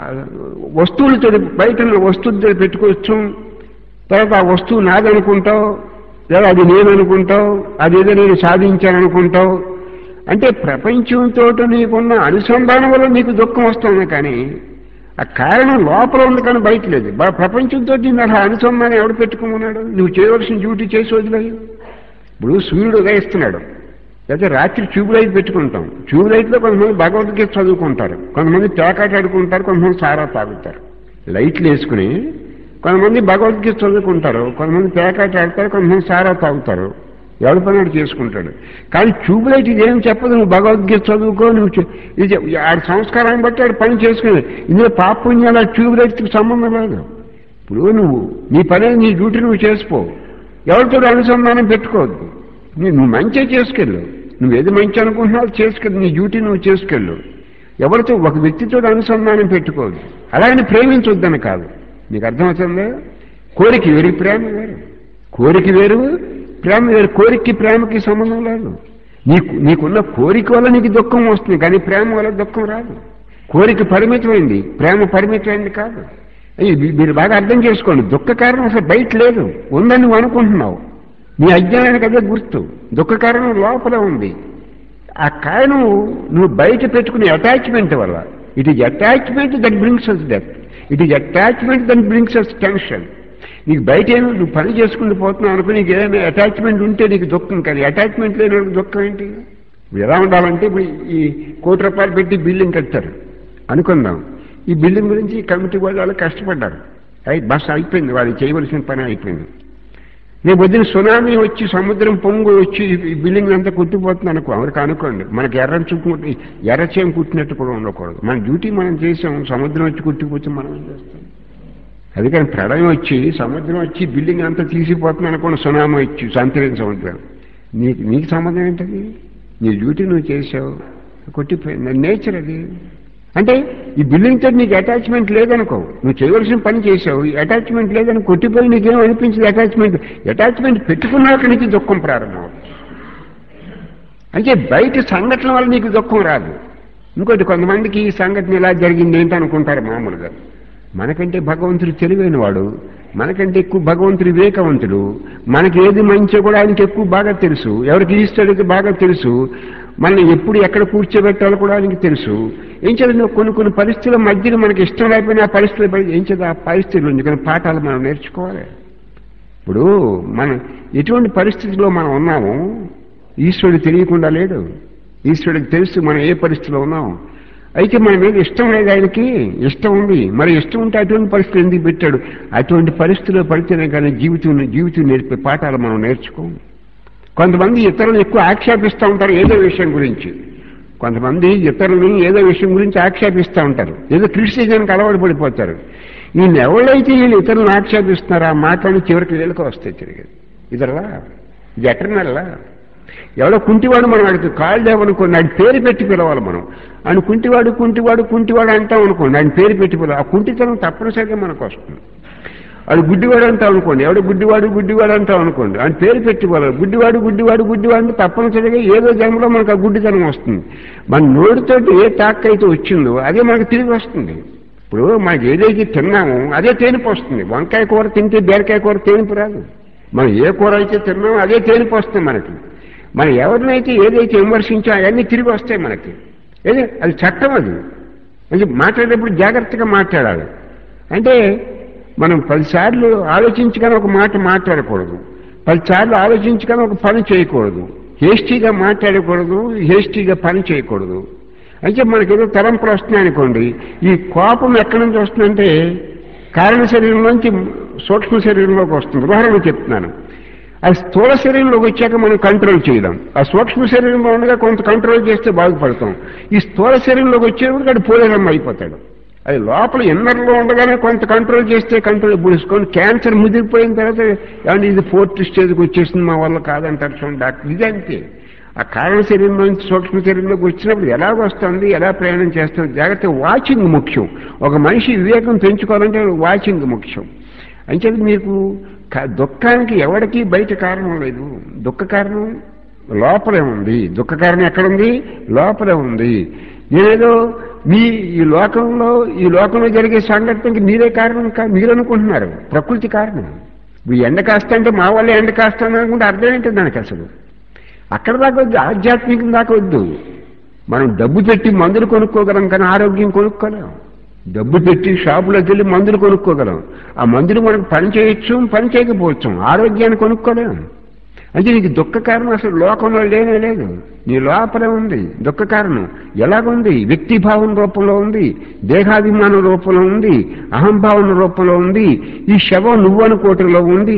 వస్తువులతో బయట ఉన్న వస్తువులతో పెట్టుకోవచ్చు తర్వాత ఆ వస్తువు నాదనుకుంటావు లేదా అది నేను అనుకుంటావు అదేదో నేను సాధించాను అనుకుంటావు అంటే ప్రపంచంతో నీకున్న అనుసంధానం వల్ల నీకు దుఃఖం వస్తుంది కానీ ఆ కారణం లోపల ఉంది కానీ బయట లేదు బా- ప్రపంచంతో నేను అలా అనుసంధానం ఎవడు పెట్టుకున్నాడు నువ్వు చేయవలసిన డ్యూటీ చేసి వదిలేయు ఇప్పుడు సూర్యుడు ఉదయిస్తున్నాడు అయితే రాత్రి ట్యూబ్ లైట్ పెట్టుకుంటాం ట్యూబ్ లైట్లో కొంతమంది భగవద్గీత చదువుకుంటారు కొంతమంది పేకాట ఆడుకుంటారు కొంతమంది సారా తాగుతారు లైట్లు వేసుకుని కొంతమంది భగవద్గీత చదువుకుంటారు కొంతమంది పేకాట ఆడతారు కొంతమంది సారా తాగుతారు ఎవరి పని వాడు చేసుకుంటాడు కానీ ట్యూబ్ లైట్ ఇదేం చెప్పదు నువ్వు భగవద్గీత చదువుకో నువ్వు చే- ఇది చెప్- ఆడి సంస్కారాన్ని బట్టి ఆడు పని చేసుకుని ఇందులో పాపుణ్యాల ట్యూబ్ లైట్కి సంబంధం లేదు ఇప్పుడు నువ్వు నీ పని నీ డ్యూటీ నువ్వు చేసుకో ఎవరితో అనుసంధానం పెట్టుకోవద్దు నీ- నువ్వు మంచిగా చేసుకెళ్ళు నువ్వు ఏది మంచి అనుకుంటున్నావు అది చేసుకెళ్ళు నీ డ్యూటీ నువ్వు చేసుకెళ్ళు ఎవరితో ఒక వ్యక్తితో అనుసంధానం పెట్టుకోవద్దు అలాగని ప్రేమించొద్దని కాదు నీకు అర్థమవుతుందా కోరిక వేరు ప్రేమ వేరు కోరిక వేరు ప్రేమ వేరు కోరికకి ప్రేమకి సంబంధం లేదు నీకు నీకున్న కోరిక వల్ల నీకు దుఃఖం వస్తుంది కానీ ప్రేమ వల్ల దుఃఖం రాదు కోరిక పరిమితమైంది ప్రేమ పరిమితమైంది కాదు అయ్యి మీ- మీరు బాగా అర్థం చేసుకోండి దుఃఖ కారణం అసలు బయట లేదు ఉందని నువ్వు అనుకుంటున్నావు నీ అజ్ఞానానికి అదే గుర్తు దుఃఖ కారణం లోపల ఉంది ఆ కారణం నువ్వు బయట పెట్టుకునే అటాచ్మెంట్ వల్ల it is attachment that brings us death it is attachment that brings us tension నీకు బయట ఏమో నువ్వు పని చేసుకుంటూ పోతున్నావు అనుకో నీకు ఏదైనా అటాచ్మెంట్ ఉంటే నీకు దుఃఖం కానీ అటాచ్మెంట్ లేని వాడికి దుఃఖం ఏంటి ఇప్పుడు ఎలా ఉండాలంటే ఇప్పుడు ఈ కోటి రూపాయలు పెట్టి బిల్డింగ్ కట్టారు అనుకుందాం ఈ బిల్డింగ్ గురించి ఈ కమిటీ వాళ్ళు వాళ్ళు కష్టపడ్డారు అయి బస్ అయిపోయింది వాళ్ళు చేయవలసిన పని అయిపోయింది రేపు పొద్దున సునామీ వచ్చి సముద్రం పొంగు వచ్చి ఈ బిల్డింగ్ అంతా కుట్టిపోతుంది అనుకో ఎవరికి అనుకోండి మనకి ఎర్ర చుట్టూ ఎర్రచేయం కుట్టినట్టు కూడా ఉండకూడదు మన డ్యూటీ మనం చేసాం సముద్రం వచ్చి కుట్టిపోతే మనం ఏం చేస్తాం అందుకని ప్రళయం వచ్చి సముద్రం వచ్చి బిల్డింగ్ అంతా తీసిపోతుంది అనుకోండి సునామీ వచ్చి సంతరించిన సముద్రం నీకు నీకు సంబంధం ఏంటది నీ డ్యూటీ నువ్వు చేసావు కొట్టిపోయింది నేచర్ అది అంటే ఈ బిల్డింగ్ తోటి నీకు అటాచ్మెంట్ లేదనుకో నువ్వు చేయవలసిన పని చేసావు ఈ అటాచ్మెంట్ లేదని కొట్టిపోయి నీకేం అనిపించింది అటాచ్మెంట్ అటాచ్మెంట్ పెట్టుకున్నాక నీకు దుఃఖం ప్రారంభం అంటే బయట సంఘటన వల్ల నీకు దుఃఖం రాదు ఇంకోటి కొంతమందికి ఈ సంఘటన ఇలా జరిగింది ఏంటి అనుకుంటారు మామూలుగా మనకంటే భగవంతుడు తెలివైన వాడు మనకంటే ఎక్కువ భగవంతుడు వివేకవంతుడు మనకి ఏది మంచో కూడా ఆయనకి ఎక్కువ బాగా తెలుసు ఎవరికి ఈశ్వరుడికి బాగా తెలుసు మనం ఎప్పుడు ఎక్కడ కూర్చోబెట్టాలో కూడా ఆయనకి తెలుసు ఏం చేయాలి నువ్వు కొన్ని కొన్ని పరిస్థితుల మధ్యలో మనకి ఇష్టం లేకపోయినా ఆ పరిస్థితులు బయట ఏం చేద్దాం ఆ పరిస్థితులు నుంచి కొన్ని పాఠాలు మనం నేర్చుకోవాలి ఇప్పుడు మనం ఎటువంటి పరిస్థితిలో మనం ఉన్నామో ఈశ్వరుడు తెలియకుండా లేడు ఈశ్వరుడికి తెలుసు మనం ఏ పరిస్థితిలో ఉన్నాం అయితే మన మీద ఇష్టం లేదు ఆయనకి ఇష్టం ఉంది మరి ఇష్టం ఉంటే అటువంటి పరిస్థితులు ఎందుకు పెట్టాడు అటువంటి పరిస్థితిలో పడితేనే కానీ జీవితం జీవితం నేర్పే పాఠాలు మనం నేర్చుకోం కొంతమంది ఇతరులను ఎక్కువ ఆక్షేపిస్తూ ఉంటారు ఏదో విషయం గురించి కొంతమంది ఇతరులని ఏదో విషయం గురించి ఆక్షేపిస్తూ ఉంటారు ఏదో క్రిటిసిజానికి అలవాటు పడిపోతారు ఈయన ఎవరైతే వీళ్ళు ఇతరులను ఆక్షేపిస్తున్నారో ఆ మాటలని చివరికి వీళ్ళకి వస్తాయి తిరిగి ఇతరులా ఇది ఎటర్నల్లా ఎవడో కుంటివాడు మనం వాడికి కాళ్ళు లేవనుకోండి ఆయన పేరు పెట్టి పిలవాలి మనం ఆయన కుంటివాడు కుంటివాడు కుంటివాడు అంటాం అనుకోండి ఆయన పేరు పెట్టి పిలవాలి ఆ కుంటితనం తప్పనిసరిగా మనకు వస్తుంది అది గుడ్డివాడు అంటాం అనుకోండి ఎవడు గుడ్డివాడు గుడ్డివాడు అంటాం అనుకోండి ఆయన పేరు పెట్టి పిలవాలి గుడ్డివాడు గుడ్డివాడు గుడ్డివాడు అంటే తప్పనిసరిగా ఏదో జన్మలో మనకు ఆ గుడ్డితనం వస్తుంది మన నోటితోటి ఏ టాక్ అయితే వచ్చిందో అదే మనకు తిరిగి వస్తుంది ఇప్పుడు మనకి ఏదైతే తిన్నామో అదే తేనిపు వస్తుంది వంకాయ కూర తింటే బీరకాయ కూర తేనిపు రాదు మనం ఏ కూర అయితే తిన్నామో అదే తేనిపు వస్తుంది మనకి మనం ఎవరినైతే ఏదైతే విమర్శించో అవన్నీ తిరిగి వస్తాయి మనకి ఏది అది చట్టం అది అది మాట్లాడేటప్పుడు జాగ్రత్తగా మాట్లాడాలి అంటే మనం పదిసార్లు ఆలోచించగానే ఒక మాట మాట్లాడకూడదు పదిసార్లు ఆలోచించగానే ఒక పని చేయకూడదు హేస్టీగా మాట్లాడకూడదు హేస్టీగా పని చేయకూడదు అయితే మనకేదో తలంపులు వస్తున్నాయి అనుకోండి ఈ కోపం ఎక్కడి నుంచి వస్తుందంటే కారణ శరీరంలోంచి సూక్ష్మ శరీరంలోకి వస్తుంది ఉదాహరణ చెప్తున్నాను అది స్థూల శరీరంలోకి వచ్చాక మనం కంట్రోల్ చేయలేం ఆ సూక్ష్మ శరీరంలో ఉండగా కొంత కంట్రోల్ చేస్తే బాగుపడతాం ఈ స్థూల శరీరంలోకి వచ్చేప్పుడు అది పోలేరమ్మ అయిపోతాడు అది లోపల ఇన్నర్లో ఉండగానే కొంత కంట్రోల్ చేస్తే కంట్రోల్ ఇప్పుడు క్యాన్సర్ ముదిరిపోయిన తర్వాత ఏమంటే ఇది ఫోర్త్ స్టేజ్కి వచ్చేసింది మా వల్ల కాదంటారు చూడండి డాక్టర్ ఇది అంతే ఆ కారణ శరీరం నుంచి సూక్ష్మ శరీరంలోకి వచ్చినప్పుడు ఎలాగ వస్తుంది ఎలా ప్రయాణం చేస్తుంది జాగ్రత్త వాచింగ్ ముఖ్యం ఒక మనిషి వివేకం పెంచుకోవాలంటే వాచింగ్ ముఖ్యం అంచేది మీకు క- దుఃఖానికి ఎవరికి బయట కారణం లేదు దుఃఖ కారణం లోపలే ఉంది దుఃఖ కారణం ఎక్కడుంది లోపలే ఉంది నేనేదో మీ ఈ లోకంలో ఈ లోకంలో జరిగే సంఘటనకి మీరే కారణం కా మీరు అనుకుంటున్నారు ప్రకృతి కారణం ఇప్పుడు ఎండ కాస్తంటే మా వల్ల ఎండ కాస్తాను అనుకుంటే అర్థం ఏంటి దానికి అసలు అక్కడ దాకా వద్దు ఆధ్యాత్మికం దాకా వద్దు మనం డబ్బు పెట్టి మందులు కొనుక్కోగలం కానీ ఆరోగ్యం కొనుక్కోలేం డబ్బు పెట్టి షాపులోకి వెళ్ళి మందులు కొనుక్కోగలం ఆ మందులు మనకు పని చేయొచ్చు పని చేయకపోవచ్చు ఆరోగ్యాన్ని కొనుక్కోలేం అంటే నీకు దుఃఖ కారణం అసలు లోకంలో లేనే లేదు నీ లోపలే ఉంది దుఃఖ కారణం ఎలాగుంది వ్యక్తిభావం రూపంలో ఉంది దేహాభిమానం రూపంలో ఉంది అహంభావన రూపంలో ఉంది ఈ శవం నువ్వనుకోవటంలో ఉంది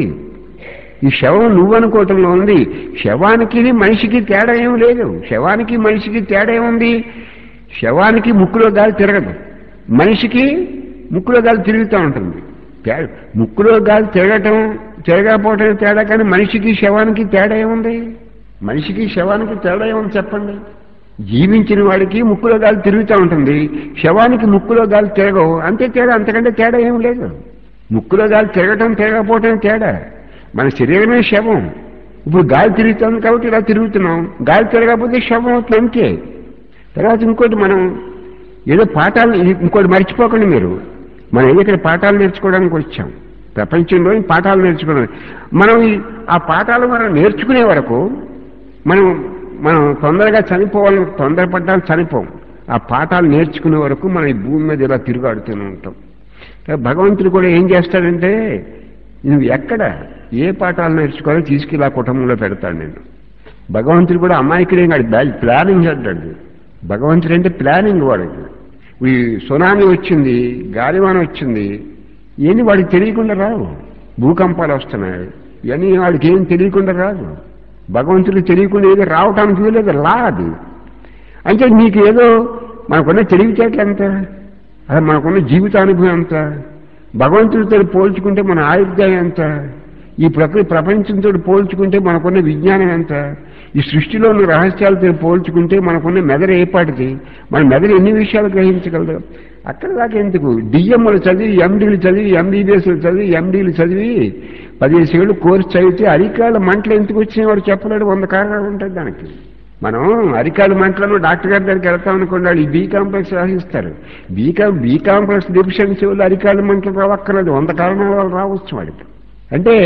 ఈ శవం నువ్వనుకోవటంలో ఉంది శవానికి మనిషికి తేడా ఏం లేదు శవానికి మనిషికి తేడా ఏముంది శవానికి ముక్కులో గాలి తిరగదు మనిషికి ముక్కులో గాలి తిరుగుతూ ఉంటుంది తే- ముక్కులో గాలి తిరగటం తిరగకపోవటం తేడా కానీ మనిషికి శవానికి తేడా ఏముంది మనిషికి శవానికి తేడా ఏముంది చెప్పండి జీవించిన వాడికి ముక్కులో గాలి తిరుగుతూ ఉంటుంది శవానికి ముక్కులో గాలి తిరగవు అంతే తేడా అంతకంటే తేడా ఏం లేదు ముక్కులో గాలి తిరగటం తిరగకపోవటం తేడా మన శరీరమే శవం ఇప్పుడు గాలి తిరుగుతుంది కాబట్టి ఇలా తిరుగుతున్నాం గాలి తిరగకపోతే శవం అవుతుంది అంతే తర్వాత ఇంకోటి మనం ఏదో పాఠాలు ఇంకోటి మర్చిపోకండి మీరు మనం ఏదో ఇక్కడ పాఠాలు నేర్చుకోవడానికి వచ్చాం ప్రపంచంలో ఈ పాఠాలు నేర్చుకోవడం మనం ఈ- ఆ పాఠాలు మనం నేర్చుకునే వరకు మనం మనం తొందరగా చనిపోవాలని తొందరపడ్డాలు చనిపోం ఆ పాఠాలు నేర్చుకునే వరకు మనం ఈ భూమి మీద ఇలా తిరుగాడుతూనే ఉంటాం భగవంతుడు కూడా ఏం చేస్తాడంటే నువ్వు ఎక్కడ ఏ పాఠాలు నేర్చుకోవాలో తీసుకెళ్ళి ఆ కుటుంబంలో పెడతాడు నేను భగవంతుడు కూడా అమాయకుడేం కాదు బ్యా- ప్లానింగ్ చేద్దాడు భగవంతుడు అంటే ప్లానింగ్ వాడికి ఈ సునామీ వచ్చింది గాలివాన వచ్చింది ఏమి వాడికి తెలియకుండా రావు భూకంపాలు వస్తున్నాయి ఇవన్నీ వాడికి ఏం తెలియకుండా రాదు భగవంతుడు తెలియకుండా ఏదో రావటానికి వీలేదు లా అది అంటే నీకు ఏదో మనకున్న తెలివితేటలు ఎంత అది మనకున్న జీవితానుభవం ఎంత భగవంతుడితో పోల్చుకుంటే మన ఆయుర్దాయం ఎంత ఈ ప్రకృతి ప్రపంచంతో పోల్చుకుంటే మనకున్న విజ్ఞానం ఎంత ఈ సృష్టిలో ఉన్న రహస్యాలతో పోల్చుకుంటే మనకున్న మెదడు ఏపాటిది మన మెదడు ఎన్ని విషయాలు గ్రహించగలదు అక్కడ దాకా ఎందుకు డిఎంలు చదివి ఎండీలు చదివి ఎంబీబీఎస్లు చదివి ఎండీలు చదివి పదిహేను ఏళ్ళు కోర్సు చదివితే అరికాళ్ళ మంటలు ఎందుకు వచ్చినాయి వాడు చెప్పలేడు వంద కారణాలు ఉంటాయి దానికి మనం అరికాళ్ళ మంటలను డాక్టర్ గారి దగ్గరికి వెళ్తాం అనుకోండి వాళ్ళు ఈ బీ కాంప్లెక్స్ రాసిస్తారు B com B complex deficiency వల్ల అరికాళ్ళ మంటలు రావక్కర్లేదు వంద కారణాల వల్ల రావచ్చు వాడికి అంటే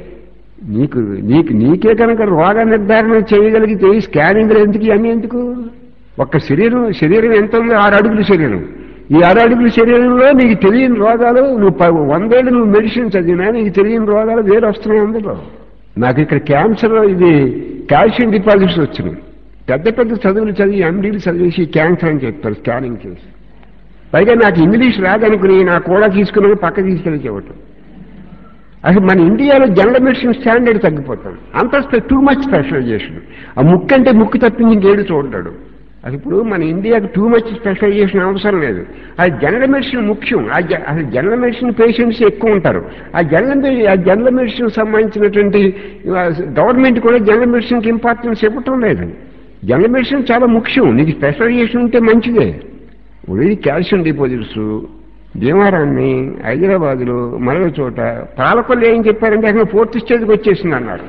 నీకు నీకు నీకే కనుక రోగ నిర్ధారణ చేయగలిగితే ఈ స్కానింగ్లు ఎందుకు ఇవన్నీ ఎందుకు ఒక్క శరీరం శరీరం ఎంత ఉందో ఆరు అడుగుల శరీరం ఈ ఆరు అడుగుల శరీరంలో నీకు తెలియని రోగాలు నువ్వు ప- వందేళ్ళు నువ్వు మెడిసిన్ చదివినా నీకు తెలియని రోగాలు వేరు వస్తున్నాయి అందులో నాకు ఇక్కడ క్యాన్సర్ ఇది కాల్షియం డిపాజిట్స్ వచ్చినాయి పెద్ద పెద్ద చదువులు చదివి ఎండీలు చదివేసి క్యాన్సర్ అని చెప్తారు స్కానింగ్ చేసి పైగా నాకు ఇంగ్లీష్ రాదనుకుని నా కూడా తీసుకుని పక్క తీసుకెళ్ళి చెప్పటం అసలు మన ఇండియాలో జనరల్ మెడిసిన్ స్టాండర్డ్ తగ్గిపోతాడు అంత టూ మచ్ స్పెషలైజేషన్ ఆ ముక్కు అంటే ముక్కు తప్పించి ఇంకేడు చూడతాడు అది ఇప్పుడు మన ఇండియాకి టూ మచ్ స్పెషలైజేషన్ అవసరం లేదు అది జనరల్ మెడిసిన్ ముఖ్యం ఆ జ- అసలు జనరల్ మెడిసిన్ పేషెంట్స్ ఎక్కువ ఉంటారు ఆ జనరల్ మెడి- ఆ జనరల్ మెడిసిన్ సంబంధించినటువంటి గవర్నమెంట్ కూడా జనరల్ మెడిసిన్కి ఇంపార్టెన్స్ ఇవ్వటం లేదు జనరల్ మెడిసిన్ చాలా ముఖ్యం నీకు స్పెషలైజేషన్ ఉంటే మంచిదే ఇప్పుడు ఇది కాల్షియం డిపాజిట్స్ భీమారాన్ని హైదరాబాద్లో మరో చోట పాలకొల్లు ఏం చెప్పారంటే అక్కడ ఫోర్త్ స్టేజ్కి వచ్చేసింది అన్నారు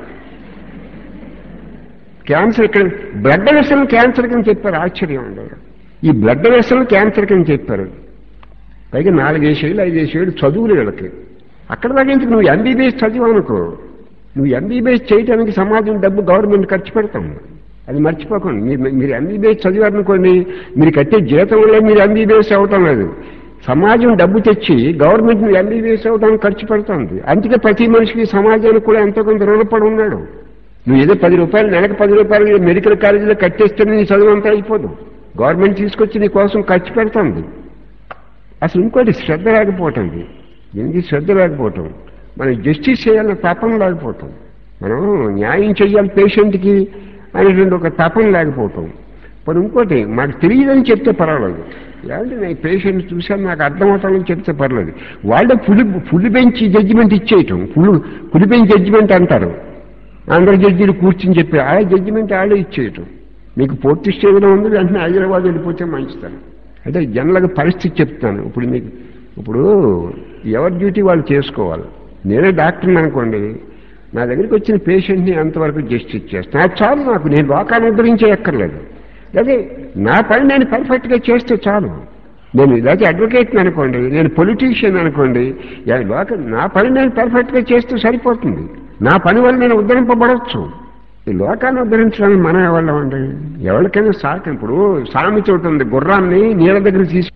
క్యాన్సర్ ఇక్కడ బ్లడ్ వెసల్ క్యాన్సర్ కింద చెప్పారు ఆశ్చర్యం అండి ఈ బ్లడ్ వెసల్ క్యాన్సర్ కింద చెప్పారు పైగా నాలుగేసేళ్ళు ఐదేసేళ్ళు చదువులు వీళ్ళకి అక్కడ దాకా ఎందుకు నువ్వు ఎంబీబీఎస్ చదివావు అనుకో నువ్వు ఎంబీబీఎస్ చేయడానికి సమాజం డబ్బు గవర్నమెంట్ ఖర్చు పెడతాం అది మర్చిపోకండి మీరు మీరు ఎంబీబీఎస్ చదివారనుకోండి మీరు కట్టే జీతం వల్ల మీరు ఎంబీబీఎస్ అవటం లేదు సమాజం డబ్బు తెచ్చి గవర్నమెంట్ ఎంబీబీఎస్ అవడానికి ఖర్చు పెడుతుంది అందుకే ప్రతి మనిషికి సమాజానికి కూడా ఎంతో కొంత రుణపడి ఉన్నాడు నువ్వు ఏదో పది రూపాయలు నెలకు పది రూపాయలు మెడికల్ కాలేజీలో కట్టేస్తే నీ చదువు అంతా అయిపోదు గవర్నమెంట్ తీసుకొచ్చి నీ కోసం ఖర్చు పెడుతుంది అసలు ఇంకోటి శ్రద్ధ లేకపోవటం ఎందుకు శ్రద్ధ లేకపోవటం మనం జస్టిస్ చేయాలన్న తపన లేకపోవటం మనం న్యాయం చేయాలి పేషెంట్కి అనేటువంటి ఒక తపన లేకపోవటం ఇప్పుడు ఇంకోటి మాకు తెలియదని చెప్తే పర్వాలేదు లేదంటే నేను పేషెంట్ చూశాను నాకు అర్థమవుతానని చెప్తే పర్లేదు వాళ్ళే పులి పులి బెంచ్ జడ్జిమెంట్ ఇచ్చేయటం పులి పులి బెంచ్ జడ్జిమెంట్ అంటారు అందరు జడ్జీలు కూర్చుని చెప్పి ఆ జడ్జిమెంట్ ఆడే ఇచ్చేయటం మీకు పూర్తి స్టేజ్లో ఉంది వెంటనే హైదరాబాద్ వెళ్ళిపోతే మంచిదని అంటే జనరల్గా పరిస్థితి చెప్తాను ఇప్పుడు మీకు ఇప్పుడు ఎవరి డ్యూటీ వాళ్ళు చేసుకోవాలి నేనే డాక్టర్ని అనుకోండి నా దగ్గరికి వచ్చిన పేషెంట్ని అంతవరకు జస్టిస్ చేస్తాను అది చాలు నాకు నేను లోకాన్ని ఉద్ధరించే ఎక్కర్లేదు అదే నా పని నేను పర్ఫెక్ట్గా చేస్తే చాలు నేను లేకపోతే అడ్వకేట్ని అనుకోండి నేను పొలిటీషియన్ అనుకోండి యా, లోక నా పని నేను పర్ఫెక్ట్గా చేస్తూ సరిపోతుంది నా పని వల్ల నేను ఉద్ధరింపబడవచ్చు ఈ లోకాన్ని ఉద్ధరించడానికి మనం ఎవళ్ళం అండి ఎవరికైనా సాక ఇప్పుడు సామి చోటు ఉంది గుర్రాన్ని నీళ్ళ దగ్గర తీసు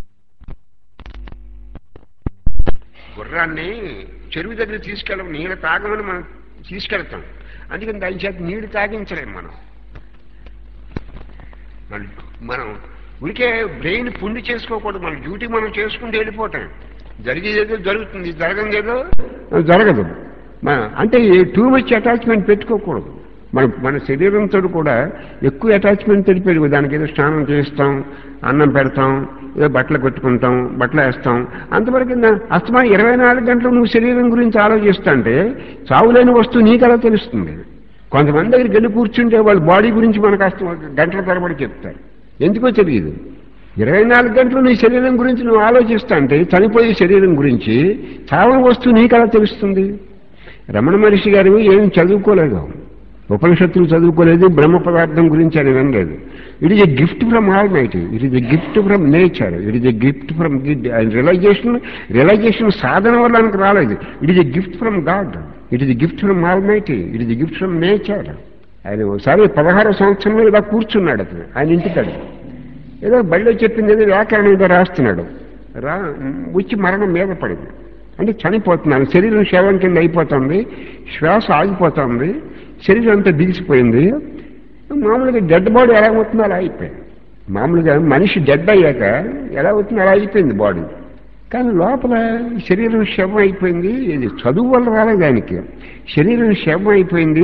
గుర్రాన్ని చెరువు దగ్గర తీసుకెళ్ళం నీళ్ళు తాగమని మనం తీసుకెళ్తాం అందుకని దాని చేత నీళ్లు తాగించలేం మనం మన మనం ఉడికే బ్రెయిన్ పుండి చేసుకోకూడదు మన డ్యూటీ మనం చేసుకుంటూ వెళ్ళిపోతాం జరిగేదేదో జరుగుతుంది జరగదేదో జరగదు మన అంటే టూ మచ్ అటాచ్మెంట్ పెట్టుకోకూడదు మన మన శరీరంతో కూడా ఎక్కువ అటాచ్మెంట్ తెలిపేది దానికి ఏదో స్నానం చేస్తాం అన్నం పెడతాం ఏదో బట్టలు కొట్టుకుంటాం బట్టలు వేస్తాం అంతవరకు అస్తమా ఇరవై నాలుగు గంటలు నువ్వు శరీరం గురించి ఆలోచిస్తుంటే చావులేని వస్తువు నీకు అలా తెలుస్తుంది కొంతమంది దగ్గరికి వెళ్ళి కూర్చుంటే వాళ్ళ బాడీ గురించి మనకు అస్త గంటల తరబడి చెప్తారు ఎందుకో తెలియదు ఇరవై నాలుగు గంటలు నీ శరీరం గురించి నువ్వు ఆలోచిస్తా అంటే చనిపోయే శరీరం గురించి చావని వస్తువు నీకు అలా తెలుస్తుంది రమణ మహర్షి గారు ఏం చదువుకోలేదు ఉపనిషత్తులు చదువుకోలేదు బ్రహ్మ పదార్థం గురించి అని వినలేదు it is a gift from almighty it is a gift from nature it is a gift from realisation realisation సాధన వల్ల ఆయనకు రాలేదు it is a gift from God it is a gift from almighty it is a gift from nature ఆయన ఒకసారి పదహారో సంవత్సరంలో ఇలా కూర్చున్నాడు అతను ఆయన ఇంటికాడ ఏదో బళ్ళో చెప్పింది ఏదో వ్యాకరణం ఏదో రాస్తున్నాడు రా వచ్చి మరణం మీద పడింది అంటే చనిపోతున్నాను శరీరం శవం కింద అయిపోతుంది శ్వాస ఆగిపోతుంది శరీరం అంతా బిగిసిపోయింది మామూలుగా డెడ్ బాడీ ఎలా అవుతుందో అలా అయిపోయింది మామూలుగా మనిషి డెడ్ అయ్యాక ఎలా అవుతుందో అలా అయిపోయింది బాడీ కానీ లోపల శరీరం శవం అయిపోయింది ఇది చదువు వల్ల రాలేదు దానికి శరీరం శవం అయిపోయింది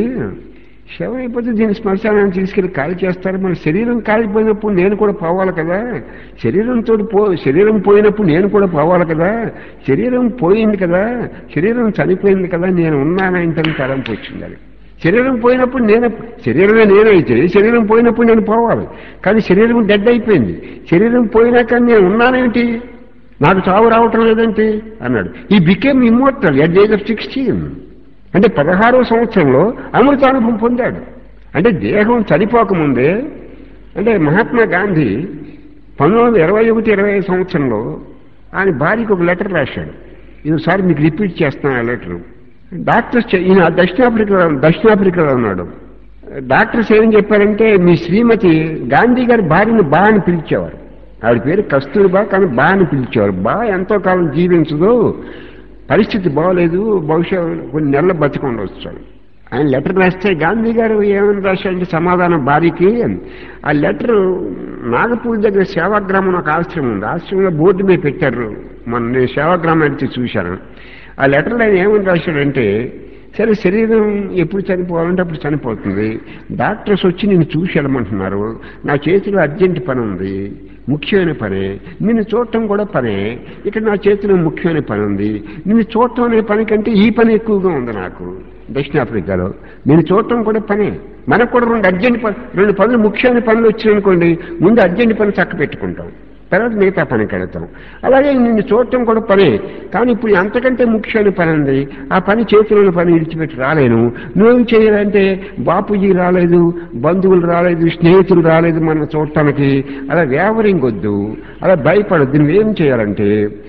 శవం అయిపోతే దీన్ని శ్మశానాన్ని తీసుకెళ్లి కాల్ చేస్తారు మన శరీరం కాలిపోయినప్పుడు నేను కూడా పోవాలి కదా శరీరంతో పో శరీరం పోయినప్పుడు నేను కూడా పోవాలి కదా శరీరం పోయింది కదా శరీరం చనిపోయింది కదా నేను ఉన్నానంటే తలంపు వచ్చింది అది శరీరం పోయినప్పుడు నేను శరీరమే నేనైతే శరీరం పోయినప్పుడు నేను పోవాలి కానీ శరీరం డెడ్ అయిపోయింది శరీరం పోయినాక నేను ఉన్నానేంటి నాకు చావు రావటం లేదేంటి అన్నాడు he became immortal at age of sixteen అంటే పదహారవ సంవత్సరంలో అమృతానుభవం పొందాడు అంటే దేహం చనిపోకముందే అంటే మహాత్మా గాంధీ పంతొమ్మిది వందల ఇరవై ఒకటి ఇరవై ఐదు సంవత్సరంలో ఆయన భార్యకు ఒక లెటర్ రాశాడు ఈసారి మీకు రిపీట్ చేస్తున్నాను ఆ లెటర్ డాక్టర్స్ చె- ఈయన దక్షిణాఫ్రికాలో దక్షిణాఫ్రికాలో ఉన్నాడు డాక్టర్స్ ఏం చెప్పారంటే మీ శ్రీమతి గాంధీ గారి భార్యని బా అని పిలిచేవారు ఆవిడ పేరు కస్తూరిబా కానీ బా అని పిలిచేవారు బా ఎంతో కాలం జీవించదు పరిస్థితి బాగోలేదు బహుశా కొన్ని నెలలు బతికొండవచ్చు ఆయన లెటర్ రాస్తే గాంధీ గారు ఏమని రాశారంటే సమాధానం భార్యకి ఆ లెటర్ నాగపూర్ దగ్గర సేవాగ్రామం ఒక ఆశ్రమం ఉంది ఆశ్రమంలో బోర్డు మీద పెట్టారు మన నేను సేవాగ్రామం అయితే చూశాను ఆ లెటర్లో ఆయన ఏమని రాశాడంటే సరే శరీరం ఎప్పుడు చనిపోవాలంటే అప్పుడు చనిపోతుంది డాక్టర్స్ వచ్చి నేను చూసి వెళ్ళమంటున్నారు నా చేతిలో అర్జెంట్ పని ఉంది ముఖ్యమైన పనే నిన్ను చూడటం కూడా పనే ఇక్కడ నా చేతిలో ముఖ్యమైన పని ఉంది నిన్ను చూడటం అనే పని కంటే ఈ పని ఎక్కువగా ఉంది నాకు దక్షిణాఫ్రికాలో నేను చూడటం కూడా పనే మనకు కూడా రెండు అర్జెంట్ పని రెండు పనులు ముఖ్యమైన పనులు వచ్చినాయనుకోండి ముందు అర్జెంట్ పని చక్క పెట్టుకుంటాం తర్వాత మిగతా పనికి వెళతాం అలాగే నిన్ను చూడటం కూడా పనే కానీ ఇప్పుడు అంతకంటే ముఖ్యమైన పని ఉంది ఆ పని చేతిలోని పని విడిచిపెట్టి రాలేను నువ్వేం చేయాలంటే బాపూజీ రాలేదు బంధువులు రాలేదు స్నేహితులు రాలేదు మన చూడటానికి అలా వ్యావరింగ్ వద్దు అలా భయపడద్దు నువ్వేం చేయాలంటే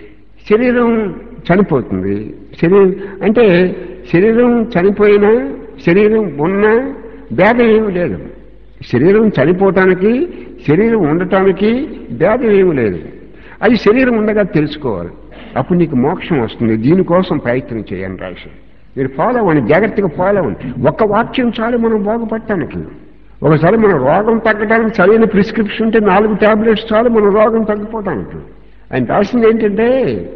శరీరం చనిపోతుంది శరీరం అంటే శరీరం చనిపోయినా శరీరం ఉన్నా భేదం ఏమి లేదు శరీరం చనిపోవటానికి శరీరం ఉండటానికి భేదం ఏమి లేదు అది శరీరం ఉండగా తెలుసుకోవాలి అప్పుడు నీకు మోక్షం వస్తుంది దీనికోసం ప్రయత్నం చేయండి రాసి మీరు ఫాలో అవ్వండి జాగ్రత్తగా ఫాలో అవ్వండి ఒక్క వాక్యం చాలు మనం బాగుపడటానికి ఒకసారి మన రోగం తగ్గడానికి సరైన ప్రిస్క్రిప్షన్ ఉంటే నాలుగు టాబ్లెట్స్ చాలు మన రోగం తగ్గిపోవటానికి ఆయన రాసింది ఏంటంటే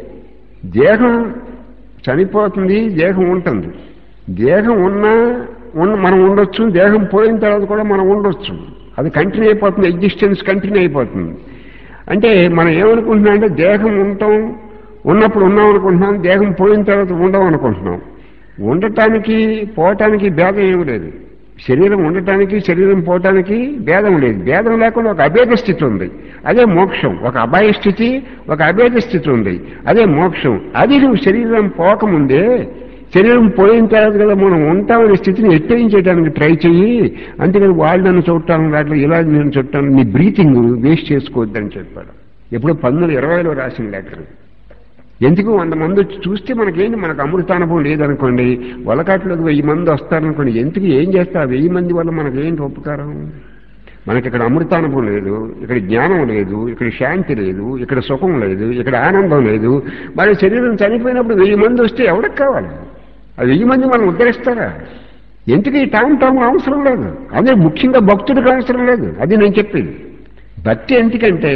దేహం చనిపోతుంది దేహం ఉంటుంది దేహం ఉన్నా ఉన్న మనం ఉండొచ్చు దేహం పోయిన తర్వాత కూడా మనం ఉండొచ్చు అది కంటిన్యూ అయిపోతుంది ఎగ్జిస్టెన్స్ కంటిన్యూ అయిపోతుంది అంటే మనం ఏమనుకుంటున్నాం అంటే దేహం ఉంటాం ఉన్నప్పుడు ఉన్నాం అనుకుంటున్నాం దేహం పోయిన తర్వాత ఉండం అనుకుంటున్నాం ఉండటానికి పోవటానికి భేదం ఏమి లేదు శరీరం ఉండటానికి శరీరం పోవటానికి భేదం లేదు భేదం లేకుండా ఒక అభేద స్థితి ఉంది అదే మోక్షం ఒక అభాయ స్థితి ఒక అభేద స్థితి ఉంది అదే మోక్షం అది నువ్వు శరీరం పోకముందే శరీరం పోయిన తర్వాత కదా మనం ఉంటామనే స్థితిని ఎత్తరించడానికి ట్రై చెయ్యి అంతేకాదు వాళ్ళు నన్ను చూడటాను వాటిలో ఇలా నేను చుట్టాను నీ బ్రీతింగ్ వేస్ట్ చేసుకోవద్దని చెప్పాడు ఎప్పుడు పంతొమ్మిది ఇరవైలో రాసిన లెటర్ ఎందుకు వంద మంది వచ్చి చూస్తే మనకేంటి మనకు అమృతానుభవం లేదనుకోండి వలకాట్లోకి వెయ్యి మంది వస్తారనుకోండి ఎందుకు ఏం చేస్తే ఆ వెయ్యి మంది వల్ల మనకేంటి ఉపకారం మనకి ఇక్కడ అమృతానుభవం లేదు ఇక్కడ జ్ఞానం లేదు ఇక్కడ శాంతి లేదు ఇక్కడ సుఖం లేదు ఇక్కడ ఆనందం లేదు మరి శరీరం చనిపోయినప్పుడు వెయ్యి మంది వస్తే ఎవరికి కావాలి ఆ వెయ్యి మంది మనం ఉద్ధరిస్తారా ఎందుకు ఈ టామ్ టామ్ అవసరం లేదు అదే ముఖ్యంగా భక్తుడికి అవసరం లేదు అది నేను చెప్పేది భక్తి ఎందుకంటే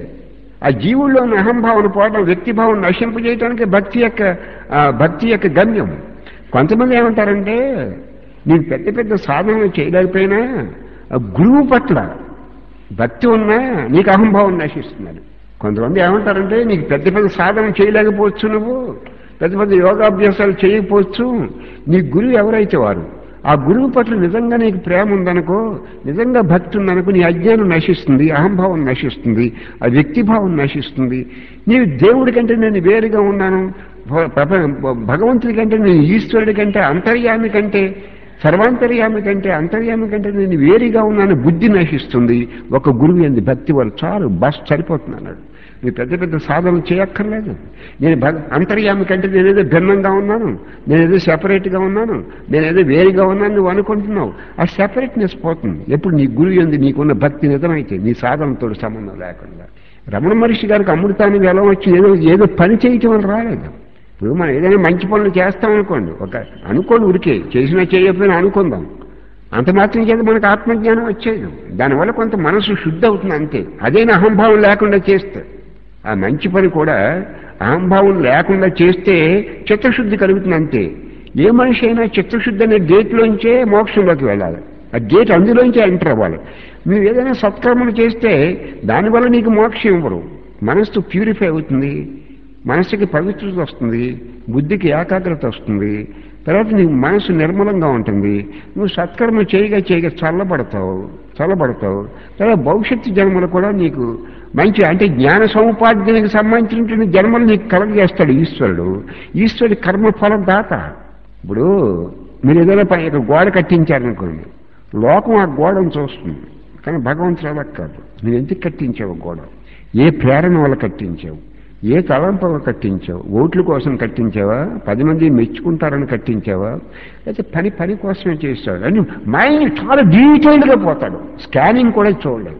ఆ జీవుల్లో ఉన్న అహంభావన పోవడం వ్యక్తిభావం నశింపజేయడానికి భక్తి యొక్క ఆ, భక్తి యొక్క గమ్యం కొంతమంది ఏమంటారంటే నీకు పెద్ద పెద్ద సాధనలు చేయలేకపోయినా ఆ గురువు పట్ల భక్తి ఉన్నా నీకు అహంభావం నశిస్తున్నాడు కొంతమంది ఏమంటారంటే నీకు పెద్ద పెద్ద సాధన చేయలేకపోవచ్చు నువ్వు పెద్ద పెద్ద యోగాభ్యాసాలు చేయకపోవచ్చు నీ గురువు ఎవరైతే వారు ఆ గురువు పట్ల నిజంగా నీకు ప్రేమ ఉందనుకో నిజంగా భక్తి ఉందనుకో నీ అజ్ఞానం నశిస్తుంది అహంభావం నశిస్తుంది ఆ వ్యక్తిభావం నశిస్తుంది నీవు దేవుడి కంటే నేను వేరుగా ఉన్నాను భ- ప్రప- భగవంతుడి కంటే నేను ఈశ్వరుడి కంటే అంతర్యామి కంటే సర్వాంతర్యామి కంటే అంతర్యామి కంటే నేను వేరుగా ఉన్నాను బుద్ధి నశిస్తుంది ఒక గురువు ఎందు భక్తి వల్ల చాలు బస్ సరిపోతుంది అన్నాడు నీ పెద్ద పెద్ద సాధనలు చేయక్కర్లేదు నేను భగ అంతర్యామి కంటే నేనేదో భిన్నంగా ఉన్నాను నేనేదో సెపరేట్గా ఉన్నాను నేనేదో వేరుగా ఉన్నాను నువ్వు అనుకుంటున్నావు ఆ సెపరేట్నెస్ పోతుంది ఎప్పుడు నీ గురువు ఎందు నీకున్న భక్తి నిజమైతే నీ సాధనతో సంబంధం లేకుండా రమణ మహర్షి గారికి అమృతానికి ఎలా వచ్చి ఏదో ఏదో పని చేయటం వల్ల రాలేదు ఇప్పుడు మనం ఏదైనా మంచి పనులు చేస్తాం అనుకోండి ఒక అనుకోండి ఉరికే చేసినా చేయకపోయినా అనుకుందాం అంత మాత్రం చేత మనకు ఆత్మజ్ఞానం వచ్చేది దానివల్ల కొంత మనసు శుద్ధి అవుతుంది అంతే అదేనా అహంభావం లేకుండా చేస్తే ఆ మంచి పని కూడా అహంభావం లేకుండా చేస్తే చిత్తశుద్ధి కలుగుతుంది అంతే ఏ మనిషి అయినా చిత్తశుద్ధి అనే గేట్లోంచే మోక్షంలోకి వెళ్ళాలి ఆ గేట్ అందులోంచే ఎంటర్ అవ్వాలి నువ్వు ఏదైనా సత్కర్మలు చేస్తే దానివల్ల నీకు మోక్షం ఇవ్వరు మనస్సు ప్యూరిఫై అవుతుంది మనసుకి పవిత్రత వస్తుంది బుద్ధికి ఏకాగ్రత వస్తుంది తర్వాత నీ మనసు నిర్మలంగా ఉంటుంది నువ్వు సత్కర్మ చేయగా చేయగా చల్లబడతావు చల్లబడతావు తర్వాత భవిష్యత్తు జన్మలు కూడా నీకు మంచి అంటే జ్ఞాన సముపార్జనకి సంబంధించినటువంటి జన్మలు నీకు కలగజేస్తాడు ఈశ్వరుడు ఈశ్వరుడి కర్మఫలం దాత ఇప్పుడు మీరు ఏదైనా పని ఇక్కడ గోడ కట్టించారనుకోండి లోకం ఆ గోడను చూస్తుంది కానీ భగవంతుడు అలా కాదు నువ్వు ఎందుకు కట్టించావు గోడ ఏ ప్రేరణ వల్ల కట్టించావు ఏ తలంపు వల్ల కట్టించావు ఓట్ల కోసం కట్టించావా పది మంది మెచ్చుకుంటారని కట్టించావా అయితే పని పని కోసమే చేస్తాడు అని మైండ్ చాలా డీటెయిల్డ్గా పోతాడు స్కానింగ్ కూడా చూడలేదు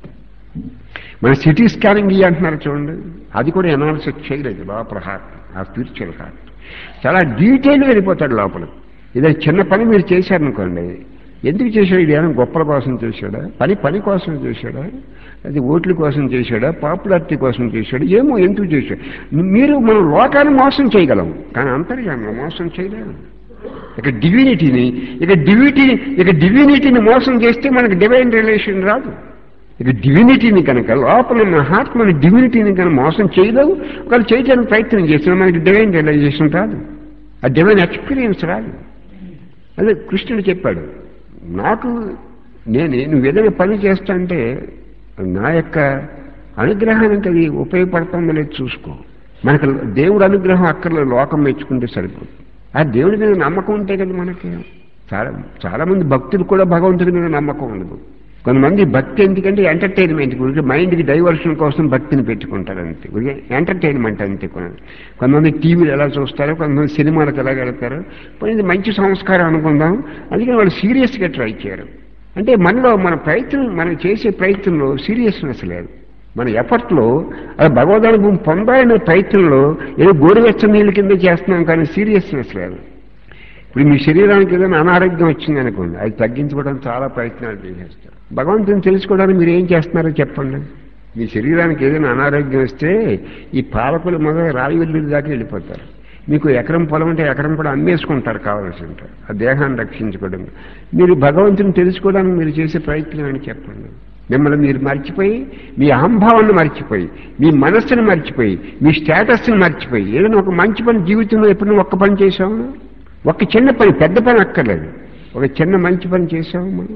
మన సిటీ స్కానింగ్ ఇవి అంటున్నారు చూడండి అది కూడా ఎనాలిసిస్ చేయలేదు లోపల హార్ట్ ఆ స్పిరిచువల్ హార్ట్ చాలా డీటెయిల్గా వెళ్ళిపోతాడు లోపల ఇదే చిన్న పని మీరు చేశారనుకోండి ఎందుకు చేశాడు ఇది ఏమైనా గొప్పల కోసం చేశాడా పని పని కోసం చేశాడా అది ఓట్ల కోసం చేశాడా పాపులారిటీ కోసం చేశాడు ఏమో ఎందుకు చేశాడు మీరు మనం లోకాన్ని మోసం చేయగలం కానీ అంతర్యాన్ని మోసం చేయలేము ఇక డివినిటీని ఇక డివిటీ ఇక డివినిటీని మోసం చేస్తే మనకి డివైన్ రిలేషన్ రాదు ఇక డివినిటీని కనుక లోపల మన హార్ట్ మన డివినిటీని కనుక మోసం చేయలేవు ఒకవేళ చేయడానికి ప్రయత్నం చేసినా మనకి డివైన్ రియలైజేషన్ రాదు ఆ డివైన్ ఎక్స్పీరియన్స్ రాదు అదే కృష్ణుడు చెప్పాడు నాకు నేను నువ్వు ఏదైనా పని చేస్తా అంటే నా యొక్క అనుగ్రహానికి అది ఉపయోగపడుతుందో లేదు చూసుకో మనకు దేవుడు అనుగ్రహం అక్కర్లో లోకం మెచ్చుకుంటే సరిపోతుంది ఆ దేవుడి మీద నమ్మకం ఉంటే కదా మనకి చాలా చాలా మంది భక్తులు కూడా భగవంతుడి మీద నమ్మకం ఉండదు కొంతమంది భక్తి ఎందుకంటే ఎంటర్టైన్మెంట్ గురించి మైండ్కి డైవర్షన్ కోసం భక్తిని పెట్టుకుంటారు అంతే ఊరికే ఎంటర్టైన్మెంట్ అంతే కొన్ని- కొంతమంది టీవీలు ఎలా చూస్తారో కొంతమంది సినిమాలకు ఎలా వెళ్తారో పోనీ ఇది మంచి సంస్కారం అనుకుందాం అందుకని వాళ్ళు సీరియస్గా ట్రై చేయరు అంటే మనలో మన ప్రయత్నం మనం చేసే ప్రయత్నంలో సీరియస్నెస్ లేదు మన ఎఫర్ట్లో అది భగవదనుభవం పొందాలనే ప్రయత్నంలో ఏదో గోరువెచ్చని నీళ్ళ కింద చేస్తున్నాం కానీ సీరియస్నెస్ లేదు ఇప్పుడు మీ శరీరానికి ఏదైనా అనారోగ్యం వచ్చింది అనుకోండి అది తగ్గించుకోవడానికి చాలా ప్రయత్నాలు చేసేస్తారు భగవంతుని తెలుసుకోవడానికి మీరు ఏం చేస్తున్నారో చెప్పండి మీ శరీరానికి ఏదైనా అనారోగ్యం వస్తే ఈ పాలకులు మొదలు రాయి వెళ్ళి దాకా వెళ్ళిపోతారు మీకు ఎకరం పొలం అంటే ఎకరం కూడా అమ్మేసుకుంటారు కావాల్సి ఉంటారు ఆ దేహాన్ని రక్షించుకోవడం మీరు భగవంతుని తెలుసుకోవడానికి మీరు చేసే ప్రయత్నం అని చెప్పండి మిమ్మల్ని మీరు మర్చిపోయి మీ అహంభావాన్ని మర్చిపోయి మీ మనస్సును మర్చిపోయి మీ స్టేటస్ని మర్చిపోయి ఏదైనా ఒక మంచి పని జీవితంలో ఎప్పుడు ఒక్క పని చేసాము ఒక చిన్న పని పెద్ద పని అక్కర్లేదు ఒక చిన్న మంచి పని చేసాము మనం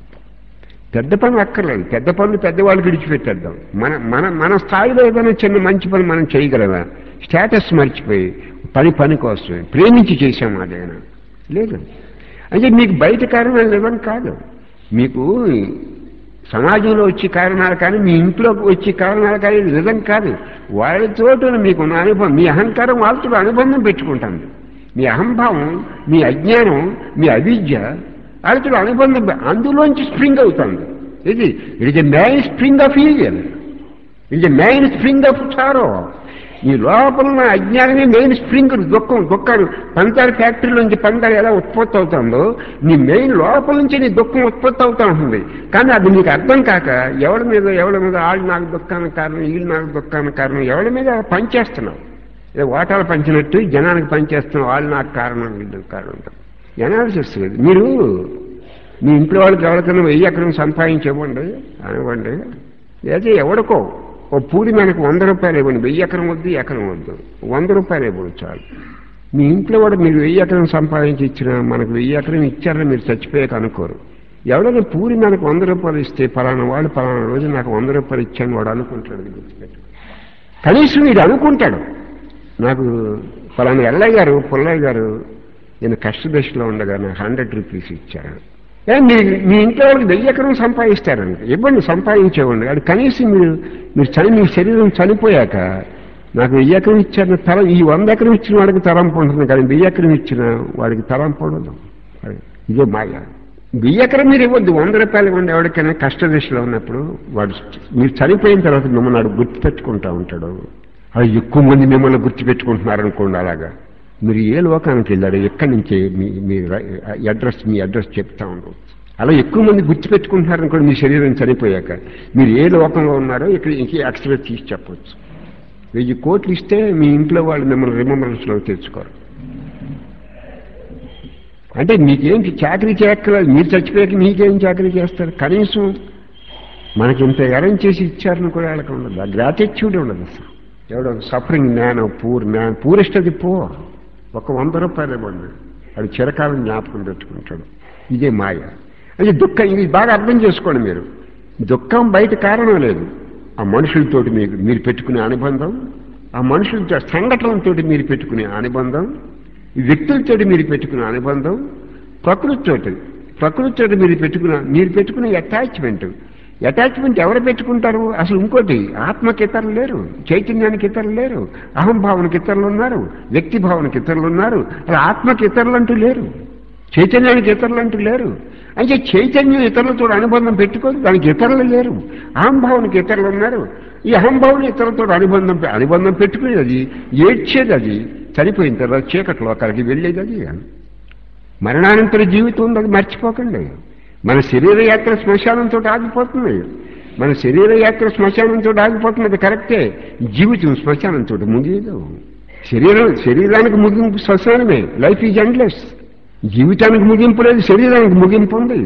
పెద్ద పని అక్కర్లేదు పెద్ద పనులు పెద్దవాళ్ళు విడిచిపెట్టేద్దాం మన మన మన స్థాయిలో ఏదైనా చిన్న మంచి పని మనం చేయగలమా స్టేటస్ మర్చిపోయి పని పని కోసమే ప్రేమించి చేసాము అదేనా లేదు అంటే మీకు బయట కారణాలు ఇవ్వని కాదు మీకు సమాజంలో వచ్చే కారణాలు కానీ మీ ఇంట్లోకి వచ్చే కారణాలు కానీ ఇది నిజం కాదు వాళ్ళతో మీకున్న అనుభవం మీ అహంకారం వాళ్ళతో అనుబంధం పెట్టుకుంటుంది మీ అహంభావం మీ అజ్ఞానం మీ అవిద్య వాళ్ళతో అనుబంధం అందులోంచి స్ప్రింగ్ అవుతుంది ఇది it is a main spring of ఈజల్ it is a main spring of sorrow ఈ లోపల ఉన్న అజ్ఞానమే మెయిన్ స్ప్రింగ్ దుఃఖం దుఃఖాలు పంచదార ఫ్యాక్టరీ నుంచి పంచదార ఎలా ఉత్పత్తి అవుతుందో నీ మెయిన్ లోపల నుంచి నీ దుఃఖం ఉత్పత్తి అవుతా ఉంటుంది కానీ అది నీకు అర్థం కాక ఎవరి మీద ఎవరి మీద వాళ్ళు నాకు దుఃఖానికి కారణం వీళ్ళు నాకు దుఃఖానికి కారణం ఎవరి మీద పనిచేస్తున్నావు ఏదో ఓటాలు పంచినట్టు జనానికి పనిచేస్తున్నావు వాళ్ళు నాకు కారణం వీళ్ళు కారణం ఎనాలిసిస్ లేదు మీరు మీ ఇంట్లో వాళ్ళకి ఎవరికైనా వెయ్యి ఎకరం సంపాదించివ్వండి అనివ్వండి లేదా ఎవరికో ఓ పూడి మనకు వంద రూపాయలు ఇవ్వండి వెయ్యి ఎకరం వద్దు ఎకరం వద్దు వంద రూపాయలు ఇవ్వండి చాలు మీ ఇంట్లో కూడా మీరు వెయ్యి ఎకరం సంపాదించి ఇచ్చిన మనకు వెయ్యి ఎకరం ఇచ్చారని మీరు చచ్చిపోయాక అనుకోరు ఎవడైనా పూరి మనకు వంద రూపాయలు ఇస్తే ఫలానా వాడు ఫలానా రోజు నాకు వంద రూపాయలు ఇచ్చాను వాడు అనుకుంటాడు గుర్తుపెట్టు కనీసం వీడు అనుకుంటాడు నాకు ఫలానా ఎల్లయ్య గారు పుల్లయ్య గారు నేను కష్టదశలో ఉండగా నాకు హండ్రెడ్ రూపీస్ ఇచ్చారు ఏ, మీ మీ ఇంట్లో వాళ్ళకి వెయ్యి ఎకరం సంపాదిస్తారండి ఇవ్వండి సంపాదించేవాడిని అది కనీసం మీరు మీరు చని మీ శరీరం చనిపోయాక నాకు వెయ్యి ఎకరం ఇచ్చారు తలం ఈ వంద ఎకరం ఇచ్చిన వాడికి తలంపు ఉంటుంది కానీ వెయ్యి ఎకరం ఇచ్చిన వాడికి తలంపు ఉండదు అది ఇదే మాయ వెయ్యి ఎకరం మీరు ఇవ్వద్దు వంద రూపాయలు ఇవ్వండి ఎవరికైనా కష్టదశలో ఉన్నప్పుడు వాడు మీరు చనిపోయిన తర్వాత మిమ్మల్ని వాడు గుర్తుపెట్టుకుంటా ఉంటాడు అది ఎక్కువ మంది మిమ్మల్ని గుర్తుపెట్టుకుంటున్నారు అనుకోండి అలాగా మీరు ఏ లోకానికి వెళ్ళారు ఎక్కడి నుంచి మీ మీ అడ్రస్ మీ అడ్రస్ చెప్తా ఉండవచ్చు అలా ఎక్కువ మంది గుర్తుపెట్టుకుంటున్నారు అనుకోండి మీ శరీరం చనిపోయాక మీరు ఏ లోకంలో ఉన్నారో ఇక్కడ ఇంకే అక్షరం తీసి చెప్పవచ్చు వెయ్యి కోట్లు ఇస్తే మీ ఇంట్లో వాళ్ళు మిమ్మల్ని రిమెంబరెన్స్లో తెచ్చుకోరు అంటే మీకేంటి చాకరీ చేయక్కర్లేదు మీరు చచ్చిపోయాక మీకేం చాకరీ చేస్తారు కనీసం మనకి ఇంత అరేంజ్ చేసి ఇచ్చారని కూడా వాళ్ళకి ఉండదు ఆ గ్రాటిట్యూడ్ ఉండదు అసలు ఎవడో suffering man poor man poorest అది పో ఒక వంద రూపాయలు ఇవ్వండి అది చిరకాలం జ్ఞాపకం పెట్టుకుంటాడు ఇదే మాయ అది దుఃఖం ఇది బాగా అర్థం చేసుకోండి మీరు దుఃఖం బయట కారణం లేదు ఆ మనుషులతోటి మీకు మీరు పెట్టుకునే అనుబంధం ఆ మనుషులతో సంఘటనలతోటి మీరు పెట్టుకునే అనుబంధం ఈ వ్యక్తులతోటి మీరు పెట్టుకునే అనుబంధం ప్రకృతితోటి ప్రకృతితోటి మీరు పెట్టుకున్న మీరు పెట్టుకునే అటాచ్మెంట్ అటాచ్మెంట్ ఎవరు పెట్టుకుంటారు అసలు ఇంకోటి ఆత్మకి ఇతరులు లేరు చైతన్యానికి ఇతరులు లేరు అహంభావనకి ఇతరులు ఉన్నారు వ్యక్తి భావనకి ఇతరులు ఉన్నారు అలా ఆత్మకి ఇతరులు అంటూ లేరు చైతన్యానికి ఇతరులు అంటూ లేరు అంటే చైతన్యం ఇతరులతో అనుబంధం పెట్టుకోదు దానికి ఇతరులు లేరు అహంభావనకి ఇతరులు ఉన్నారు ఈ అహంభావన ఇతరులతో అనుబంధం పె- అనుబంధం పెట్టుకునేది అది ఏడ్చేది అది చనిపోయిన తర్వాత చీకటి లోకాలకి వెళ్ళేది అది మరణానంతర జీవితం ఉంది అది మర్చిపోకండి మన శరీర యాత్ర శ్మశానంతో ఆగిపోతుంది మన శరీర యాత్ర శ్మశానంతో ఆగిపోతుంది అది కరెక్టే జీవితం శ్మశానంతో ముగియదు శరీరం శరీరానికి ముగింపు శ్మశానమే లైఫ్ ఈజ్ ఎండ్లెస్ జీవితానికి ముగింపు లేదు శరీరానికి ముగింపు ఉంది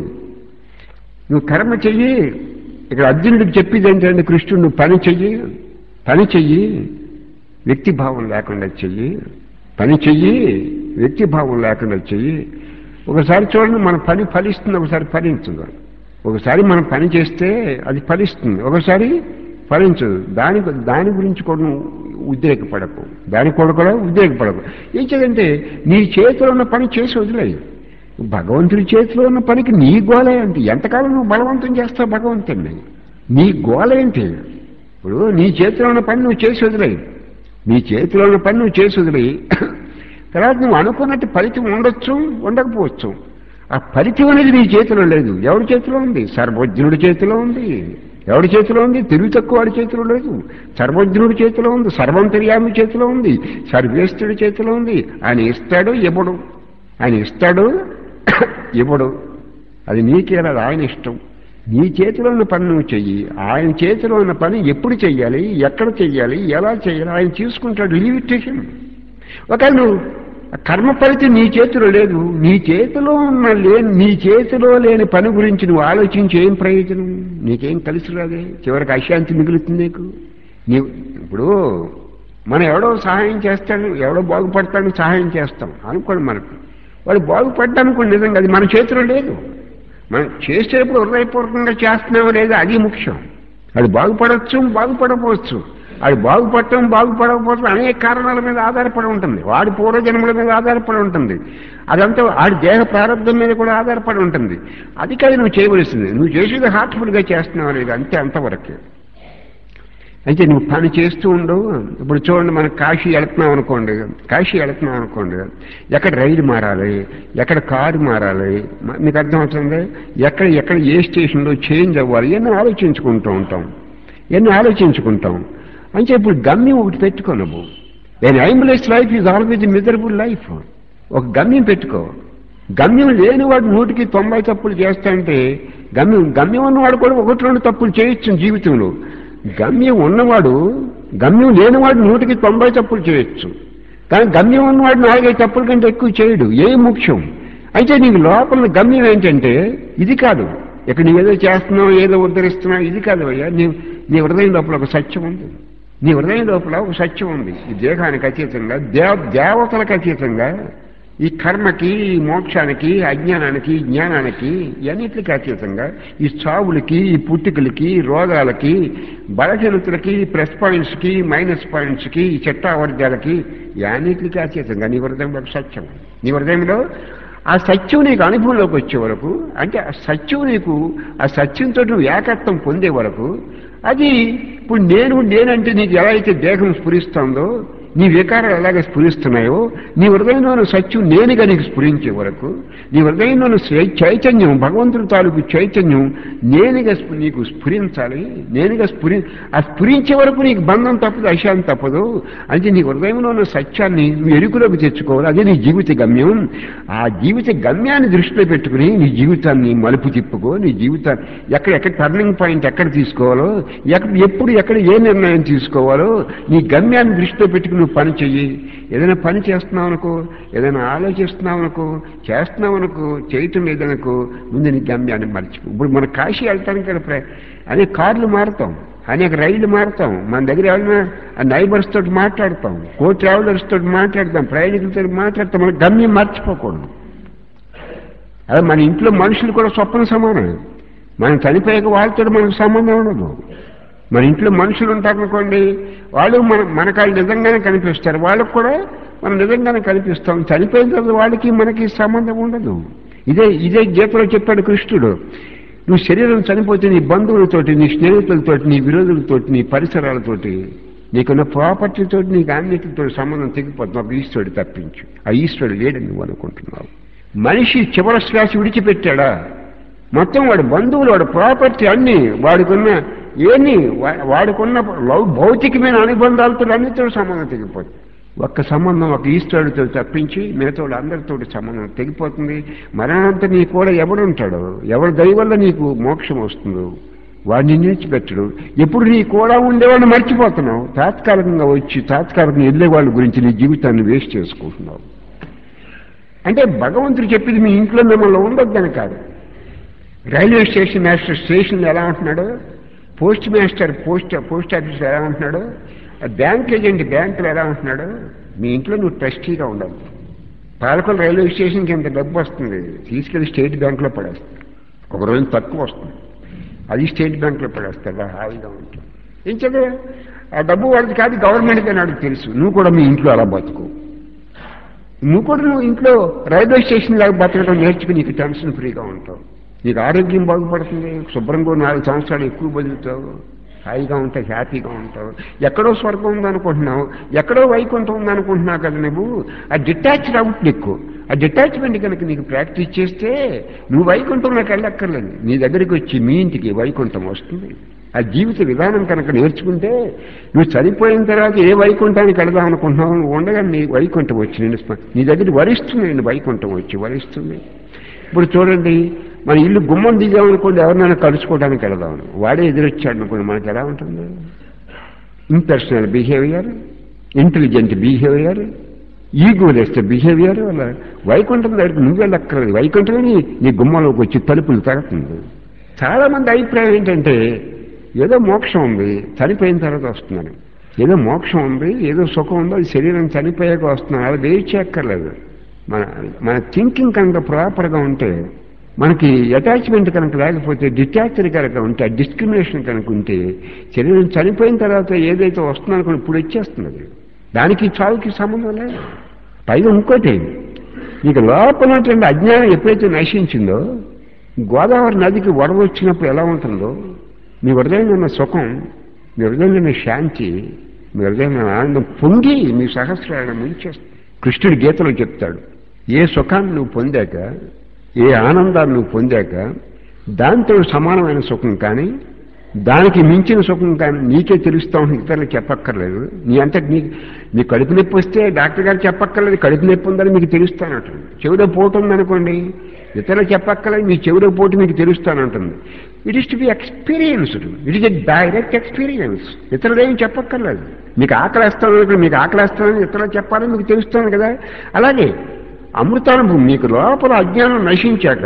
నువ్వు కర్మ చెయ్యి ఇక్కడ అర్జునుడికి చెప్పేది ఏంటంటే కృష్ణుడు నువ్వు పని చెయ్యి పని చెయ్యి వ్యక్తి భావం లేకుండా చెయ్యి పని చెయ్యి వ్యక్తి భావం లేకుండా చెయ్యి ఒకసారి చూడండి మన పని ఫలిస్తుంది ఒకసారి ఫలించదు ఒకసారి మనం పని చేస్తే అది ఫలిస్తుంది ఒకసారి ఫలించదు దాని దాని గురించి కూడా నువ్వు ఉద్రేకపడకు దాని కూడా కూడా ఉద్రేకపడకు ఏం చేదంటే నీ చేతిలో ఉన్న పని చేసి వదిలేయి భగవంతుడి చేతిలో ఉన్న పనికి నీ గోల ఏంటి ఎంతకాలం నువ్వు బలవంతం చేస్తావు భగవంతుడిని నీ గోల ఏంటి ఇప్పుడు నీ చేతిలో ఉన్న పని నువ్వు చేసి వదిలేయి నీ చేతిలో ఉన్న పని నువ్వు చేసి వదిలేయి తర్వాత నువ్వు అనుకున్నట్టు ఫలితం ఉండొచ్చు ఉండకపోవచ్చు ఆ ఫలితం అనేది నీ చేతిలో లేదు ఎవరి చేతిలో ఉంది సర్వజ్ఞుడి చేతిలో ఉంది ఎవడి చేతిలో ఉంది తెలివి తక్కువ వాడి చేతిలో లేదు సర్వజ్ఞుడి చేతిలో ఉంది సర్వంతర్యామి చేతిలో ఉంది సర్వేశ్వరుడి చేతిలో ఉంది ఆయన ఇస్తాడు ఇవ్వడు ఆయన ఇస్తాడు ఇవ్వడు అది నీకే రాదు ఆయన ఇష్టం నీ చేతిలో ఉన్న పని నువ్వు చెయ్యి ఆయన చేతిలో ఉన్న పని ఎప్పుడు చెయ్యాలి ఎక్కడ చెయ్యాలి ఎలా చెయ్యాలి ఆయన చూసుకుంటాడు లీవ్ ఇట్ ఒకవేళ నువ్వు ఆ కర్మ ఫలితం నీ చేతిలో లేదు నీ చేతిలో ఉన్న లేని నీ చేతిలో లేని పని గురించి నువ్వు ఆలోచించి ఏం ప్రయోజనం నీకేం కలిసి రాదే చివరికి అశాంతి మిగులుతుంది నీకు నీవు ఇప్పుడు మనం ఎవడో సహాయం చేస్తాడు ఎవడో బాగుపడతాడు సహాయం చేస్తాం అనుకోండి మనకు వాడు బాగుపడ్డానుకోండి నిజంగా అది మన చేతిలో లేదు మనం చేసేటప్పుడు హృదయపూర్వకంగా చేస్తున్నామో లేదో అది ముఖ్యం అది బాగుపడవచ్చు బాగుపడకపోవచ్చు అది బాగుపడటం బాగుపడకపోవటం అనేక కారణాల మీద ఆధారపడి ఉంటుంది వాడి పూర్వజన్మల మీద ఆధారపడి ఉంటుంది అదంతా వాడి దేహ ప్రారంభం మీద కూడా ఆధారపడి ఉంటుంది అది కాదు నువ్వు చేయవలసింది నువ్వు చేసేది హార్ట్ఫుల్గా చేస్తున్నావు అనేది అంతే అంతవరకే అయితే నువ్వు పని చేస్తూ ఉండు ఇప్పుడు చూడండి మనం కాశీ వెళుతున్నాం అనుకోండి కాశీ వెళుతున్నాం అనుకోండి ఎక్కడ రైలు మారాలి ఎక్కడ కారు మారాలి మ- మీకు అర్థమవుతుంది ఎక్కడ ఎక్కడ ఏ స్టేషన్లో చేంజ్ అవ్వాలి ఎన్నో ఆలోచించుకుంటూ ఉంటాం ఎన్నో ఆలోచించుకుంటాం అంటే ఇప్పుడు గమ్యం ఒకటి పెట్టుకో నువ్వు నేను ఐంబులెన్స్ life is always miserable life ఒక గమ్యం పెట్టుకో గమ్యం లేనివాడు నూటికి తొంభై తప్పులు చేస్తాంటే గమ్యం గమ్యం ఉన్నవాడు కూడా ఒకటి రెండు తప్పులు చేయొచ్చు జీవితంలో గమ్యం ఉన్నవాడు గమ్యం లేనివాడు నూటికి తొంభై తప్పులు చేయొచ్చు కానీ గమ్యం ఉన్నవాడు నాలుగైదు తప్పుల కంటే ఎక్కువ చేయడు ఏ ముఖ్యం అయితే నీకు లోపల గమ్యం ఏంటంటే ఇది కాదు ఇక్కడ నీవేదో చేస్తున్నావు ఏదో ఉద్ధరిస్తున్నావు ఇది కాదు అయ్యా నీ నీ హృదయం లోపల ఒక సత్యం ఉంది నీ హృదయం లోపల ఒక సత్యం ఉంది ఈ దేహానికి అతీతంగా దేవ దేవతలకు అతీతంగా ఈ కర్మకి ఈ మోక్షానికి అజ్ఞానానికి జ్ఞానానికి ఇవన్నిటికి అతీతంగా ఈ చావులకి ఈ పుట్టుకలకి రోగాలకి బలహీనతలకి ప్లస్ పాయింట్స్కి మైనస్ పాయింట్స్కి ఈ చట్టావర్గాలకి ఇవన్నిటికి అతీతంగా నీ హృదయంలో ఒక సత్యం నీ హృదయంలో ఆ సత్యం నీకు అనుభవంలోకి వచ్చే వరకు అంటే ఆ సత్యం నీకు ఆ సత్యంతో నువ్వు ఏకత్వం పొందే వరకు అది ఇప్పుడు నేను నేనంటే నీకు ఎలా అయితే దేహం స్ఫురిస్తుందో నీ వికారాలు ఎలాగ స్ఫురిస్తున్నాయో నీ హృదయంలోని సత్యం నేనుగా నీకు స్ఫురించే వరకు నీ హృదయంలోని చై- చైతన్యం భగవంతుడి తాలూకు చైతన్యం నేనుగా స్ఫు- నీకు స్ఫురించాలి నేనుగా స్ఫురి ఆ స్ఫురించే వరకు నీకు బంధం తప్పదు అశాంతి తప్పదు అంటే నీ హృదయంలో ఉన్న సత్యాన్ని నువ్వు ఎరుకులోకి తెచ్చుకోవాలి అదే నీ జీవిత గమ్యం ఆ జీవిత గమ్యాన్ని దృష్టిలో పెట్టుకుని నీ జీవితాన్ని మలుపు తిప్పుకో నీ జీవితాన్ని ఎక్కడ ఎక్కడ టర్నింగ్ పాయింట్ ఎక్కడ తీసుకోవాలో ఎక్కడ ఎప్పుడు ఎక్కడ ఏ నిర్ణయం తీసుకోవాలో నీ గమ్యాన్ని దృష్టిలో పెట్టుకుని నువ్వు పని చెయ్యి ఏదైనా పని చేస్తున్నావు అనుకో ఏదైనా ఆలోచిస్తున్నావు అనుకో చేస్తున్నావు అనుకో చేయటం లేదనుకో ముందు నీ గమ్యాన్ని మర్చిపో ఇప్పుడు మన కాశీ వెళ్తానికి ఇక్కడ ప్ర- అనేక కార్లు మారుతాం అనేక రైళ్లు మారుతాం మన దగ్గర ఎవరైనా నైబర్స్ తోటి మాట్లాడతాం కో ట్రావెలర్స్ తోటి మాట్లాడతాం ప్రయాణికులతో మాట్లాడతాం మన గమ్యం మర్చిపోకూడదు అదే మన ఇంట్లో మనుషులు కూడా స్వప్న సమానం మనం చనిపోయాక వాళ్ళతో మనకు సంబంధం ఉండదు మన ఇంట్లో మనుషులు ఉంటారనుకోండి వాళ్ళు మన మనకు వాళ్ళు నిజంగానే కనిపిస్తారు వాళ్ళకు కూడా మనం నిజంగానే కనిపిస్తాం చనిపోయిన తర్వాత వాళ్ళకి మనకి సంబంధం ఉండదు ఇదే ఇదే గీతలో చెప్పాడు కృష్ణుడు నువ్వు శరీరం చనిపోతే నీ బంధువులతోటి నీ స్నేహితులతోటి నీ విరోధులతోటి నీ పరిసరాలతోటి నీకున్న ప్రాపర్టీతోటి నీకు అన్నిటితో సంబంధం తెగిపోతుంది ఒక ఈశ్వరుడు తప్పించు ఆ ఈశ్వరుడు లేడని నువ్వు అనుకుంటున్నావు మనిషి చివరి శ్వాస విడిచిపెట్టాడా మొత్తం వాడి బంధువులు వాడి ప్రాపర్టీ అన్ని వాడికున్న ఏన్ని వా- వాడికున్న లౌ- భౌతికమైన అనుబంధాలతో అన్నితో సంబంధం తెగిపోతుంది ఒక్క సంబంధం ఒక ఈశ్వరుడితో తప్పించి మిగతా అందరితో సంబంధం తెగిపోతుంది మరణంతా నీ కూడా ఎవడుంటాడు ఎవరి దయ వల్ల నీకు మోక్షం వస్తుందో వాడిని నిలిచిపెట్టడు ఎప్పుడు నీ కూడా ఉండేవాడిని మర్చిపోతున్నావు తాత్కాలికంగా వచ్చి తాత్కాలికంగా వెళ్ళే వాళ్ళ గురించి నీ జీవితాన్ని వేస్ట్ చేసుకుంటున్నావు అంటే భగవంతుడు చెప్పింది మీ ఇంట్లో మిమ్మల్ని ఉండొద్దని కాదు రైల్వే స్టేషన్ మాస్టర్ స్టేషన్ ఎలా ఉంటున్నాడు post master post post office ఎలా ఉంటున్నాడు బ్యాంక్ ఏజెంట్ బ్యాంకులు ఎలా ఉంటున్నాడు మీ ఇంట్లో నువ్వు ట్రస్టీగా ఉండాలి పాలకొల రైల్వే స్టేషన్కి ఎంత డబ్బు వస్తుంది తీసుకెళ్లి స్టేట్ బ్యాంకులో పడేస్తారు ఒక రోజు తక్కువ వస్తుంది అది స్టేట్ బ్యాంకులో పడేస్తారు హాయిగా ఉంటుంది ఏం చదివా ఆ డబ్బు వాళ్ళకి కాదు గవర్నమెంట్కి నాడు తెలుసు నువ్వు కూడా మీ ఇంట్లో అలా బతుకు నువ్వు కూడా నువ్వు ఇంట్లో రైల్వే స్టేషన్ లాగా బతకడం నేర్చుకుని నీకు టెన్షన్ ఫ్రీగా ఉంటావు నీకు ఆరోగ్యం బాగుపడుతుంది శుభ్రంగా నాలుగు సంవత్సరాలు ఎక్కువ బతుకుతావు హాయిగా ఉంటావు హ్యాపీగా ఉంటావు ఎక్కడో స్వర్గం ఉందనుకుంటున్నావు ఎక్కడో వైకుంఠం ఉందనుకుంటున్నావు కదా నువ్వు ఆ డిటాచ్డ్ అవుట్ నీకు ఆ డిటాచ్మెంట్ కనుక నీకు ప్రాక్టీస్ చేస్తే నువ్వు వైకుంఠంలోకి వెళ్ళక్కర్లేదు నీ దగ్గరికి వచ్చి మీ ఇంటికి వైకుంఠం వస్తుంది ఆ జీవిత విధానం కనుక నేర్చుకుంటే నువ్వు చనిపోయిన తర్వాత ఏ వైకుంఠానికి వెళదాం అనుకుంటున్నావు నువ్వు ఉండగా నీ వైకుంఠం వచ్చి నేను స్మ- నీ దగ్గర వరిస్తుంది నేను వైకుంఠం వచ్చి వరిస్తుంది ఇప్పుడు చూడండి మన ఇల్లు గుమ్మం దిగామనుకోండి ఎవరినైనా కలుసుకోవడానికి వెళదామని వాడే ఎదురొచ్చాడు అనుకోండి మనకి ఎలా ఉంటుంది impersonal behaviour intelligent behaviour egoless behaviour అలా వైకుంఠం దగ్గరికి నువ్వు వెళ్ళక్కర్లేదు వైకుంఠమే నీ నీ గుమ్మంలోకి వచ్చి తలుపులు తడుతుంది చాలా మంది అభిప్రాయం ఏంటంటే ఏదో మోక్షం ఉంది చనిపోయిన తర్వాత వస్తున్నాను ఏదో మోక్షం ఉంది ఏదో సుఖం ఉంది అది శరీరం చనిపోయాక వస్తున్నాను అది వేయి చేయక్కర్లేదు మన మన థింకింగ్ కనుక ప్రాపర్గా ఉంటే మనకి అటాచ్మెంట్ కనుక లేకపోతే డిటాచ్డ్ కనుక ఉంటే డిస్క్రిమినేషన్ కనుక ఉంటే శరీరం చనిపోయిన తర్వాత ఏదైతే వస్తుందనుకో ఇప్పుడు వచ్చేస్తున్నది దానికి చావుకి సంబంధం లేదు పైగా ఇంకోటి నీకు లోపల ఉన్నటువంటి అజ్ఞానం ఎప్పుడైతే నశించిందో గోదావరి నదికి వరద వచ్చినప్పుడు ఎలా ఉంటుందో మీ హృదయంలో ఉన్న సుఖం మీ హృదయంలో ఉన్న శాంతి మీ హృదయంలో ఉన్న ఆనందం పొంగి మీ సహస్రాలను ముంచేస్తుంది కృష్ణుడు గీతలో చెప్తాడు ఏ సుఖాన్ని నువ్వు పొందాక ఏ ఆనందాన్ని నువ్వు పొందాక దాంతో సమానమైన సుఖం కానీ దానికి మించిన సుఖం కానీ నీకే తెలుస్తా ఉంటుంది ఇతరులకు చెప్పక్కర్లేదు నీ అంతటి నీ నీ కడుపు నొప్పి వస్తే డాక్టర్ గారు చెప్పక్కర్లేదు కడుపు నొప్పి ఉందని మీకు తెలుస్తానంటుంది చెవిలో పోటు ఉందనుకోండి ఇతరులకు చెప్పక్కర్లేదు మీ చెవిలో పోటు మీకు తెలుస్తానంటుంది it is to be experienced it is a direct experience ఇతరులు ఏం చెప్పక్కర్లేదు మీకు ఆకలేస్తాను మీకు ఆకలేస్తానని ఇతరులకు చెప్పాలని మీకు తెలుస్తాను కదా అలాగే అమృతానుభవం మీకు లోపల అజ్ఞానం నశించాక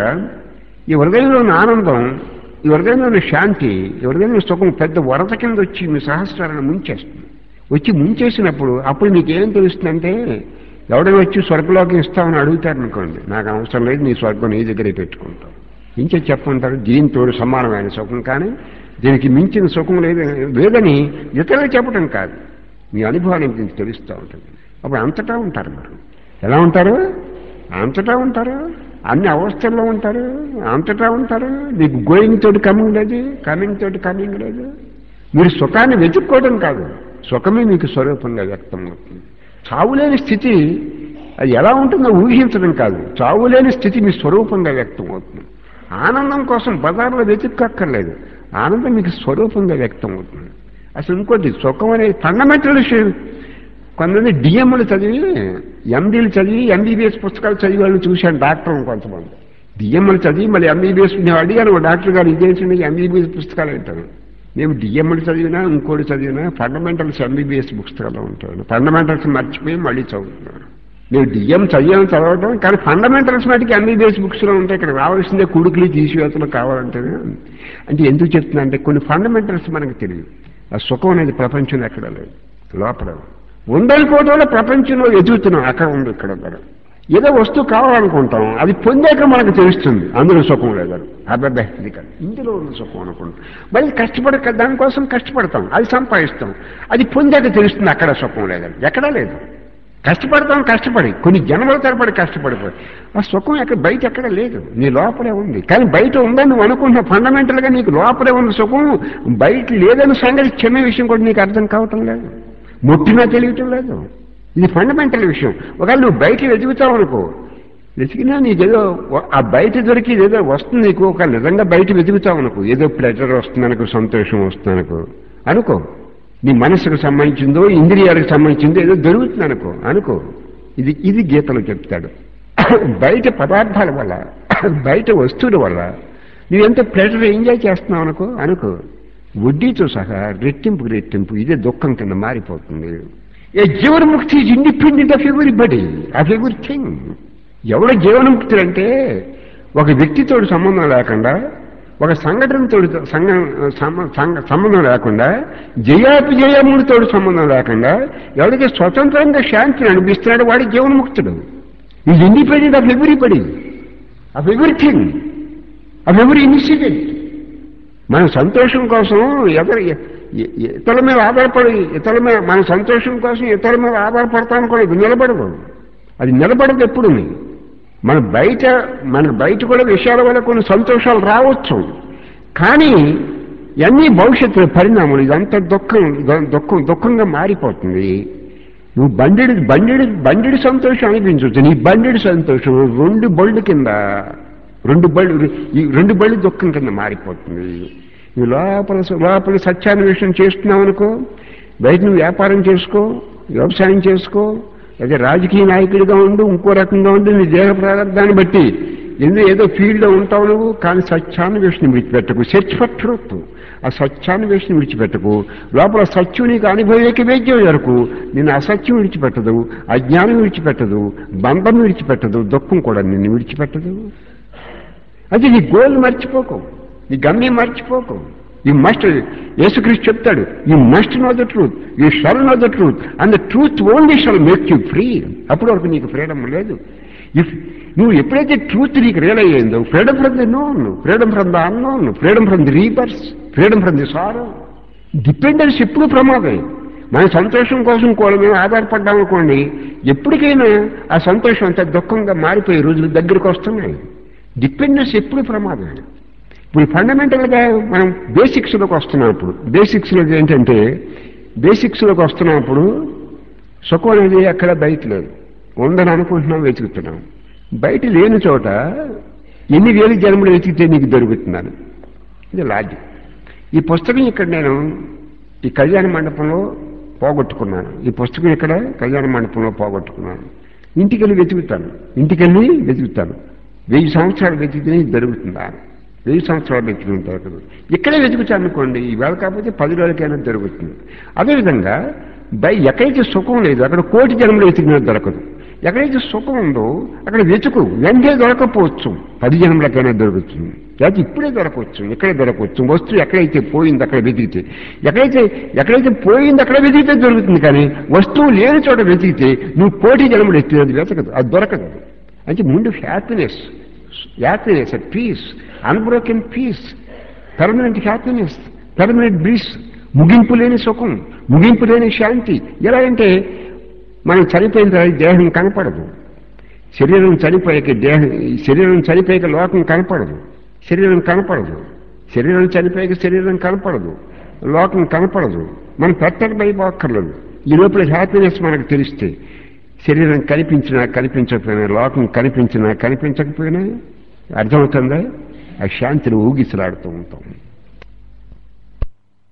ఈ హృదయంలో ఉన్న ఆనందం ఈ హృదయంలో ఉన్న శాంతి ఈ హృదయంలో సుఖం పెద్ద వరద కింద వచ్చి మీ సహస్రాలను ముంచేస్తుంది వచ్చి ముంచేసినప్పుడు అప్పుడు మీకు ఏం తెలుస్తుందంటే ఎవడైనా వచ్చి స్వర్గలోకి ఇస్తామని అడుగుతారనుకోండి నాకు అవసరం లేదు నీ స్వర్గం నీ దగ్గరే పెట్టుకుంటాం ఇంకే చెప్పంటారు దీంతో సమానమైన సుఖం కానీ దీనికి మించిన సుఖం లేదు లేదని ఇతరులు చెప్పడం కాదు మీ అనుభవానికి మీకు తెలుస్తూ ఉంటుంది అప్పుడు అంతటా ఉంటారు మీరు ఎలా ఉంటారు అంతటా ఉంటారు అన్ని అవస్థల్లో ఉంటారు అంతటా ఉంటారు మీకు గోయింగ్ తోటి కమింగ్ లేదు కమింగ్ తోటి కమింగ్ లేదు మీరు సుఖాన్ని వెతుక్కోవడం కాదు సుఖమే మీకు స్వరూపంగా వ్యక్తం అవుతుంది చావులేని స్థితి అది ఎలా ఉంటుందో ఊహించడం కాదు చావులేని స్థితి మీ స్వరూపంగా వ్యక్తం అవుతుంది ఆనందం కోసం బజార్లో వెతుక్కక్కర్లేదు ఆనందం మీకు స్వరూపంగా వ్యక్తం అవుతుంది అసలు ఇంకోటి సుఖం అనేది ఫండమెంటల్ విషయం కొంతమంది డిఎంలు చదివి ఎంబీలు చదివి ఎంబీబీఎస్ పుస్తకాలు చదివి వాళ్ళు చూశాను డాక్టర్ కొంతమంది డిఎంలు చదివి మళ్ళీ ఎంబీబీఎస్ నేను అడిగాను "ఓ డాక్టర్ గారు ఇదేంటండి ఎంబీబీఎస్ పుస్తకాలు అంటారు మేము డిఎంలు చదివినా ఇంకోటి చదివినా ఫండమెంటల్స్ ఎంబీబీఎస్ పుస్తకాలు ఉంటాను ఫండమెంటల్స్ మర్చిపోయి మళ్ళీ చదువుతున్నాను నేను డిఎం చదివాను చదవడం కానీ ఫండమెంటల్స్ మటుకు ఎంబీబీఎస్ బుక్స్లో ఉంటాయి ఇక్కడ రావాల్సిందే కుడుకులు తీసివేతలు కావాలంటే అంటే ఎందుకు చెప్తున్నా అంటే కొన్ని ఫండమెంటల్స్ మనకు తెలియదు ఆ సుఖం అనేది ప్రపంచంలో ఎక్కడ లేదు లోపల ఉందనుకోవడంలో ప్రపంచంలో ఎదుగుతున్నాం అక్కడ ఉంది ఇక్కడ ఉంది. ఏదో వస్తువు కావాలనుకుంటాం అది పొందాక మనకు తెలుస్తుంది అందులో సుఖం లేదని అబ్బాయి ఇది కాదు ఇందులో ఉన్న సుఖం అనుకుంటాం మళ్ళీ కష్టపడక దానికోసం కష్టపడతాం అది సంపాదిస్తాం అది పొందాక తెలుస్తుంది అక్కడ సుఖం లేదని ఎక్కడా లేదు కష్టపడతాం కష్టపడి కొన్ని జన్మల తరబడి కష్టపడిపోయి ఆ సుఖం ఎక్కడ బయట ఎక్కడ లేదు నీ లోపలే ఉంది కానీ బయట ఉందని నువ్వు అనుకుంటున్నావు ఫండమెంటల్ గా నీకు లోపలే ఉన్న సుఖం బయట లేదని సంగతి చిన్న విషయం కూడా నీకు అర్థం కావటం లేదు ముట్టినా తెలియటం లేదు ఇది ఫండమెంటల్ విషయం ఒకవేళ నువ్వు బయట వెతుకుతావు అనుకో వెతికినా నీకేదో ఆ బయట దొరికి ఏదో వస్తుంది నీకు ఒక నిజంగా బయట వెతుకుతావు అనుకో ఏదో ప్లెజర్ వస్తుందనుకో సంతోషం వస్తుందనుకో అనుకో నీ మనసుకు సంబంధించిందో ఇంద్రియాలకు సంబంధించిందో ఏదో దొరుకుతుంది అనుకో అనుకో ఇది ఇది గీతలో చెప్తాడు బయట పదార్థాల వల్ల బయట వస్తువుల వల్ల నువ్వెంత ప్లెజర్ ఎంజాయ్ చేస్తున్నావు అనుకో అనుకో వడ్డీతో సహా రెట్టింపు రెట్టింపు ఇదే దుఃఖం కింద మారిపోతుంది ఏ జీవన్ముక్తి ఈజ్ ఇండిపెండెంట్ ఆఫ్ ఎవరి బడి ఆఫ్ ఎవరి థింగ్ ఎవడ జీవన్ముక్తులంటే ఒక వ్యక్తితో సంబంధం లేకుండా ఒక సంఘటనతో సంబంధం లేకుండా జయాపజయములతో సంబంధం లేకుండా ఎవరికి స్వతంత్రంగా శాంతిని అనిపిస్తున్నాడు వాడి జీవన్ముక్తుడు is independent of everybody of everything of every incident మన సంతోషం కోసం ఎవరి ఇతరుల మీద ఆధారపడి ఇతరుల మీద మన సంతోషం కోసం ఇతరుల మీద ఆధారపడతాను కూడా ఇది నిలబడదు అది నిలబడదు ఎప్పుడు మన బయట మన బయట కూడా విషయాల వల్ల కొన్ని సంతోషాలు రావచ్చు కానీ ఇవన్నీ భవిష్యత్తులో పరిణామాలు ఇదంతా దుఃఖం దుఃఖం దుఃఖంగా మారిపోతుంది నువ్వు బండిడి బండిడి బండిడి సంతోషం అనిపించవచ్చు నీ బండిడి సంతోషం రెండు బళ్ళు కింద రెండు బళ్ళు ఈ రెండు బళ్ళు దుఃఖం కింద మారిపోతుంది నువ్వు లోపల లోపల సత్యాన్వేషణ చేస్తున్నావు అనుకో బయట నువ్వు వ్యాపారం చేసుకో వ్యవసాయం చేసుకో అదే రాజకీయ నాయకుడిగా ఉండు ఇంకో రకంగా ఉండు నీ దేహ ప్రారంభాన్ని బట్టి ఎందుకు ఏదో ఫీల్డ్లో ఉంటావు నువ్వు కానీ సత్యాన్వేషణ విడిచిపెట్టకు సెర్చ్ ఫర్ ట్రూత్ ఆ సత్యాన్వేషణ విడిచిపెట్టకు లోపల సత్యం నీకు అనుభవేకి వేద్యం వరకు నిన్ను అసత్యం విడిచిపెట్టదు అజ్ఞానం విడిచిపెట్టదు బంధం విడిచిపెట్టదు దుఃఖం కూడా నిన్ను విడిచిపెట్టదు అది నీ గోల్ మర్చిపోకు నీ గమ్యం మర్చిపోకు యూ మస్ట్ యేసుక్రీస్తు చెప్తాడు you must know the truth you shall know the truth and the truth only shall make you free అప్పుడు వరకు నీకు ఫ్రీడమ్ లేదు ఇఫ్ నువ్వు ఎప్పుడైతే ట్రూత్ నీకు రియలైజ్ అయిందో freedom from the known freedom from the unknown freedom from the rebirth freedom from the sorrow dependence ఎప్పుడు ప్రమాదం మన సంతోషం కోసం కూడా మేము ఆధారపడ్డాం అనుకోండి ఎప్పటికైనా ఆ సంతోషం అంత దుఃఖంగా మారిపోయే రోజులు దగ్గరికి వస్తున్నాయి డిపెండెన్స్ ఎప్పుడు ప్రమాదం ఇప్పుడు ఫండమెంటల్గా మనం బేసిక్స్లోకి వస్తున్నప్పుడు బేసిక్స్లోకి ఏంటంటే బేసిక్స్లోకి వస్తున్నప్పుడు సుఖం అనేది ఎక్కడ బయట లేదు ఉందని అనుకుంటున్నాం వెతుకుతున్నాం బయట లేని చోట ఎన్ని వేలు జన్మలు వెతికితే నీకు దొరుకుతున్నాను ఇది లాజిక్ ఈ పుస్తకం ఇక్కడ నేను ఈ కళ్యాణ మండపంలో పోగొట్టుకున్నాను ఈ పుస్తకం ఇక్కడ కళ్యాణ మండపంలో పోగొట్టుకున్నాను ఇంటికెళ్ళి వెతుకుతాను ఇంటికెళ్ళి వెతుకుతాను వెయ్యి సంవత్సరాలు వెతికితే ఇది దొరుకుతుందా వెయ్యి సంవత్సరాలు వెతుకుని దొరకదు ఇక్కడే వెతుకుతాను అనుకోండి ఈవేళ కాకపోతే పది రోజులకైనా దొరుకుతుంది అదేవిధంగా బై ఎక్కడైతే సుఖం లేదు అక్కడ కోటి జన్మలు వెతికినా దొరకదు ఎక్కడైతే సుఖం ఉందో అక్కడ వెతుకు వెంటనే దొరకపోవచ్చు పది జన్మలకైనా దొరుకుతుంది లేకపోతే ఇప్పుడే దొరకవచ్చు ఇక్కడే దొరకవచ్చు వస్తువు ఎక్కడైతే పోయింది అక్కడ వెతికితే ఎక్కడైతే ఎక్కడైతే పోయింది అక్కడ వెతికితే దొరుకుతుంది కానీ వస్తువు లేని చోట వెతికితే నువ్వు కోటి జన్మలు ఎత్తి అది వెతకదు అది దొరకదు అంటే ముందు happiness happiness peace unbroken peace permanent happiness permanent bliss ముగింపు లేని సుఖం ముగింపు లేని శాంతి ఎలా అంటే మనం చనిపోయిన తర్వాత దేహం కనపడదు శరీరం చనిపోయాక దేహం శరీరం చనిపోయాక లోకం కనపడదు శరీరం కనపడదు శరీరం చనిపోయాక శరీరం కనపడదు లోకం కనపడదు మనం పెట్టక భయపోక్కర్లేదు ఈ లోపల హ్యాపీనెస్ మనకు తెలిస్తే శరీరం కనిపించినా కనిపించకపోయినా లోకం కనిపించినా కనిపించకపోయినా అర్థమవుతుందా ఆ శాంతిని ఊగిసలాడుతూ ఉంటాం